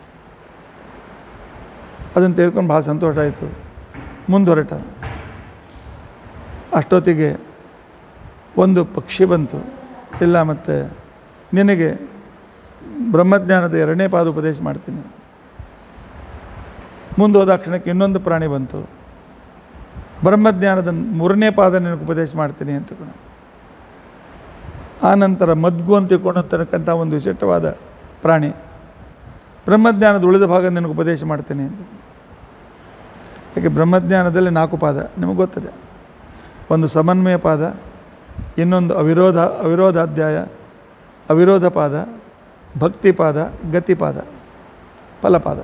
[SPEAKER 1] ಅದನ್ನು ತೆಗೆದುಕೊಂಡು ಭಾಳ ಸಂತೋಷ ಆಯಿತು ಮುಂದುವರೆಟ ಅಷ್ಟೊತ್ತಿಗೆ ಒಂದು ಪಕ್ಷಿ ಬಂತು ಇಲ್ಲ ಮತ್ತು ನಿನಗೆ ಬ್ರಹ್ಮಜ್ಞಾನದ ಎರಡನೇ ಪಾದ ಉಪದೇಶ ಮಾಡ್ತೀನಿ ಮುಂದೆ ಹೋದ ಕ್ಷಣಕ್ಕೆ ಇನ್ನೊಂದು ಪ್ರಾಣಿ ಬಂತು ಬ್ರಹ್ಮಜ್ಞಾನದ ಮೂರನೇ ಪಾದ ನಿನಗೆ ಉಪದೇಶ ಮಾಡ್ತೀನಿ ಅಂತ ತಿಳ್ಕೊಂಡು ಆ ನಂತರ ಮದ್ಗು ಅಂತ ತಿಳ್ಕೊಂಡಿರ್ತಕ್ಕಂಥ ಒಂದು ವಿಶಿಷ್ಟವಾದ ಪ್ರಾಣಿ ಬ್ರಹ್ಮಜ್ಞಾನದ ಉಳಿದ ಭಾಗ ನಿನಗೆ ಉಪದೇಶ ಮಾಡ್ತೀನಿ ಅಂತ ಯಾಕೆ ಬ್ರಹ್ಮಜ್ಞಾನದಲ್ಲಿ ನಾಲ್ಕು ಪಾದ ನಿಮಗೆ ಗೊತ್ತಿದೆ ಒಂದು ಸಮನ್ವಯ ಪಾದ ಇನ್ನೊಂದು ಅವಿರೋಧ ಅವಿರೋಧಾಧ್ಯಾಯ ಅವಿರೋಧ ಪಾದ ಭಕ್ತಿ ಪಾದ ಗತಿಪಾದ ಫಲಪಾದ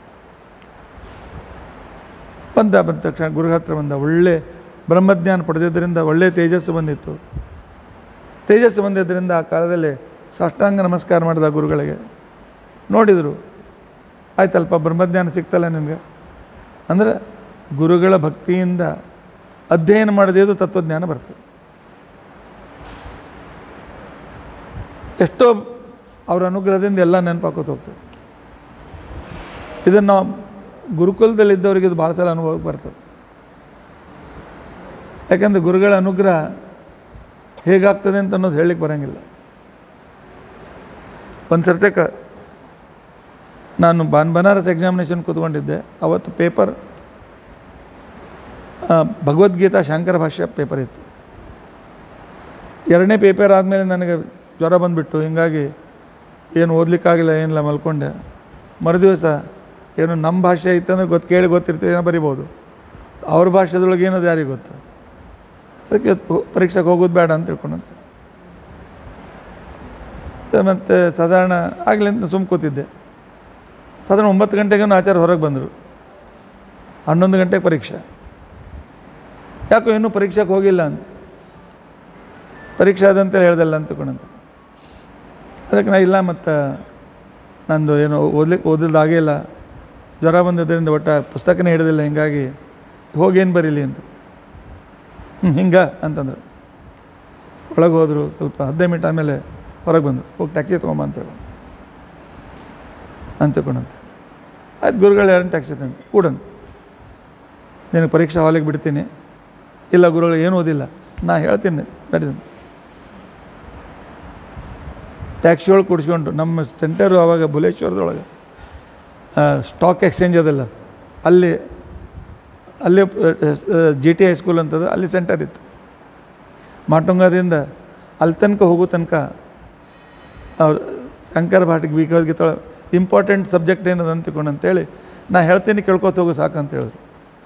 [SPEAKER 1] ಬಂದ ಬಂದ ತಕ್ಷಣ ಗುರು ಹತ್ರ ಬಂದ ಒಳ್ಳೆ ಬ್ರಹ್ಮಜ್ಞಾನ ಪಡೆದಿದ್ದರಿಂದ ಒಳ್ಳೆ ತೇಜಸ್ಸು ಬಂದಿತ್ತು ತೇಜಸ್ಸು ಬಂದಿದ್ದರಿಂದ ಆ ಕಾಲದಲ್ಲಿ ಸಾಷ್ಟಾಂಗ ನಮಸ್ಕಾರ ಮಾಡಿದ ಗುರುಗಳಿಗೆ ನೋಡಿದರು ಆಯ್ತಲ್ಪ ಬ್ರಹ್ಮಜ್ಞಾನ ಸಿಗ್ತಲ್ಲ ನಿನಗೆ ಅಂದರೆ ಗುರುಗಳ ಭಕ್ತಿಯಿಂದ ಅಧ್ಯಯನ ಮಾಡದೇ ಇದು ತತ್ವಜ್ಞಾನ ಬರ್ತದೆ ಎಷ್ಟೋ ಅವರ ಅನುಗ್ರಹದಿಂದ ಎಲ್ಲ ನೆನಪಾಕೋತ ಹೋಗ್ತದೆ ಇದನ್ನು ನಾವು ಗುರುಕುಲದಲ್ಲಿದ್ದವರಿಗೆ ಇದು ಭಾಳ ಸಲ ಅನುಭವಕ್ಕೆ ಬರ್ತದೆ ಯಾಕಂದರೆ ಗುರುಗಳ ಅನುಗ್ರಹ ಹೇಗಾಗ್ತದೆ ಅಂತ ಅನ್ನೋದು ಹೇಳಲಿಕ್ಕೆ ಬರೋಂಗಿಲ್ಲ ಒಂದು ಸರ್ತಿಕ ನಾನು ಬಾನ್ ಬನಾರಸ್ ಎಕ್ಸಾಮಿನೇಷನ್ ಕೂತ್ಕೊಂಡಿದ್ದೆ ಅವತ್ತು ಪೇಪರ್ ಆ, ಭಗವದ್ಗೀತಾ ಶಂಕರ ಭಾಷ್ಯ ಪೇಪರ್ ಇತ್ತು ಎರಡನೇ ಪೇಪರ್ ಆದಮೇಲೆ ನನಗೆ ಜ್ವರ ಬಂದುಬಿಟ್ಟು ಹಿಂಗಾಗಿ ಏನು ಓದಲಿಕ್ಕಾಗಿಲ್ಲ ಏನಿಲ್ಲ ಮಲ್ಕೊಂಡೆ ಮರುದಿವಸ ಏನು ನಮ್ಮ ಭಾಷೆ ಇತ್ತಂದ್ರೆ ಗೊತ್ತು ಕೇಳಿ ಗೊತ್ತಿರ್ತದೆ ಏನೋ ಬರಿಬೋದು ಅವ್ರ ಭಾಷೆದೊಳಗೆ ಏನದು ಯಾರಿಗೆ ಗೊತ್ತು ಅದಕ್ಕೆ ಪು- ಪರೀಕ್ಷೆಗೆ ಹೋಗೋದು ಬೇಡ ಅಂತ ತಿಳ್ಕೊಂಡಂತೆ ಮತ್ತು ಸಾಧಾರಣ ಆಗಲಿ ಅಂತ ಸುಮ್ಮ ಕೂತಿದ್ದೆ ಸಾಧಾರಣ ಒಂಬತ್ತು ಗಂಟೆಗೆ ಆಚಾರ್ಯ ಹೊರಗೆ ಬಂದರು ಹನ್ನೊಂದು ಗಂಟೆಗೆ ಪರೀಕ್ಷೆ ಯಾಕೋ ಇನ್ನೂ ಪರೀಕ್ಷೆಗೆ ಹೋಗಿಲ್ಲ ಅಂತ ಪರೀಕ್ಷೆ ಆದಂತೇಳಿ ಹೇಳ್ದಲ್ಲ ಅಂತ ತಿಳ್ಕೊಂಡಂತ ಅದಕ್ಕೆ ನಾ ಇಲ್ಲ ಮತ್ತು ನಂದು ಏನು ಓದ್ಲಿಕ್ಕೆ ಓದಿಲ್ದಾಗೇ ಇಲ್ಲ ಜ್ವರ ಬಂದಿದ್ದರಿಂದ ಒಟ್ಟು ಪುಸ್ತಕನೇ ಹಿಡಿದಿಲ್ಲ ಹಿಂಗಾಗಿ ಹೋಗೇನು ಬರೀಲಿ ಅಂತ ಹ್ಞೂ ಹಿಂಗೆ ಅಂತಂದ್ರು ಒಳಗೆ ಹೋದರು ಸ್ವಲ್ಪ ಹದಿನೈದು ಮಿನಿಟ್ ಆದಮೇಲೆ ಹೊರಗೆ ಬಂದರು ಹೋಗಿ ಟ್ಯಾಕ್ಸಿ ತೊಗೊಂಬ ಅಂತ ಹೇಳಿ ಅಂತ ತಿಳ್ಕೊಂಡಂತೆ ಆಯ್ತು ಗುರುಗಳು ಎರಡು ಟ್ಯಾಕ್ಸಿ ತಂದು ಕೂಡಂದು ನಿನಗೆ ಪರೀಕ್ಷಾ ಹಾಲಿಗೆ ಬಿಡ್ತೀನಿ ಇಲ್ಲ ಗುರುಗಳು ಏನೂ ಓದಿಲ್ಲ ನಾ ಹೇಳ್ತೀನಿ ನಡೀತೀನಿ ಟ್ಯಾಕ್ಸಿ ಒಳಗೆ ಕುಡಿಸ್ಕೊಂಡು ನಮ್ಮ ಸೆಂಟರು ಆವಾಗ ಬುಲೇಶ್ವರದೊಳಗೆ ಸ್ಟಾಕ್ ಎಕ್ಸ್ಚೇಂಜ್ ಅದಲ್ಲ ಅಲ್ಲಿ ಅಲ್ಲಿ ಜಿ ಟಿ ಹೈಸ್ಕೂಲ್ ಅಂತದ ಅಲ್ಲಿ ಸೆಂಟರ್ ಇತ್ತು ಮಾಟುಂಗದಿಂದ ಅಲ್ಲಿ ತನಕ ಹೋಗೋ ತನಕ ಅವ್ರು ಶಂಕರ ಭಾಟಿಗೆ ಭಗವದ್ಗೀತೆ ಇಂಪಾರ್ಟೆಂಟ್ ಸಬ್ಜೆಕ್ಟ್ ಏನದ ಅಂತಿಕೊಂಡು ಅಂತೇಳಿ ನಾ ಹೇಳ್ತೀನಿ ಕೇಳ್ಕೊತ ಹೋಗು ಸಾಕು ಅಂತ ಹೇಳಿದ್ರು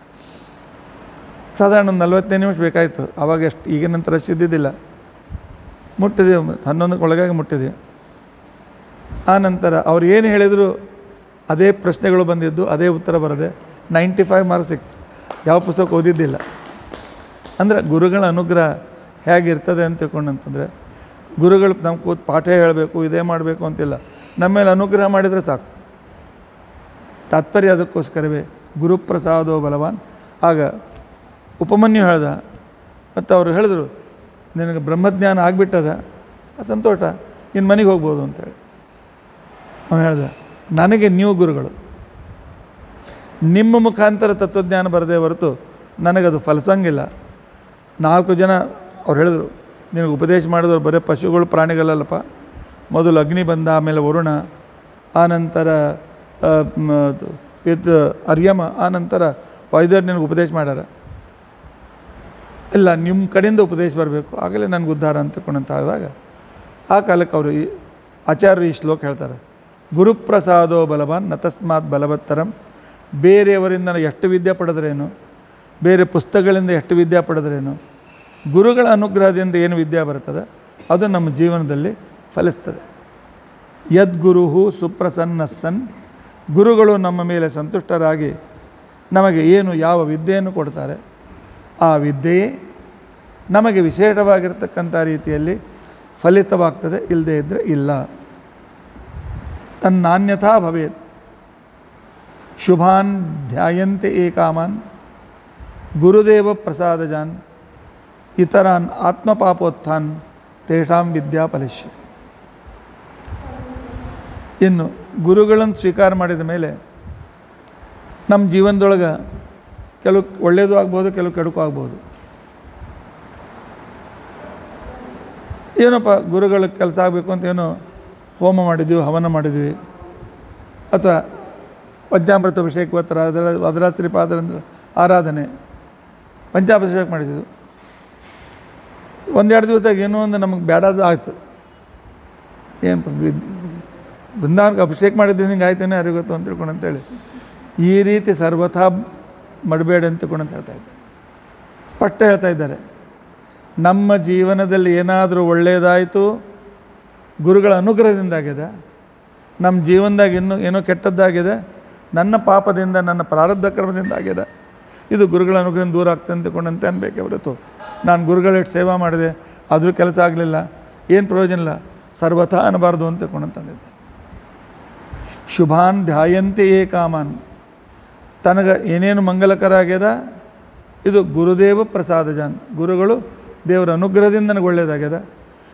[SPEAKER 1] ಸಾಧಾರಣ ಒಂದು ನಲ್ವತ್ತೈದು ನಿಮಿಷ ಬೇಕಾಯಿತು ಆವಾಗ ಎಷ್ಟು ಈಗಿನಂತ ರಶ್ ಇದ್ದಿದ್ದಿಲ್ಲ ಮುಟ್ಟಿದೆ ಹನ್ನೊಂದಕ್ಕೆ ಒಳಗಾಗಿ ಮುಟ್ಟಿದೆ ಆ ನಂತರ ಅವ್ರು ಏನು ಹೇಳಿದರು ಅದೇ ಪ್ರಶ್ನೆಗಳು ಬಂದಿದ್ದು ಅದೇ ಉತ್ತರ ಬರದೆ ನೈಂಟಿ ಫೈವ್ ಮಾರ್ಕ್ಸ್ ಸಿಕ್ತು ಯಾವ ಪುಸ್ತಕ ಓದಿದ್ದಿಲ್ಲ ಅಂದರೆ ಗುರುಗಳ ಅನುಗ್ರಹ ಹೇಗಿರ್ತದೆ ಅಂತ ತಿಳ್ಕೊಂಡಂತಂದರೆ ಗುರುಗಳು ನಮ್ಮ ಕೂತ್ ಪಾಠ ಹೇಳಬೇಕು ಇದೇ ಮಾಡಬೇಕು ಅಂತಿಲ್ಲ ನಮ್ಮ ಮೇಲೆ ಅನುಗ್ರಹ ಮಾಡಿದರೆ ಸಾಕು ತಾತ್ಪರ್ಯ ಅದಕ್ಕೋಸ್ಕರವೇ ಗುರುಪ್ರಸಾದೋ ಬಲವಾನ್ ಆಗ ಉಪಮನ್ಯು ಹೇಳ್ದ ಮತ್ತು ಅವರು ಹೇಳಿದ್ರು ನಿನಗೆ ಬ್ರಹ್ಮಜ್ಞಾನ ಆಗಿಬಿಟ್ಟದ ಸಂತೋಷ ಇನ್ನು ಮನೆಗೆ ಹೋಗ್ಬೋದು ಅಂತೇಳಿ ಅವನು ಹೇಳ್ದ ನನಗೆ ನೀವು ಗುರುಗಳು ನಿಮ್ಮ ಮುಖಾಂತರ ತತ್ವಜ್ಞಾನ ಬರದೇ ಹೊರತು ನನಗದು ಫಲಿಸಂಗಿಲ್ಲ ನಾಲ್ಕು ಜನ ಅವ್ರು ಹೇಳಿದ್ರು ನಿನಗೆ ಉಪದೇಶ ಮಾಡಿದವರು ಬರೀ ಪಶುಗಳು ಪ್ರಾಣಿಗಳಲ್ಲಪ್ಪ ಮೊದಲು ಅಗ್ನಿ ಬಂದ ಆಮೇಲೆ ವರುಣ ಆನಂತರ ಆ, ಮ, ಪಿತ್ ಅರ್ಯಮ ಆನಂತರ ವೈದ್ಯರು ನಿನಗೆ ಉಪದೇಶ ಮಾಡ್ಯಾರ ಇಲ್ಲ ನಿಮ್ಮ ಕಡೆಯಿಂದ ಉಪದೇಶ ಬರಬೇಕು ಆಗಲೇ ನನಗೆ ಉದ್ಧಾರ ಅಂತ ತಿಳ್ಕೊಂಡಂತ ಆದಾಗ ಆ ಕಾಲಕ್ಕೆ ಅವರು ಈ ಆಚಾರ್ಯರು ಈ ಶ್ಲೋಕ ಹೇಳ್ತಾರೆ ಗುರುಪ್ರಸಾದೋ ಬಲವಾನ್ ನ ತಸ್ಮಾತ್ ಬಲವತ್ತರಂ ಬೇರೆಯವರಿಂದ ನಾವು ಎಷ್ಟು ವಿದ್ಯೆ ಪಡೆದ್ರೇನು ಬೇರೆ ಪುಸ್ತಕಗಳಿಂದ ಎಷ್ಟು ವಿದ್ಯೆ ಪಡೆದ್ರೇನು ಗುರುಗಳ ಅನುಗ್ರಹದಿಂದ ಏನು ವಿದ್ಯೆ ಬರ್ತದೆ ಅದು ನಮ್ಮ ಜೀವನದಲ್ಲಿ ಫಲಿಸ್ತದೆ ಯದ್ಗುರು ಸುಪ್ರಸನ್ನ ಸನ್ ಗುರುಗಳು ನಮ್ಮ ಮೇಲೆ ಸಂತುಷ್ಟರಾಗಿ ನಮಗೆ ಏನು ಯಾವ ವಿದ್ಯೆಯನ್ನು ಕೊಡ್ತಾರೆ ಆ ವಿದ್ಯೆಯೇ ನಮಗೆ ವಿಶೇಷವಾಗಿರ್ತಕ್ಕಂಥ ರೀತಿಯಲ್ಲಿ ಫಲಿತವಾಗ್ತದೆ ಇಲ್ಲದೇ ಇದ್ದರೆ ಇಲ್ಲ ತನ್ನಾನ್ಯಥಾ ಭವೇತ್ ಶುಭಾನ್ ಧ್ಯಾಯಂತೆ ಏಕಾಮಾನ್ ಗುರುದೇವ ಪ್ರಸಾದಜಾನ್ ಇತರಾನ್ ಆತ್ಮಪಾಪೋತ್ಥಾನ್ ತೇಷಾಂ ವಿದ್ಯಾ ಫಲಿಷ್ಯತೆ ಇನ್ನು ಗುರುಗಳನ್ನು ಸ್ವೀಕಾರ ಮಾಡಿದ ಮೇಲೆ ನಮ್ಮ ಜೀವನದೊಳಗೆ ಕೆಲವು ಒಳ್ಳೆಯದು ಆಗ್ಬೋದು ಕೆಲವು ಕೆಡುಕು ಆಗ್ಬೋದು ಏನಪ್ಪ ಗುರುಗಳ ಕೆಲಸ ಆಗಬೇಕು ಅಂತ ಏನೋ ಹೋಮ ಮಾಡಿದ್ವಿ ಹವನ ಮಾಡಿದ್ವಿ ಅಥವಾ ಪಂಚಾಮೃತ ಅಭಿಷೇಕ ಅಥವಾ ಅದರ ಅದರಾಶ್ರೀ ಪಾದ ಆರಾಧನೆ ಪಂಚಾಭಿಷೇಕ ಮಾಡಿದ್ವಿ ಒಂದೆರಡು ದಿವಸದಾಗ ಏನೋ ಒಂದು ನಮಗೆ ಬೇಡಾದ ಆಯಿತು ಏನು ಬೃಂದಾವನಕ್ಕೆ ಅಭಿಷೇಕ ಮಾಡಿದ್ದು ಹಿಂಗೆ ಆಯ್ತೇನೆ ಯಾರಿಗೂ ಗೊತ್ತು ಅಂತ ತಿಳ್ಕೊಂಡು ಅಂತೇಳಿ ಈ ರೀತಿ ಸರ್ವಥಾ ಮಾಡಬೇಡ ಅಂತ ತಿಳ್ಕೊಂಡು ಅಂತ ಹೇಳ್ತಾ ಇದ್ದಾರೆ ಸ್ಪಷ್ಟ ಹೇಳ್ತಾ ಇದ್ದಾರೆ ನಮ್ಮ ಜೀವನದಲ್ಲಿ ಏನಾದರೂ ಒಳ್ಳೆಯದಾಯಿತು ಗುರುಗಳ ಅನುಗ್ರಹದಿಂದಾಗಿದೆ ನಮ್ಮ ಜೀವನದಾಗ ಇನ್ನೂ ಏನೋ ಕೆಟ್ಟದ್ದಾಗಿದೆ ನನ್ನ ಪಾಪದಿಂದ ನನ್ನ ಪ್ರಾರಬ್ಧ ಕರ್ಮದಿಂದ ಆಗಿದೆ ಇದು ಗುರುಗಳ ಅನುಗ್ರಹದಿಂದ ದೂರ ಆಗ್ತದೆ ಅಂತ ತಿಳ್ಕೊಂಡಂತೆ ಅನ್ಬೇಕೆ ಹೊರತು ನಾನು ಗುರುಗಳಿಟ್ಟು ಸೇವಾ ಮಾಡಿದೆ ಆದರೂ ಕೆಲಸ ಆಗಲಿಲ್ಲ ಏನು ಪ್ರಯೋಜನ ಇಲ್ಲ ಸರ್ವಥಾ ಅನ್ನಬಾರ್ದು ಅಂತ ತಿಳ್ಕೊಂಡಂತಂದಿದ್ದೆ ಶುಭಾನ್ ಧ್ಯಾಯಂತೆ ಏ ಕಾಮಾನ್ ತನಗೆ ಏನೇನು ಮಂಗಲಕರ ಆಗ್ಯದ ಇದು ಗುರುದೇವ ಪ್ರಸಾದ ಜಾನ್ ಗುರುಗಳು ದೇವರ ಅನುಗ್ರಹದಿಂದ ನನಗೆ ಒಳ್ಳೆಯದಾಗ್ಯದ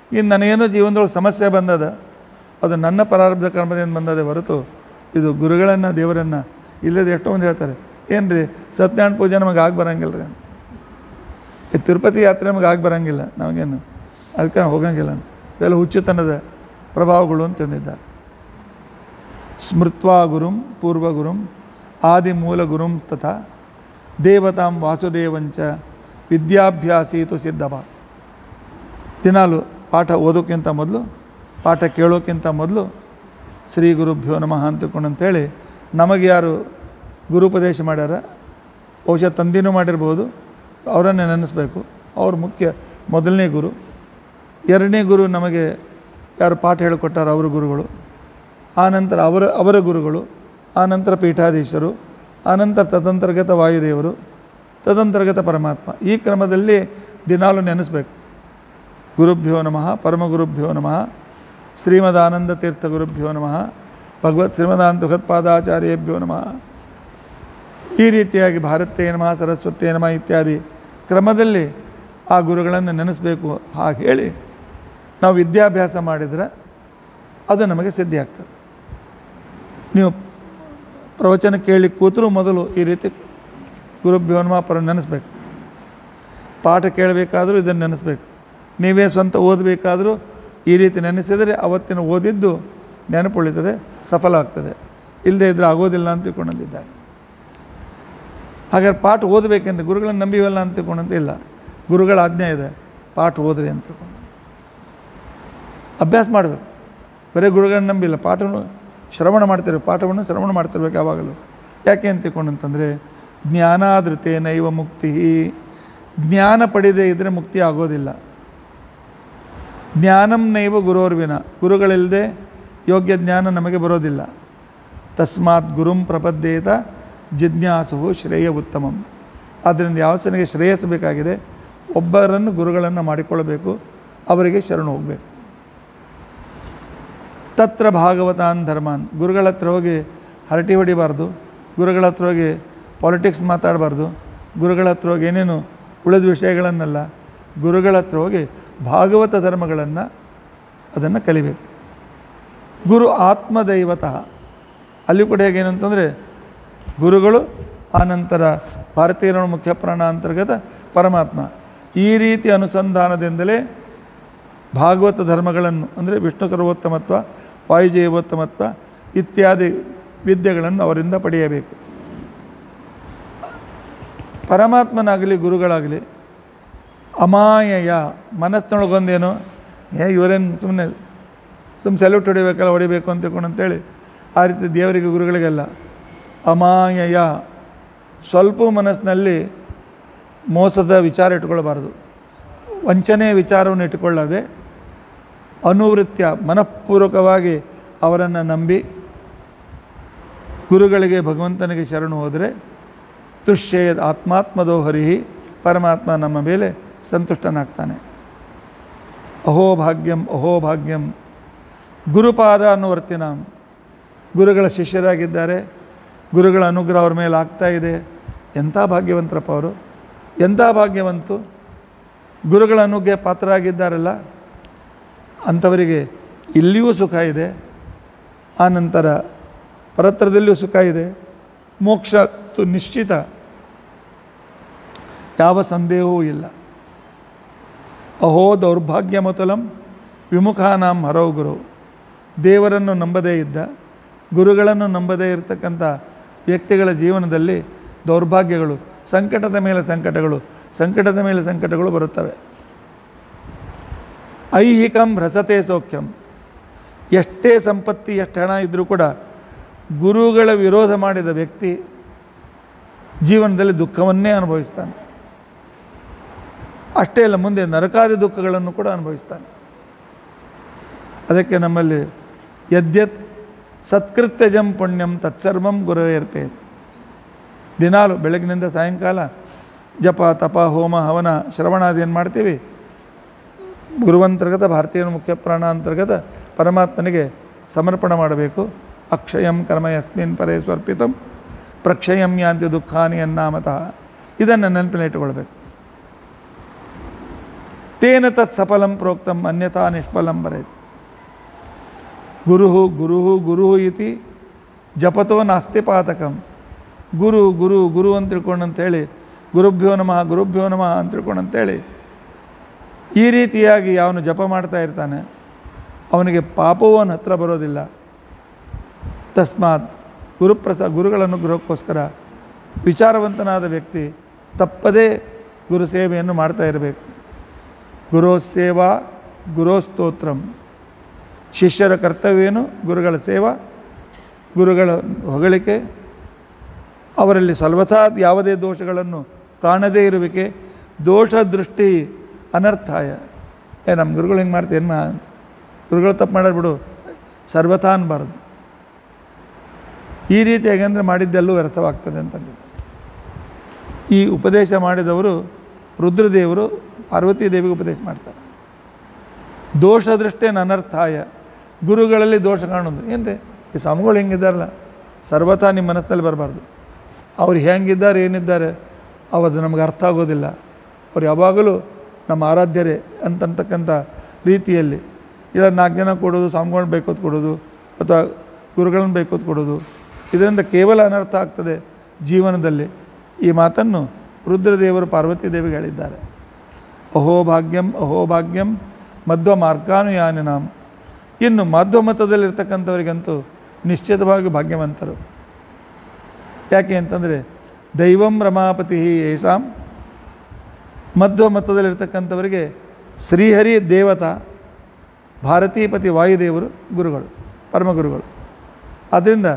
[SPEAKER 1] ಇನ್ನು ನನಗೇನೋ ಜೀವನದೊಳಗೆ ಸಮಸ್ಯೆ ಬಂದದ ಅದು ನನ್ನ ಪ್ರಾರಬ್ಧ ಕರ್ಮದಿಂದ ಬಂದದೆ ಹೊರತು ಇದು ಗುರುಗಳನ್ನು ದೇವರನ್ನು ಇಲ್ಲದೆ ಎಷ್ಟೋ ಮಂದಿ ಹೇಳ್ತಾರೆ ಏನು ರೀ ಸತ್ಯನಾರಾಯಣ ಪೂಜೆ ನಮಗೆ ಆಗಿ ಬರಂಗಿಲ್ಲ ರೀ ಈ ತಿರುಪತಿ ಯಾತ್ರೆ ನಮಗೆ ಆಗಿ ಬರಂಗಿಲ್ಲ ನಮಗೇನು ಅದಕ್ಕೆ ನಾವು ಹೋಗಂಗಿಲ್ಲ ಇವೆಲ್ಲ ಹುಚ್ಚುತನದ ಪ್ರಭಾವಗಳು ಅಂತಂದಿದ್ದಾರೆ ಸ್ಮೃತ್ವಾ ಗುರುಂ ಪೂರ್ವಗುರುಂ ಆದಿ ಮೂಲ ಗುರುಂ ತಥಾ ದೇವತಾಂ ವಾಸುದೇವಂಚ ವಿದ್ಯಾಭ್ಯಾಸೀತು ಸಿದ್ಧವ ದಿನಾಲು ಪಾಠ ಓದೋಕ್ಕಿಂತ ಮೊದಲು ಪಾಠ ಕೇಳೋಕ್ಕಿಂತ ಮೊದಲು ಶ್ರೀ ಗುರುಭ್ಯೋ ನಮಃ ಅಂತಕೊಂಡು ಅಂತೇಳಿ ನಮಗೆ ಯಾರು ಗುರುಪದೇಶ ಮಾಡ್ಯಾರ ಬಹುಶಃ ತಂದೆನೂ ಮಾಡಿರ್ಬೋದು ಅವರನ್ನೇ ನೆನೆಸ್ಬೇಕು ಅವ್ರು ಮುಖ್ಯ ಮೊದಲನೇ ಗುರು ಎರಡನೇ ಗುರು ನಮಗೆ ಯಾರು ಪಾಠ ಹೇಳಿಕೊಟ್ಟಾರ ಅವರ ಗುರುಗಳು ಆನಂತರ ಅವರ ಅವರ ಗುರುಗಳು ಆನಂತರ ಪೀಠಾಧೀಶರು ಆನಂತರ ತದಂತರ್ಗತ ವಾಯುದೇವರು ತದಂತರ್ಗತ ಪರಮಾತ್ಮ ಈ ಕ್ರಮದಲ್ಲಿ ದಿನಾಲು ನೆನೆಸ್ಬೇಕು ಗುರುಭ್ಯೋ ನಮಃ ಪರಮಗುರುಭ್ಯೋ ನಮಃ ಶ್ರೀಮದಾನಂದ ತೀರ್ಥ ಗುರುಭ್ಯೋ ನಮಃ ಭಗವತ್ ಶ್ರೀಮದಾನಂದ ಭಗತ್ಪಾದಾಚಾರ್ಯೇಭ್ಯೋ ನಮಃ ಈ ರೀತಿಯಾಗಿ ಭಾರತೇ ನಮಃ ಸರಸ್ವತೇ ನಮಃ ಇತ್ಯಾದಿ ಕ್ರಮದಲ್ಲಿ ಆ ಗುರುಗಳನ್ನು ನೆನೆಸಬೇಕು ಹಾಗೆ ಹೇಳಿ ನಾವು ವಿದ್ಯಾಭ್ಯಾಸ ಮಾಡಿದರೆ ಅದು ನಮಗೆ ಸಿದ್ಧಿ ಆಗ್ತದೆ ನೀವು ಪ್ರವಚನ ಕೇಳಿ ಕೂತರೂ ಮೊದಲು ಈ ರೀತಿ ಗುರುಭ್ಯೋ ನಮಃ ಪರ ನೆನೆಸ್ಬೇಕು ಪಾಠ ಕೇಳಬೇಕಾದ್ರೂ ಇದನ್ನು ನೆನೆಸ್ಬೇಕು ನೀವೇ ಸ್ವಂತ ಓದಬೇಕಾದ್ರೂ ಈ ರೀತಿ ನೆನೆಸಿದರೆ ಅವತ್ತಿನ ಓದಿದ್ದು ನೆನಪುಳಿತದೆ ಸಫಲ ಆಗ್ತದೆ ಇಲ್ಲದೇ ಇದ್ದರೆ ಆಗೋದಿಲ್ಲ ಅಂತ ತಿಳ್ಕೊಂಡಿದ್ದಾರೆ ಹಾಗಾದ್ರೆ ಪಾಠ ಓದಬೇಕೆಂದ್ರೆ ಗುರುಗಳನ್ನ ನಂಬಿವಲ್ಲ ಅಂತ ತಿಳ್ಕೊಂಡಂತ ಇಲ್ಲ ಗುರುಗಳ ಆಜ್ಞೆ ಇದೆ ಪಾಠ ಓದ್ರಿ ಅಂತ ತಿಳ್ಕೊಂಡು ಅಭ್ಯಾಸ ಮಾಡಬೇಕು ಬರೀ ಗುರುಗಳನ್ನ ನಂಬಿಲ್ಲ ಪಾಠವನ್ನು ಶ್ರವಣ ಮಾಡ್ತಿರ್ಬೇಕು ಪಾಠವನ್ನು ಶ್ರವಣ ಮಾಡ್ತಿರ್ಬೇಕು ಯಾವಾಗಲೂ ಯಾಕೆ ಅಂತ ತಿಳ್ಕೊಂಡಂತಂದರೆ ಜ್ಞಾನಾದೃತೇನೈವ ಮುಕ್ತಿ ಜ್ಞಾನ ಪಡೆದೇ ಇದ್ದರೆ ಮುಕ್ತಿ ಆಗೋದಿಲ್ಲ ಜ್ಞಾನಂ ನೈವ ಗುರೋರ್ವಿನ ಗುರುಗಳಿಲ್ಲದೆ ಯೋಗ್ಯ ಜ್ಞಾನ ನಮಗೆ ಬರೋದಿಲ್ಲ ತಸ್ಮಾತ್ ಗುರುಂ ಪ್ರಪದ್ಯೇತ ಜಿಜ್ಞಾಸು ಶ್ರೇಯ ಉತ್ತಮಂ ಆದ್ದರಿಂದ ಯಾವಸನಿಗೆ ಶ್ರೇಯಸ್ ಬೇಕಾಗಿದೆ ಒಬ್ಬರನ್ನು ಗುರುಗಳನ್ನು ಮಾಡಿಕೊಳ್ಳಬೇಕು ಅವರಿಗೆ ಶರಣು ಹೋಗಬೇಕು ತತ್ರ ಭಾಗವತಾನ್ ಧರ್ಮಾನ್ ಗುರುಗಳ ಹತ್ರ ಹೋಗಿ ಹರಟಿ ಹೊಡಿಬಾರ್ದು ಗುರುಗಳ ಹತ್ರ ಹೋಗಿ ಪಾಲಿಟಿಕ್ಸ್ ಮಾತಾಡಬಾರ್ದು ಗುರುಗಳ ಹತ್ರ ಹೋಗಿ ಏನೇನು ಉಳಿದ ವಿಷಯಗಳನ್ನೆಲ್ಲ ಗುರುಗಳ ಹತ್ರ ಹೋಗಿ ಭಾಗವತ ಧರ್ಮಗಳನ್ನು ಅದನ್ನು ಕಲಿಬೇಕು ಗುರು ಆತ್ಮದೈವತಃ ಅಲ್ಲಿ ಕೂಡ ಹೇಗೇನಂತಂದರೆ ಗುರುಗಳು ಆನಂತರ ಭಾರತೀಯರ ಮುಖ್ಯ ಪ್ರಾಣ ಅಂತರ್ಗತ ಪರಮಾತ್ಮ ಈ ರೀತಿ ಅನುಸಂಧಾನದಿಂದಲೇ ಭಾಗವತ ಧರ್ಮಗಳನ್ನು ಅಂದರೆ ವಿಷ್ಣು ಸರ್ವೋತ್ತಮತ್ವ ವಾಯುಜೀವೋತ್ತಮತ್ವ ಇತ್ಯಾದಿ ವಿದ್ಯೆಗಳನ್ನು ಅವರಿಂದ ಪಡೆಯಬೇಕು ಪರಮಾತ್ಮನಾಗಲಿ ಗುರುಗಳಾಗಲಿ ಅಮಾಯಯ ಮನಸ್ಸಿನೊಳಗೊಂದೇನು ಏ ಇವರೇನು ಸುಮ್ಮನೆ ಸುಮ್ಮನೆ ಸೆಲ್ಯೂಟ್ ಹೊಡಿಬೇಕಲ್ಲ ಹೊಡಿಬೇಕು ಅಂತ ತಿಳ್ಕೊಂಡು ಅಂತೇಳಿ ಆ ರೀತಿ ದೇವರಿಗೆ ಗುರುಗಳಿಗೆಲ್ಲ ಅಮಾಯಯ ಸ್ವಲ್ಪ ಮನಸ್ಸಿನಲ್ಲಿ ಮೋಸದ ವಿಚಾರ ಇಟ್ಕೊಳ್ಬಾರ್ದು ವಂಚನೆಯ ವಿಚಾರವನ್ನು ಇಟ್ಟುಕೊಳ್ಳದೆ ಅನುವೃತ್ಯ ಮನಃಪೂರ್ವಕವಾಗಿ ಅವರನ್ನು ನಂಬಿ ಗುರುಗಳಿಗೆ ಭಗವಂತನಿಗೆ ಶರಣು ಹೋದರೆ ತುಷ್ಯೇದ್ ಆತ್ಮಾತ್ಮದೋ ಹರಿಹಿ ಪರಮಾತ್ಮ ನಮ್ಮ ಮೇಲೆ ಸಂತುಷ್ಟನಾಗ್ತಾನೆ ಅಹೋ ಭಾಗ್ಯಂ ಅಹೋ ಭಾಗ್ಯಂ ಗುರುಪಾದ ಅನ್ನುವರ್ತಿನ ಗುರುಗಳ ಶಿಷ್ಯರಾಗಿದ್ದಾರೆ ಗುರುಗಳ ಅನುಗ್ರಹ ಅವ್ರ ಮೇಲೆ ಆಗ್ತಾ ಇದೆ ಎಂಥ ಭಾಗ್ಯವಂತರಪ್ಪ ಅವರು ಎಂಥ ಭಾಗ್ಯವಂತು ಗುರುಗಳ ಅನುಗ್ರಹ ಪಾತ್ರರಾಗಿದ್ದಾರಲ್ಲ ಅಂಥವರಿಗೆ ಇಲ್ಲಿಯೂ ಸುಖ ಇದೆ ಆನಂತರ ಪರತ್ರದಲ್ಲಿಯೂ ಸುಖ ಇದೆ ಮೋಕ್ಷ ತು ನಿಶ್ಚಿತ ಯಾವ ಸಂದೇಹವೂ ಇಲ್ಲ ಅಹೋ ದೌರ್ಭಾಗ್ಯಮತುಲಂ ವಿಮುಖಾನಾಂ ಹರವು ಗುರು ದೇವರನ್ನು ನಂಬದೇ ಇದ್ದ ಗುರುಗಳನ್ನು ನಂಬದೇ ಇರತಕ್ಕಂಥ ವ್ಯಕ್ತಿಗಳ ಜೀವನದಲ್ಲಿ ದೌರ್ಭಾಗ್ಯಗಳು ಸಂಕಟದ ಮೇಲೆ ಸಂಕಟಗಳು ಸಂಕಟದ ಮೇಲೆ ಸಂಕಟಗಳು ಬರುತ್ತವೆ ಐಹಿಕಂ ರಸತೆ ಸೌಖ್ಯಂ ಎಷ್ಟೇ ಸಂಪತ್ತಿ ಎಷ್ಟು ಹಣ ಇದ್ದರೂ ಕೂಡ ಗುರುಗಳ ವಿರೋಧ ಮಾಡಿದ ವ್ಯಕ್ತಿ ಜೀವನದಲ್ಲಿ ದುಃಖವನ್ನೇ ಅನುಭವಿಸ್ತಾನೆ ಅಷ್ಟೇ ಅಲ್ಲ ಮುಂದೆ ನರಕಾದಿ ದುಃಖಗಳನ್ನು ಕೂಡ ಅನುಭವಿಸ್ತಾನೆ ಅದಕ್ಕೆ ನಮ್ಮಲ್ಲಿ ಯದ್ಯತ್ ಸತ್ಕೃತ್ಯಜಂ ಪುಣ್ಯಂ ತತ್ಸರ್ವಂ ಗುರುವೇರ್ಪೇ ದಿನಾಲು ಬೆಳಗಿನಿಂದ ಸಾಯಂಕಾಲ ಜಪ ತಪ ಹೋಮ ಹವನ ಶ್ರವಣಾದಿ ಏನು ಮಾಡ್ತೀವಿ ಗುರುವಂತರ್ಗತ ಭಾರತೀಯ ಮುಖ್ಯ ಪ್ರಾಣ ಅಂತರ್ಗತ ಪರಮಾತ್ಮನಿಗೆ ಸಮರ್ಪಣೆ ಮಾಡಬೇಕು ಅಕ್ಷಯಂ ಕರ್ಮ ಯಸ್ಮಿನ್ ಪರೇ ಸ್ವರ್ಪಿತಂ ಪ್ರಕ್ಷಯಂ ಯಾಂತಿ ದುಃಖಾನಿ ಅನ್ನಾಮತಃ ಇದನ್ನು ನೆನಪಿನ ಇಟ್ಟುಕೊಳ್ಬೇಕು ತೇನ ತತ್ ಸಫಲಂ ಪ್ರೋಕ್ತಂ ಅನ್ಯಥಾ ನಿಷ್ಫಲಂ ಬರೆದು ಗುರು ಗುರು ಗುರು ಇತಿ ಜಪತೋ ನಾಸ್ತಿ ಪಾತಕಂ ಗುರು ಗುರು ಗುರು ಅಂತ ತಿಳ್ಕೊಂಡು ಅಂತೇಳಿ ಗುರುಭ್ಯೋ ನಮಃ ಗುರುಭ್ಯೋ ನಮಃ ಅಂತ ತಿಳ್ಕೊಂಡು ಅಂತೇಳಿ ಈ ರೀತಿಯಾಗಿ ಅವನು ಜಪ ಮಾಡ್ತಾ ಇರ್ತಾನೆ ಅವನಿಗೆ ಪಾಪವೂ ಅವನ ಹತ್ರ ಬರೋದಿಲ್ಲ ತಸ್ಮಾತ್ ಗುರುಪ್ರಸ ಗುರುಗಳ ಅನುಗ್ರಹಕ್ಕೋಸ್ಕರ ವಿಚಾರವಂತನಾದ ವ್ಯಕ್ತಿ ತಪ್ಪದೇ ಗುರು ಸೇವೆಯನ್ನು ಮಾಡ್ತಾ ಇರಬೇಕು ಗುರೋ ಸೇವಾ ಗುರೋಸ್ತೋತ್ರಂ ಶಿಷ್ಯರ ಕರ್ತವ್ಯವೇನು ಗುರುಗಳ ಸೇವಾ ಗುರುಗಳ ಹೊಗಳಿಕೆ ಅವರಲ್ಲಿ ಸ್ವಲ್ಪಥಾ ಯಾವುದೇ ದೋಷಗಳನ್ನು ಕಾಣದೇ ಇರುವಿಕೆ ದೋಷ ದೃಷ್ಟಿ ಅನರ್ಥಾಯ ಏ ನಮ್ಮ ಗುರುಗಳು ಹಿಂಗೆ ಮಾಡ್ತೀಯಮ್ಮ ಗುರುಗಳು ತಪ್ಪು ಮಾಡೋದು ಬಿಡು ಸರ್ವಥಾ ಅನ್ಬಾರ್ದು ಈ ರೀತಿಯಾಗಿ ಅಂದರೆ ಮಾಡಿದ್ದೆಲ್ಲೂ ವ್ಯರ್ಥವಾಗ್ತದೆ ಅಂತಂದಿದ್ದ ಈ ಉಪದೇಶ ಮಾಡಿದವರು ರುದ್ರದೇವರು ಪಾರ್ವತೀ ದೇವಿಗೆ ಉಪದೇಶ ಮಾಡ್ತಾರೆ ದೋಷ ದೃಷ್ಟೇನ ಅನರ್ಥಾಯ ಗುರುಗಳಲ್ಲಿ ದೋಷ ಕಾಣೋದು ಏನ್ರಿ ಈ ಸ್ವಾಮಿಗಳು ಹೆಂಗಿದ್ದಾರಲ್ಲ ಸರ್ವಥಾ ನಿಮ್ಮ ಮನಸ್ಸಲ್ಲಿ ಬರಬಾರ್ದು ಅವ್ರು ಹೆಂಗಿದ್ದಾರೆ ಏನಿದ್ದಾರೆ ಅವದು ನಮಗೆ ಅರ್ಥ ಆಗೋದಿಲ್ಲ ಅವ್ರು ಯಾವಾಗಲೂ ನಮ್ಮ ಆರಾಧ್ಯರೇ ಅಂತಂತಕ್ಕಂಥ ರೀತಿಯಲ್ಲಿ ಇಲ್ಲ ನಾಲ್ಕು ಜನ ಕೊಡೋದು ಸ್ವಾಮಿಗಳನ್ನ ಬೇಕೋದು ಕೊಡೋದು ಅಥವಾ ಗುರುಗಳನ್ನ ಬೇಕೋದು ಕೊಡೋದು ಇದರಿಂದ ಕೇವಲ ಅನರ್ಥ ಆಗ್ತದೆ ಜೀವನದಲ್ಲಿ ಈ ಮಾತನ್ನು ರುದ್ರದೇವರು ಪಾರ್ವತಿ ದೇವಿಗೆ ಹೇಳಿದ್ದಾರೆ ಅಹೋ ಭಾಗ್ಯಂ ಅಹೋ ಭಾಗ್ಯಂ ಮಧ್ವ ಮಾರ್ಗಾನುಯಾನಿನಾಂ ಇನ್ನು ಮಧ್ವ ಮತದಲ್ಲಿರ್ತಕ್ಕಂಥವರಿಗಂತೂ ನಿಶ್ಚಿತವಾಗಿ ಭಾಗ್ಯವಂತರು ಯಾಕೆ ಅಂತಂದರೆ ದೈವಂ ರಮಾಪತಿ ಯೇಷಾಂ ಮಧ್ವ ಮತದಲ್ಲಿರ್ತಕ್ಕಂಥವರಿಗೆ ಶ್ರೀಹರಿ ದೇವತಾ ಭಾರತೀಪತಿ ವಾಯುದೇವರು ಗುರುಗಳು ಪರಮಗುರುಗಳು ಆದ್ದರಿಂದ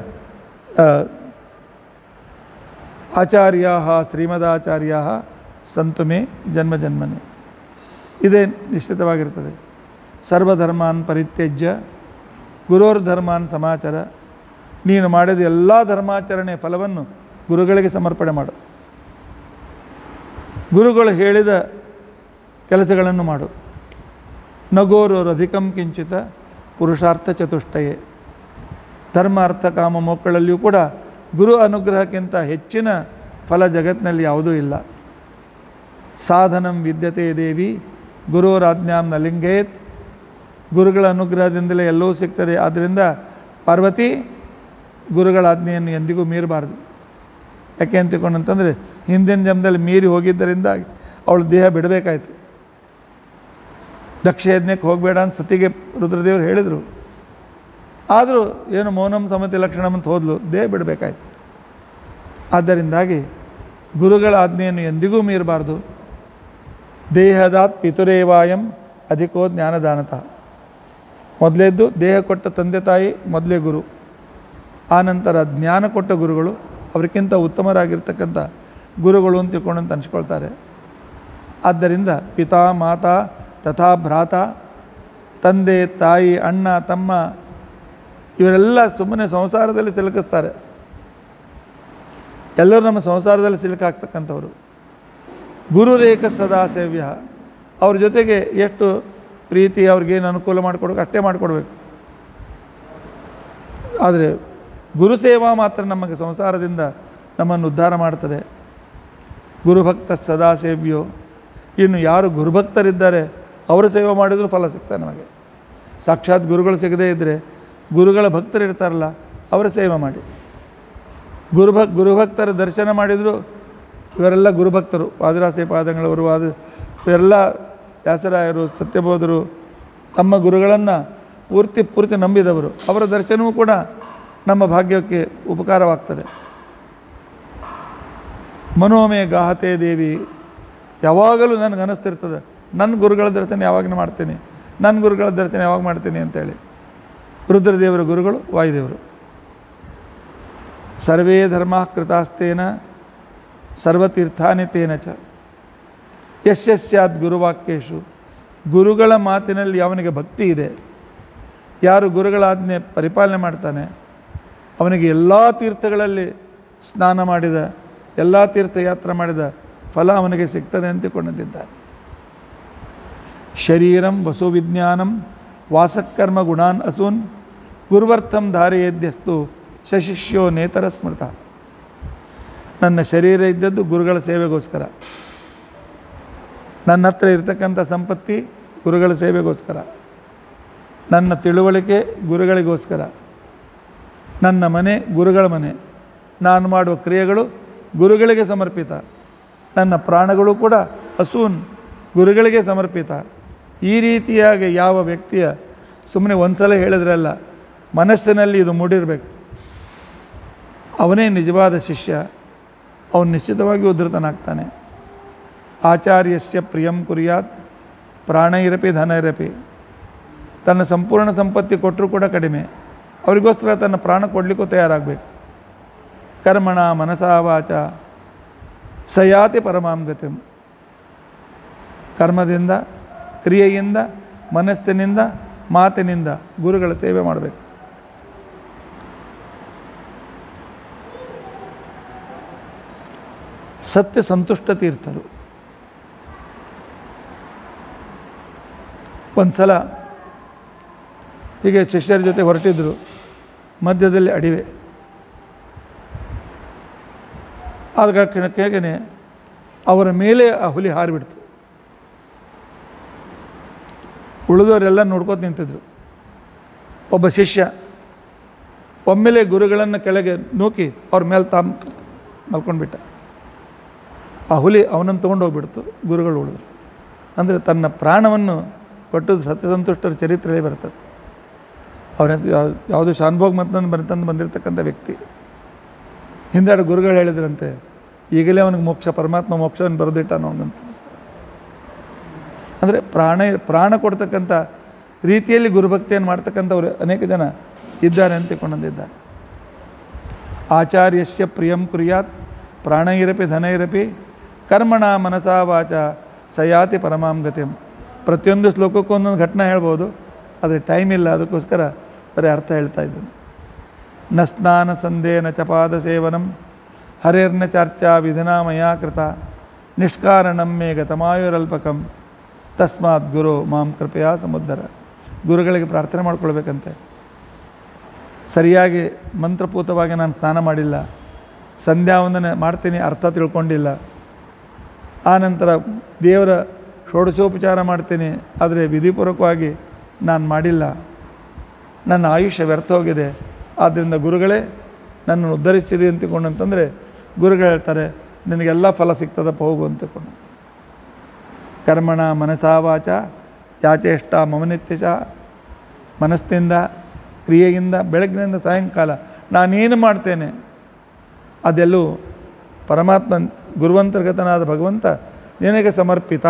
[SPEAKER 1] ಆಚಾರ್ಯ ಶ್ರೀಮದಾಚಾರ್ಯ ಸಂತು ಮೇ ಜನ್ಮ ಜನ್ಮನೆ ಇದೇ ನಿಶ್ಚಿತವಾಗಿರ್ತದೆ ಸರ್ವಧರ್ಮಾನ್ ಪರಿತ್ಯಜ್ಯ ಗುರೋರ್ ಧರ್ಮಾನ್ ಸಮಾಚಾರ ನೀನು ಮಾಡಿದ ಎಲ್ಲ ಧರ್ಮಾಚರಣೆ ಫಲವನ್ನು ಗುರುಗಳಿಗೆ ಸಮರ್ಪಣೆ ಮಾಡು ಗುರುಗಳು ಹೇಳಿದ ಕೆಲಸಗಳನ್ನು ಮಾಡು ನಗೋರೋರು ಅಧಿಕಂ ಕಿಂಚಿತ ಪುರುಷಾರ್ಥ ಚತುಷ್ಟಯೇ ಧರ್ಮ ಅರ್ಥ ಕಾಮ ಮೋಕ್ಕಳಲ್ಲಿಯೂ ಕೂಡ ಗುರು ಅನುಗ್ರಹಕ್ಕಿಂತ ಹೆಚ್ಚಿನ ಫಲ ಜಗತ್ತಿನಲ್ಲಿ ಯಾವುದೂ ಇಲ್ಲ ಸಾಧನಂ ವಿದ್ಯತೆ ದೇವಿ ಗುರುರಾಜ್ಞಾಂ ನಲಿಂಗೇತ್ ಗುರುಗಳ ಅನುಗ್ರಹದಿಂದಲೇ ಎಲ್ಲವೂ ಸಿಗ್ತದೆ ಆದ್ದರಿಂದ ಪಾರ್ವತಿ ಗುರುಗಳ ಆಜ್ಞೆಯನ್ನು ಎಂದಿಗೂ ಮೀರಬಾರ್ದು ಯಾಕೆ ಅಂತ ತಿಳ್ಕೊಂಡಂತಂದರೆ ಹಿಂದಿನ ಜನ್ಮದಲ್ಲಿ ಮೀರಿ ಹೋಗಿದ್ದರಿಂದ ಅವಳು ದೇಹ ಬಿಡಬೇಕಾಯ್ತು ದಕ್ಷ ಯಜ್ಞಕ್ಕೆ ಹೋಗಬೇಡ ಅಂತ ಸತಿಗೆ ರುದ್ರದೇವರು ಹೇಳಿದರು ಆದರೂ ಏನು ಮೌನಂ ಸಮತಿ ಲಕ್ಷಣಂ ಅಂತ ಹೋದ್ಲು ದೇಹ ಬಿಡಬೇಕಾಯ್ತು ಆದ್ದರಿಂದಾಗಿ ಗುರುಗಳ ಆಜ್ಞೆಯನ್ನು ಎಂದಿಗೂ ಮೀರಬಾರ್ದು ದೇಹದಾತ್ ಪಿತುರೇವಾಯಂ ಅಧಿಕೋ ಜ್ಞಾನದಾನತ ಮೊದಲೇದ್ದು ದೇಹ ಕೊಟ್ಟ ತಂದೆ ತಾಯಿ ಮೊದಲೇ ಗುರು ಆನಂತರ ಜ್ಞಾನ ಕೊಟ್ಟ ಗುರುಗಳು ಅವರಿಗಿಂತ ಉತ್ತಮರಾಗಿರ್ತಕ್ಕಂಥ ಗುರುಗಳು ಅಂತ ತಿಳ್ಕೊಂಡಂತ ಅನ್ಸ್ಕೊಳ್ತಾರೆ ಆದ್ದರಿಂದ ಪಿತಾ ಮಾತಾ ತಥಾ ಭ್ರಾತ ತಂದೆ ತಾಯಿ ಅಣ್ಣ ತಮ್ಮ ಇವರೆಲ್ಲ ಸುಮ್ಮನೆ ಸಂಸಾರದಲ್ಲಿ ಸಿಲುಕಿಸ್ತಾರೆ ಎಲ್ಲರೂ ನಮ್ಮ ಸಂಸಾರದಲ್ಲಿ ಸಿಲುಕಾಗ್ತಕ್ಕಂಥವ್ರು ಗುರುರೇಕ ಸದಾ ಸೇವ್ಯ ಅವ್ರ ಜೊತೆಗೆ ಎಷ್ಟು ಪ್ರೀತಿ ಅವ್ರಿಗೇನು ಅನುಕೂಲ ಮಾಡಿಕೊಡ್ಬೇಕು ಅಷ್ಟೇ ಮಾಡಿಕೊಡ್ಬೇಕು ಆದರೆ ಗುರು ಸೇವಾ ಮಾತ್ರ ನಮಗೆ ಸಂಸಾರದಿಂದ ನಮ್ಮನ್ನು ಉದ್ಧಾರ ಮಾಡ್ತದೆ ಗುರುಭಕ್ತ ಸದಾ ಸೇವ್ಯೋ ಇನ್ನು ಯಾರು ಗುರುಭಕ್ತರಿದ್ದಾರೆ ಅವರ ಸೇವೆ ಮಾಡಿದರೂ ಫಲ ಸಿಗ್ತದೆ ನಮಗೆ ಸಾಕ್ಷಾತ್ ಗುರುಗಳು ಸಿಗದೇ ಇದ್ದರೆ ಗುರುಗಳ ಭಕ್ತರು ಇರ್ತಾರಲ್ಲ ಅವರ ಸೇವೆ ಮಾಡಿ ಗುರುಭಕ್ ಗುರುಭಕ್ತರ ದರ್ಶನ ಮಾಡಿದರೂ ಇವರೆಲ್ಲ ಗುರುಭಕ್ತರು ವಾದಿರಾಸೆ ಪಾದಗಳವರು ವಾದ ಇವರೆಲ್ಲ ವ್ಯಾಸರಾಯರು ಸತ್ಯಬೋಧರು ತಮ್ಮ ಗುರುಗಳನ್ನು ಪೂರ್ತಿ ಪೂರ್ತಿ ನಂಬಿದವರು ಅವರ ದರ್ಶನವೂ ಕೂಡ ನಮ್ಮ ಭಾಗ್ಯಕ್ಕೆ ಉಪಕಾರವಾಗ್ತದೆ ಮನೋಮಯ ಗಾಹತೆ ದೇವಿ ಯಾವಾಗಲೂ ನನಗೆ ಅನ್ನಿಸ್ತಿರ್ತದೆ ನನ್ನ ಗುರುಗಳ ದರ್ಶನ ಯಾವಾಗ ಮಾಡ್ತೀನಿ ನನ್ನ ಗುರುಗಳ ದರ್ಶನ ಯಾವಾಗ ಮಾಡ್ತೀನಿ ಅಂತೇಳಿ ರುದ್ರದೇವರ ಗುರುಗಳು ವಾಯುದೇವರು ಸರ್ವೇ ಧರ್ಮ ಕೃತಾಸ್ತೇನ ಸರ್ವತೀರ್ಥಾನಿ ತೇನ ಚ ಯಶಸ್ಯಾತ್ ಗುರುವಾಕ್ಯೇಶು ಗುರುಗಳ ಮಾತಿನಲ್ಲಿ ಅವನಿಗೆ ಭಕ್ತಿ ಇದೆ ಯಾರು ಗುರುಗಳ ಆಜ್ಞೆ ಪರಿಪಾಲನೆ ಮಾಡ್ತಾನೆ ಅವನಿಗೆ ಎಲ್ಲ ತೀರ್ಥಗಳಲ್ಲಿ ಸ್ನಾನ ಮಾಡಿದ ಎಲ್ಲ ತೀರ್ಥಯಾತ್ರೆ ಮಾಡಿದ ಫಲ ಅವನಿಗೆ ಸಿಗ್ತದೆ ಅಂತಿಕೊಂಡಿದ್ದಾರೆ ಶರೀರಂ ವಸುವಿಜ್ಞಾನಂ ವಾಸಕರ್ಮ ಗುಣಾನ್ ಅಸೂನ್ ಗುರುವರ್ಥಂ ಧಾರೆಯದ್ಯಸ್ತು ಶಶಿಷ್ಯೋ ನೇತರ ಸ್ಮೃತ ನನ್ನ ಶರೀರ ಇದ್ದದ್ದು ಗುರುಗಳ ಸೇವೆಗೋಸ್ಕರ ನನ್ನ ಹತ್ರ ಇರ್ತಕ್ಕಂಥ ಸಂಪತ್ತಿ ಗುರುಗಳ ಸೇವೆಗೋಸ್ಕರ ನನ್ನ ತಿಳುವಳಿಕೆ ಗುರುಗಳಿಗೋಸ್ಕರ ನನ್ನ ಮನೆ ಗುರುಗಳ ಮನೆ ನಾನು ಮಾಡುವ ಕ್ರಿಯೆಗಳು ಗುರುಗಳಿಗೆ ಸಮರ್ಪಿತ ನನ್ನ ಪ್ರಾಣಗಳು ಕೂಡ ಹಸೂನ್ ಗುರುಗಳಿಗೆ ಸಮರ್ಪಿತ ಈ ರೀತಿಯಾಗಿ ಯಾವ ವ್ಯಕ್ತಿಯ ಸುಮ್ಮನೆ ಒಂದ್ಸಲ ಹೇಳಿದ್ರೆ ಅಲ್ಲ ಮನಸ್ಸಿನಲ್ಲಿ ಇದು ಮೂಡಿರಬೇಕು ಅವನೇ ನಿಜವಾದ ಶಿಷ್ಯ ಅವನು ನಿಶ್ಚಿತವಾಗಿ ಉದ್ಧತನಾಗ್ತಾನೆ ಆಚಾರ್ಯಸ್ಯ ಪ್ರಿಯಂ ಕುರಿಯಾತ್ ಪ್ರಾಣೈರಪಿ ಧನೈರಪಿ ತನ್ನ ಸಂಪೂರ್ಣ ಸಂಪತ್ತಿ ಕೊಟ್ಟರೂ ಕೂಡ ಕಡಿಮೆ ಅವರಿಗೋಸ್ಕರ ತನ್ನ ಪ್ರಾಣ ಕೊಡಲಿಕ್ಕೂ ತಯಾರಾಗಬೇಕು ಕರ್ಮಣ ಮನಸಾ ವಾಚ ಸಯಾತಿ ಪರಮಾಂ ಗತಿಂ ಕರ್ಮದಿಂದ ಕ್ರಿಯೆಯಿಂದ ಮನಸ್ಸಿನಿಂದ ಮಾತಿನಿಂದ ಗುರುಗಳ ಸೇವೆ ಮಾಡಬೇಕು ಸತ್ಯ ಸಂತುಷ್ಟ ತೀರ್ಥರು ಒಂದು ಸಲ ಹೀಗೆ ಶಿಷ್ಯರ ಜೊತೆ ಹೊರಟಿದ್ದರು ಮಧ್ಯದಲ್ಲಿ ಅಡಿವೆ ಆದ ಕೆಳಗನೆ ಅವರ ಮೇಲೆ ಆ ಹುಲಿ ಹಾರಿಬಿಡ್ತು ಉಳಿದವರೆಲ್ಲ ನೋಡ್ಕೋತ ನಿಂತಿದ್ರು ಒಬ್ಬ ಶಿಷ್ಯ ಒಮ್ಮೆಲೆ ಗುರುಗಳನ್ನು ಕೆಳಗೆ ನೂಕಿ ಅವ್ರ ಮೇಲೆ ತಾಮ್ ಮಲ್ಕೊಂಡ್ಬಿಟ್ಟ ಆ ಹುಲಿ ಅವನನ್ನು ತೊಗೊಂಡು ಹೋಗ್ಬಿಡ್ತು ಗುರುಗಳು ಉಳಿದ್ರು ಅಂದರೆ ತನ್ನ ಪ್ರಾಣವನ್ನು ಕೊಟ್ಟದ್ದು ಸತ್ಯಸಂತುಷ್ಟರ ಚರಿತ್ರೆಯಲ್ಲಿ ಬರ್ತದೆ ಅವನ ಯಾವುದು ಶಾನ್ಭೋಗ್ ಮತ್ತೊಂದು ಬಂತಂದು ಬಂದಿರತಕ್ಕಂಥ ವ್ಯಕ್ತಿ ಹಿಂದಾಡು ಗುರುಗಳು ಹೇಳಿದ್ರಂತೆ ಈಗಲೇ ಅವನಿಗೆ ಮೋಕ್ಷ ಪರಮಾತ್ಮ ಮೋಕ್ಷವನ್ನು ಬರೆದಿಟ್ಟಾನ ಅವನಿಗಂತೋಸ್ಕರ ಅಂದರೆ ಪ್ರಾಣ ಪ್ರಾಣ ಕೊಡ್ತಕ್ಕಂಥ ರೀತಿಯಲ್ಲಿ ಗುರುಭಕ್ತಿಯನ್ನು ಮಾಡ್ತಕ್ಕಂಥವ್ರು ಅನೇಕ ಜನ ಇದ್ದಾರೆ ಅಂತ ತಿಳ್ಕೊಂಡಿದ್ದಾರೆ ಆಚಾರ್ಯಸ್ಯ ಪ್ರಿಯಂ ಕುರ್ಯಾತ್ ಪ್ರಾಣೈರಪಿ ಧನೈರಪಿ ಕರ್ಮಣ ಮನಸಾ ವಾಚ ಸಯಾತಿ ಪರಮಾಂ ಗತಿಂ ಪ್ರತಿಯೊಂದು ಶ್ಲೋಕಕ್ಕೂ ಒಂದೊಂದು ಘಟನೆ ಹೇಳ್ಬೋದು ಆದರೆ ಟೈಮ್ ಇಲ್ಲ ಅದಕ್ಕೋಸ್ಕರ ಬರೀ ಅರ್ಥ ಹೇಳ್ತಾ ಇದ್ದೇನೆ ನ ಸ್ನಾನ ಸಂದೇನ ಚಪಾದ ಸೇವನಂ ಹರೇರ್ನ ಚರ್ಚಾ ವಿಧಿನಾ ಮಯಾ ಕೃತ ನಿಷ್ಕಾರಣಂ ಮೇ ಗತಮಾಯುರಲ್ಪಕಂ ತಸ್ಮಾತ್ ಗುರು ಮಾಂ ಕೃಪೆಯ ಸಮುದ್ಧರ ಗುರುಗಳಿಗೆ ಪ್ರಾರ್ಥನೆ ಮಾಡ್ಕೊಳ್ಬೇಕಂತೆ ಸರಿಯಾಗಿ ಮಂತ್ರಪೂತವಾಗಿ ನಾನು ಸ್ನಾನ ಮಾಡಿಲ್ಲ ಸಂಧ್ಯಾ ವಂದನೆ ಮಾಡ್ತೀನಿ ಅರ್ಥ ತಿಳ್ಕೊಂಡಿಲ್ಲ ಆನಂತರ ದೇವರ ಷೋಡಶೋಪಚಾರ ಮಾಡ್ತೀನಿ ಆದರೆ ವಿಧಿಪೂರ್ವಕವಾಗಿ ನಾನು ಮಾಡಿಲ್ಲ ನನ್ನ ಆಯುಷ್ಯ ವ್ಯರ್ಥ ಹೋಗಿದೆ ಆದ್ದರಿಂದ ಗುರುಗಳೇ ನನ್ನನ್ನು ಉದ್ಧರಿಸಿರಿ ಅಂತಕೊಂಡಂತಂದರೆ ಗುರುಗಳು ಹೇಳ್ತಾರೆ ನಿನಗೆಲ್ಲ ಫಲ ಸಿಗ್ತದಪ್ಪ ಹೋಗು ಅಂತಕೊಂಡು ಕರ್ಮಣ ಮನಸಾ ವಾಚ ಯಾಚೇಷ್ಟ ಮಮನಿತ್ಯ ಚ ಮನಸ್ಸಿನಿಂದ ಕ್ರಿಯೆಯಿಂದ ಬೆಳಗ್ಗಿನಿಂದ ಸಾಯಂಕಾಲ ನಾನೇನು ಮಾಡ್ತೇನೆ ಅದೆಲ್ಲೂ ಪರಮಾತ್ಮ ಗುರುವಂತರ್ಗತನಾದ ಭಗವಂತ ನಿನಗೆ ಸಮರ್ಪಿತ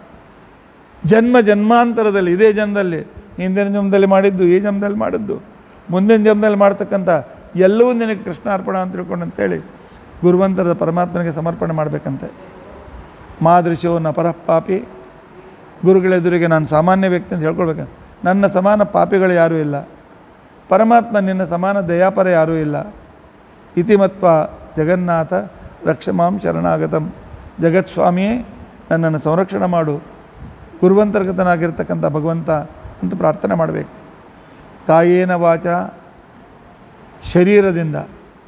[SPEAKER 1] ಜನ್ಮ ಜನ್ಮಾಂತರದಲ್ಲಿ ಇದೇ ಜನ್ಮದಲ್ಲಿ ಹಿಂದಿನ ಜನ್ಮದಲ್ಲಿ ಮಾಡಿದ್ದು ಈ ಜನ್ಮದಲ್ಲಿ ಮಾಡಿದ್ದು ಮುಂದಿನ ಜನ್ಮದಲ್ಲಿ ಮಾಡ್ತಕ್ಕಂಥ ಎಲ್ಲವೂ ನಿನಗೆ ಕೃಷ್ಣಾರ್ಪಣ ಅಂತ ತಿಳ್ಕೊಂಡು ಅಂತೇಳಿ ಗುರುವಂತರದ ಪರಮಾತ್ಮನಿಗೆ ಸಮರ್ಪಣೆ ಮಾಡಬೇಕಂತೆ ಮಾದೃಶೋ ನ ಪರಃ ಪಾಪಿ ಗುರುಗಳೆದುರಿಗೆ ನಾನು ಸಾಮಾನ್ಯ ವ್ಯಕ್ತಿ ಅಂತ ಹೇಳ್ಕೊಳ್ಬೇಕು ನನ್ನ ಸಮಾನ ಪಾಪಿಗಳು ಯಾರೂ ಇಲ್ಲ ಪರಮಾತ್ಮ ನಿನ್ನ ಸಮಾನ ದಯಾಪರ ಯಾರೂ ಇಲ್ಲ ಇತಿಮತ್ವ ಜಗನ್ನಾಥ ರಕ್ಷಮಾಂ ಶರಣಾಗತಂ ಜಗತ್ಸ್ವಾಮಿಯೇ ನನ್ನನ್ನು ಸಂರಕ್ಷಣೆ ಮಾಡು ಗುರುವಂತರ್ಗತನಾಗಿರ್ತಕ್ಕಂಥ ಭಗವಂತ ಅಂತ ಪ್ರಾರ್ಥನೆ ಮಾಡಬೇಕು ಕಾಯೇನ ವಾಚ ಶರೀರದಿಂದ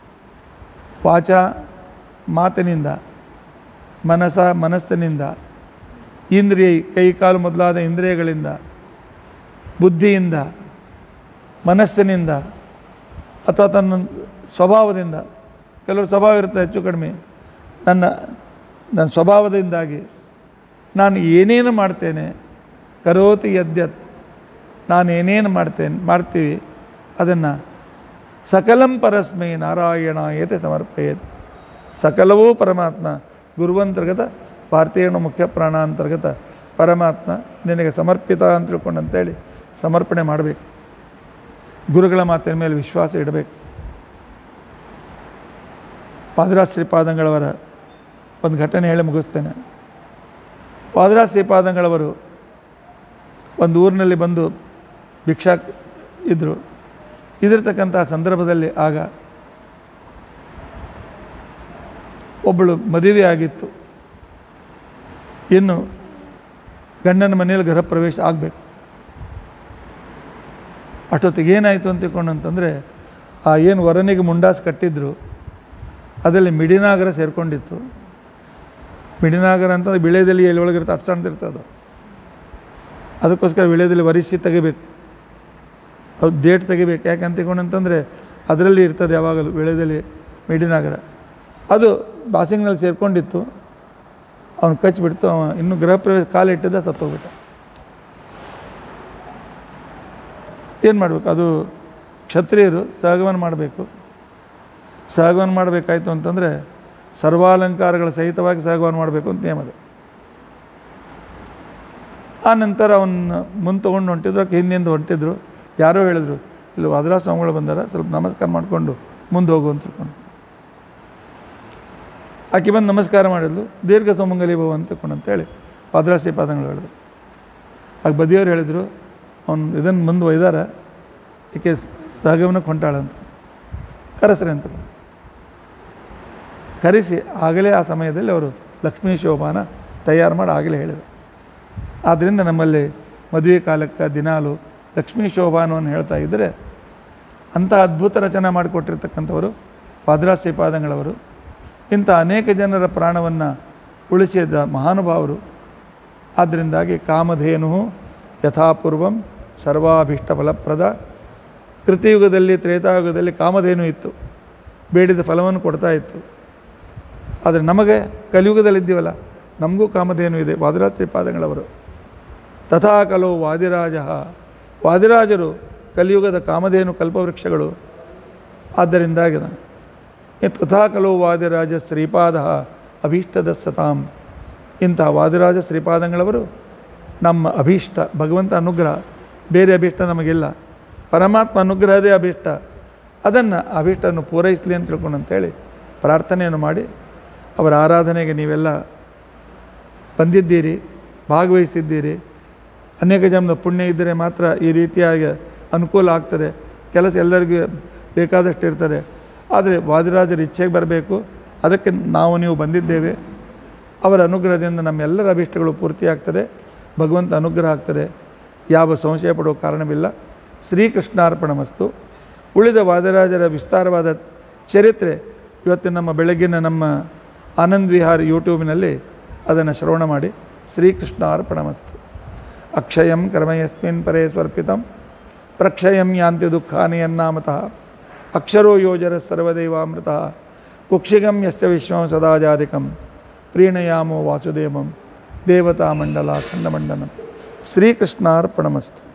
[SPEAKER 1] ವಾಚ ಮಾತಿನಿಂದ ಮನಸ ಮನಸ್ಸಿನಿಂದ ಇಂದ್ರಿಯ ಕೈ ಕಾಲು ಮೊದಲಾದ ಇಂದ್ರಿಯಗಳಿಂದ ಬುದ್ಧಿಯಿಂದ ಮನಸ್ಸಿನಿಂದ ಅಥವಾ ತನ್ನ ಸ್ವಭಾವದಿಂದ ಕೆಲವರು ಸ್ವಭಾವ ಇರುತ್ತೆ ಹೆಚ್ಚು ಕಡಿಮೆ ನನ್ನ ನನ್ನ ಸ್ವಭಾವದಿಂದಾಗಿ ನಾನು ಏನೇನು ಮಾಡ್ತೇನೆ ಕರೋತಿ ಯದ್ಯತ್ ನಾನು ಏನೇನು ಮಾಡ್ತೇನೆ ಮಾಡ್ತೀವಿ ಅದನ್ನು ಸಕಲಂ ಪರಸ್ಮೈ ನಾರಾಯಣ ಏತೆ ಸಮರ್ಪಯತ್ ಸಕಲವೂ ಪರಮಾತ್ಮ ಗುರುವಂತರ್ಗತ ಭಾರತೀಯನ ಮುಖ್ಯ ಪ್ರಾಣಾಂತರ್ಗತ ಪರಮಾತ್ಮ ನಿನಗೆ ಸಮರ್ಪಿತ ಅಂತ ತಿಳ್ಕೊಂಡು ಅಂತೇಳಿ ಸಮರ್ಪಣೆ ಮಾಡಬೇಕು ಗುರುಗಳ ಮಾತಿನ ಮೇಲೆ ವಿಶ್ವಾಸ ಇಡಬೇಕು ಪಾದರಾಜ ಶ್ರೀಪಾದಂಗಳವರ ಒಂದು ಘಟನೆ ಹೇಳಿ ಮುಗಿಸ್ತೇನೆ ಪಾದರಾಜ ಶ್ರೀಪಾದಂಗಳವರು ಒಂದು ಊರಿನಲ್ಲಿ ಬಂದು ಭಿಕ್ಷಾ ಇದ್ದರು ಇದಿರ್ತಕ್ಕಂಥ ಸಂದರ್ಭದಲ್ಲಿ ಆಗ ಒಬ್ಬಳು ಮದುವೆ ಆಗಿತ್ತು ಇನ್ನು ಗಂಡನ ಮನೆಯಲ್ಲಿ ಗೃಹ ಪ್ರವೇಶ ಆಗಬೇಕು ಅಷ್ಟೊತ್ತಿಗೆ ಏನಾಯಿತು ಅಂತ ತಿಳ್ಕೊಂಡು ಅಂತಂದರೆ ಆ ಏನು ವರನಿಗೆ ಮುಂಡಾಸ್ ಕಟ್ಟಿದ್ರು ಅದರಲ್ಲಿ ಮಿಡಿನಾಗರ ಸೇರಿಕೊಂಡಿತ್ತು ಮಿಡಿನಾಗರ ಅಂತಂದ್ರೆ ವಿಳೆದಲ್ಲಿ ಎಲ್ಲಿ ಒಳಗಿರುತ್ತೆ ಅಷ್ಟು ಸಣ್ಣದಿರ್ತದೆ ಅದು ಅದಕ್ಕೋಸ್ಕರ ವಿಳೆದಲ್ಲಿ ವರಿಸಿ ತೆಗಿಬೇಕು ಅದು ಡೇಟ್ ತೆಗಿಬೇಕು ಯಾಕಂತ ತಿಳ್ಕೊಂಡಂತಂದರೆ ಅದರಲ್ಲಿ ಇರ್ತದೆ ಯಾವಾಗಲೂ ವಿಳೆದಲ್ಲಿ ಮಿಡಿನಾಗರ ಅದು ಬಾಸಿಂಗ್ನಲ್ಲಿ ಸೇರ್ಕೊಂಡಿತ್ತು ಅವನು ಕಚ್ಚಿಬಿಡ್ತು ಅವ ಇನ್ನು ಗೃಹ ಪ್ರವೇಶ ಕಾಲಿಟ್ಟಿದ್ದ ಸತ್ತೋಗ್ಬಿಟ್ಟ ಏನು ಮಾಡಬೇಕು ಅದು ಕ್ಷತ್ರಿಯರು ಸಹಗಮನ ಮಾಡಬೇಕು ಸಹಗಮನ ಮಾಡಬೇಕಾಯ್ತು ಅಂತಂದರೆ ಸರ್ವಾಲಂಕಾರಗಳ ಸಹಿತವಾಗಿ ಸಹಗಮನ ಮಾಡಬೇಕು ಅಂತ ನಿಯಮದ ಆ ನಂತರ ಅವನ್ನ ಮುಂದೆ ತೊಗೊಂಡು ಹೊಂಟಿದ್ರು ಅದಕ್ಕೆ ಹಿಂದಿಂದ ಹೊಂಟಿದ್ರು ಯಾರೋ ಹೇಳಿದ್ರು ಇಲ್ಲಿ ವಾದ್ರಾ ಸ್ವಾಮಿಗಳು ಬಂದಾರ ಸ್ವಲ್ಪ ನಮಸ್ಕಾರ ಮಾಡಿಕೊಂಡು ಮುಂದೆ ಹೋಗು ಅಂತ ತಿಳ್ಕೊಂಡು ಆಕೆ ಬಂದು ನಮಸ್ಕಾರ ಮಾಡಿದ್ಲು ದೀರ್ಘ ಸುಮಂಗಲಿ ಭವ ಅಂತ ತಿಳ್ಕೊಂಡು ಅಂತೇಳಿ ಪಾದ್ರಾಸಿ ಪಾದಗಳು ಹೇಳಿದ್ರು ಆಗ ಬದಿಯವ್ರು ಹೇಳಿದರು ಅವ್ನು ಇದನ್ನು ಮುಂದೆ ಒಯ್ದಾರ ಈಕೆ ಸಹಗಮನಕ್ಕೆ ಹೊಂಟಾಳಂತ ಕರೆಸ್ರಿ ಅಂತ ಕರೆಸಿ ಆಗಲೇ ಆ ಸಮಯದಲ್ಲಿ ಅವರು ಲಕ್ಷ್ಮೀ ಶೋಭಾನ ತಯಾರು ಮಾಡಿ ಆಗಲೇ ಹೇಳಿದರು ಆದ್ದರಿಂದ ನಮ್ಮಲ್ಲಿ ಮದುವೆ ಕಾಲಕ್ಕೆ ದಿನಾಲು ಲಕ್ಷ್ಮೀ ಶೋಭಾನವನ್ನು ಹೇಳ್ತಾ ಇದ್ದರೆ ಅಂಥ ಅದ್ಭುತ ರಚನೆ ಮಾಡಿಕೊಟ್ಟಿರ್ತಕ್ಕಂಥವರು ಪಾದ್ರಾಸಿ ಪಾದಂಗಳವರು ಇಂಥ ಅನೇಕ ಜನರ ಪ್ರಾಣವನ್ನು ಉಳಿಸಿದ ಮಹಾನುಭಾವರು ಆದ್ದರಿಂದಾಗಿ ಕಾಮಧೇನು ಯಥಾಪೂರ್ವಂ ಸರ್ವಾಭೀಷ್ಟ ಫಲಪ್ರದ ಕೃತಿಯುಗದಲ್ಲಿ ತ್ರೇತಾಯುಗದಲ್ಲಿ ಕಾಮಧೇನು ಇತ್ತು ಬೇಡಿದ ಫಲವನ್ನು ಕೊಡ್ತಾ ಇತ್ತು ಆದರೆ ನಮಗೆ ಕಲಿಯುಗದಲ್ಲಿದ್ದೀವಲ್ಲ ನಮಗೂ ಕಾಮಧೇನು ಇದೆ ವಾದಿರಾಜ ಶ್ರೀಪಾದಗಳವರು ತಥಾ ಕಲೋ ವಾದಿರಾಜ ವಾದಿರಾಜರು ಕಲಿಯುಗದ ಕಾಮಧೇನು ಕಲ್ಪವೃಕ್ಷಗಳು ಆದ್ದರಿಂದಾಗಿ ತಥಾ ಕಲೋ ವಾದಿರಾಜ ಶ್ರೀಪಾದ ಅಭೀಷ್ಟದ ಸತಾಂ ಇಂಥ ವಾದಿರಾಜ ಶ್ರೀಪಾದಂಗಳವರು ನಮ್ಮ ಅಭೀಷ್ಟ ಭಗವಂತ ಅನುಗ್ರಹ ಬೇರೆ ಅಭೀಷ್ಟ ನಮಗಿಲ್ಲ ಪರಮಾತ್ಮ ಅನುಗ್ರಹದೇ ಅಭೀಷ್ಟ ಅದನ್ನು ಅಭೀಷ್ಟನ್ನು ಪೂರೈಸಲಿ ಅಂತ ತಿಳ್ಕೊಂಡು ಅಂತೇಳಿ ಪ್ರಾರ್ಥನೆಯನ್ನು ಮಾಡಿ ಅವರ ಆರಾಧನೆಗೆ ನೀವೆಲ್ಲ ಬಂದಿದ್ದೀರಿ ಭಾಗವಹಿಸಿದ್ದೀರಿ ಅನೇಕ ಜನ್ಮದ ಪುಣ್ಯ ಇದ್ದರೆ ಮಾತ್ರ ಈ ರೀತಿಯಾಗಿ ಅನುಕೂಲ ಆಗ್ತದೆ ಕೆಲಸ ಎಲ್ಲರಿಗೂ ಬೇಕಾದಷ್ಟು ಇರ್ತದೆ ಆದರೆ ವಾದಿರಾಜರ ಇಚ್ಛೆಗೆ ಬರಬೇಕು ಅದಕ್ಕೆ ನಾವು ನೀವು ಬಂದಿದ್ದೇವೆ ಅವರ ಅನುಗ್ರಹದಿಂದ ನಮ್ಮೆಲ್ಲರ ಅಭಿಷ್ಟಗಳು ಪೂರ್ತಿ ಆಗ್ತದೆ ಭಗವಂತ ಅನುಗ್ರಹ ಆಗ್ತದೆ ಯಾವ ಸಂಶಯ ಪಡುವ ಕಾರಣವಿಲ್ಲ ಶ್ರೀಕೃಷ್ಣಾರ್ಪಣ ಮಸ್ತು ಉಳಿದ ವಾದರಾಜರ ವಿಸ್ತಾರವಾದ ಚರಿತ್ರೆ ಇವತ್ತು ನಮ್ಮ ಬೆಳಗಿನ ನಮ್ಮ ಆನಂದ್ ವಿಹಾರ್ ಯೂಟ್ಯೂಬಿನಲ್ಲಿ ಅದನ್ನು ಶ್ರವಣ ಮಾಡಿ ಶ್ರೀಕೃಷ್ಣ ಅರ್ಪಣ ಮಸ್ತು ಅಕ್ಷಯಂ ಕರ್ಮಯಸ್ಮಿನ್ ಪರೇ ಸ್ವರ್ಪಿತಂ ಪ್ರಕ್ಷಯಂ ಯಾಂತಿ ದುಃಖಾನಿ ಅನ್ನಾಮತಃ ಅಕ್ಷರೋ ಯೋಜರ ಸರ್ವದೇವಾಮೃತ ಕುಕ್ಷಿಗಂ ಯಸ್ಯ ವಿಶ್ವಂ ಸದಾಜಾರಿಕಂ ಪ್ರೀಣಯಾಮೋ ವಾಸುದೇವಂ ದೇವತಾ ಮಂಡಲ ಖಂಡಮಂಡನಂ ಶ್ರೀಕೃಷ್ಣಾರ್ಪಣಮಸ್ತು